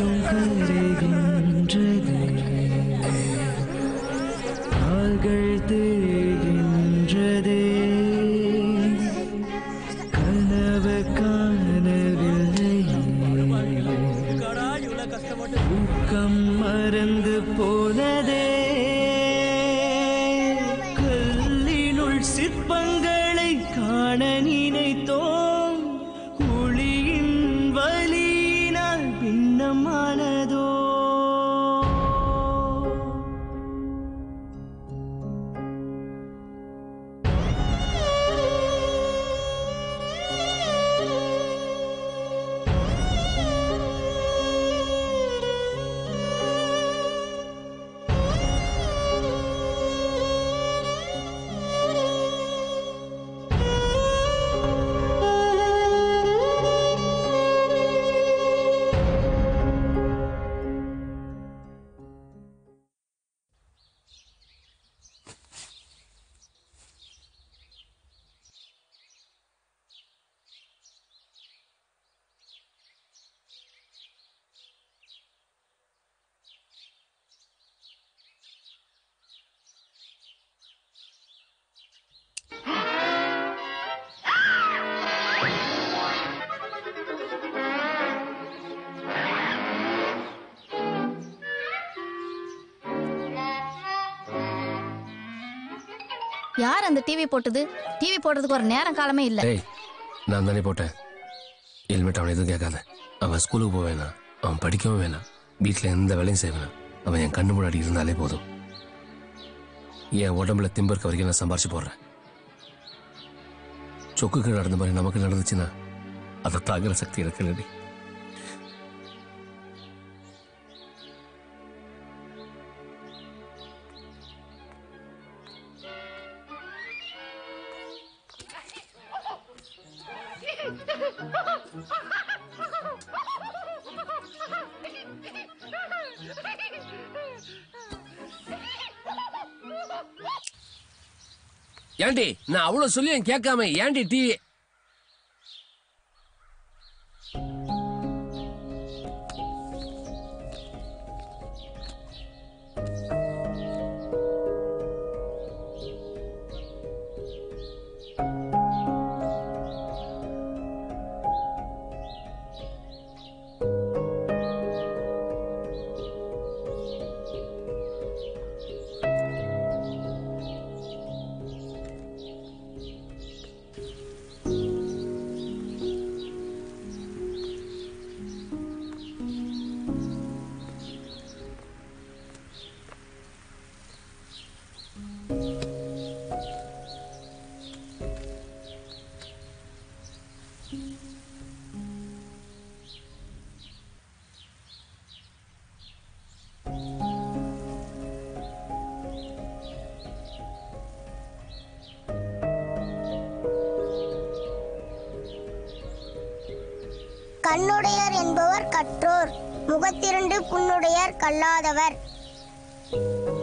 நாள்கள் தேகின்றதே கனவு காணவில்லை தூக்கம் மறந்து போனதே கல்லினுள் சிற்பங்களை காண நினைத்தோம் ஒளியின் வலியினால் பின்னமானதோ யார் அந்த டிவி போட்டது டிவி போடுறதுக்கு ஒரு நேரம் காலமே இல்ல டேய் நான் தானே போட்டேன் ஹெல்மெட் அவனை எதுவும் கேட்காத அவன் ஸ்கூலுக்கு போக வேணாம் அவன் படிக்கவும் வேணாம் வீட்டில் எந்த வேலையும் செய்ய வேணாம் அவன் என் கண்ணு முன்னாடி இருந்தாலே போதும் என் உடம்புல திம்பு இருக்க வரைக்கும் நான் சம்பாரிச்சு போடுறேன் சொக்குக்கு நடந்த மாதிரி நமக்கு நடந்துச்சுன்னா அதை தாங்குற சக்தி எனக்கு இல்லடி ஏண்டி நான் அவ்வளவு சொல்லியும் கேட்காம ஏண்டி டிவி கண்ணுடையார் என்பவர் கற்றோர் முகத்திரண்டு புண்ணுடையார் கல்லாதவர்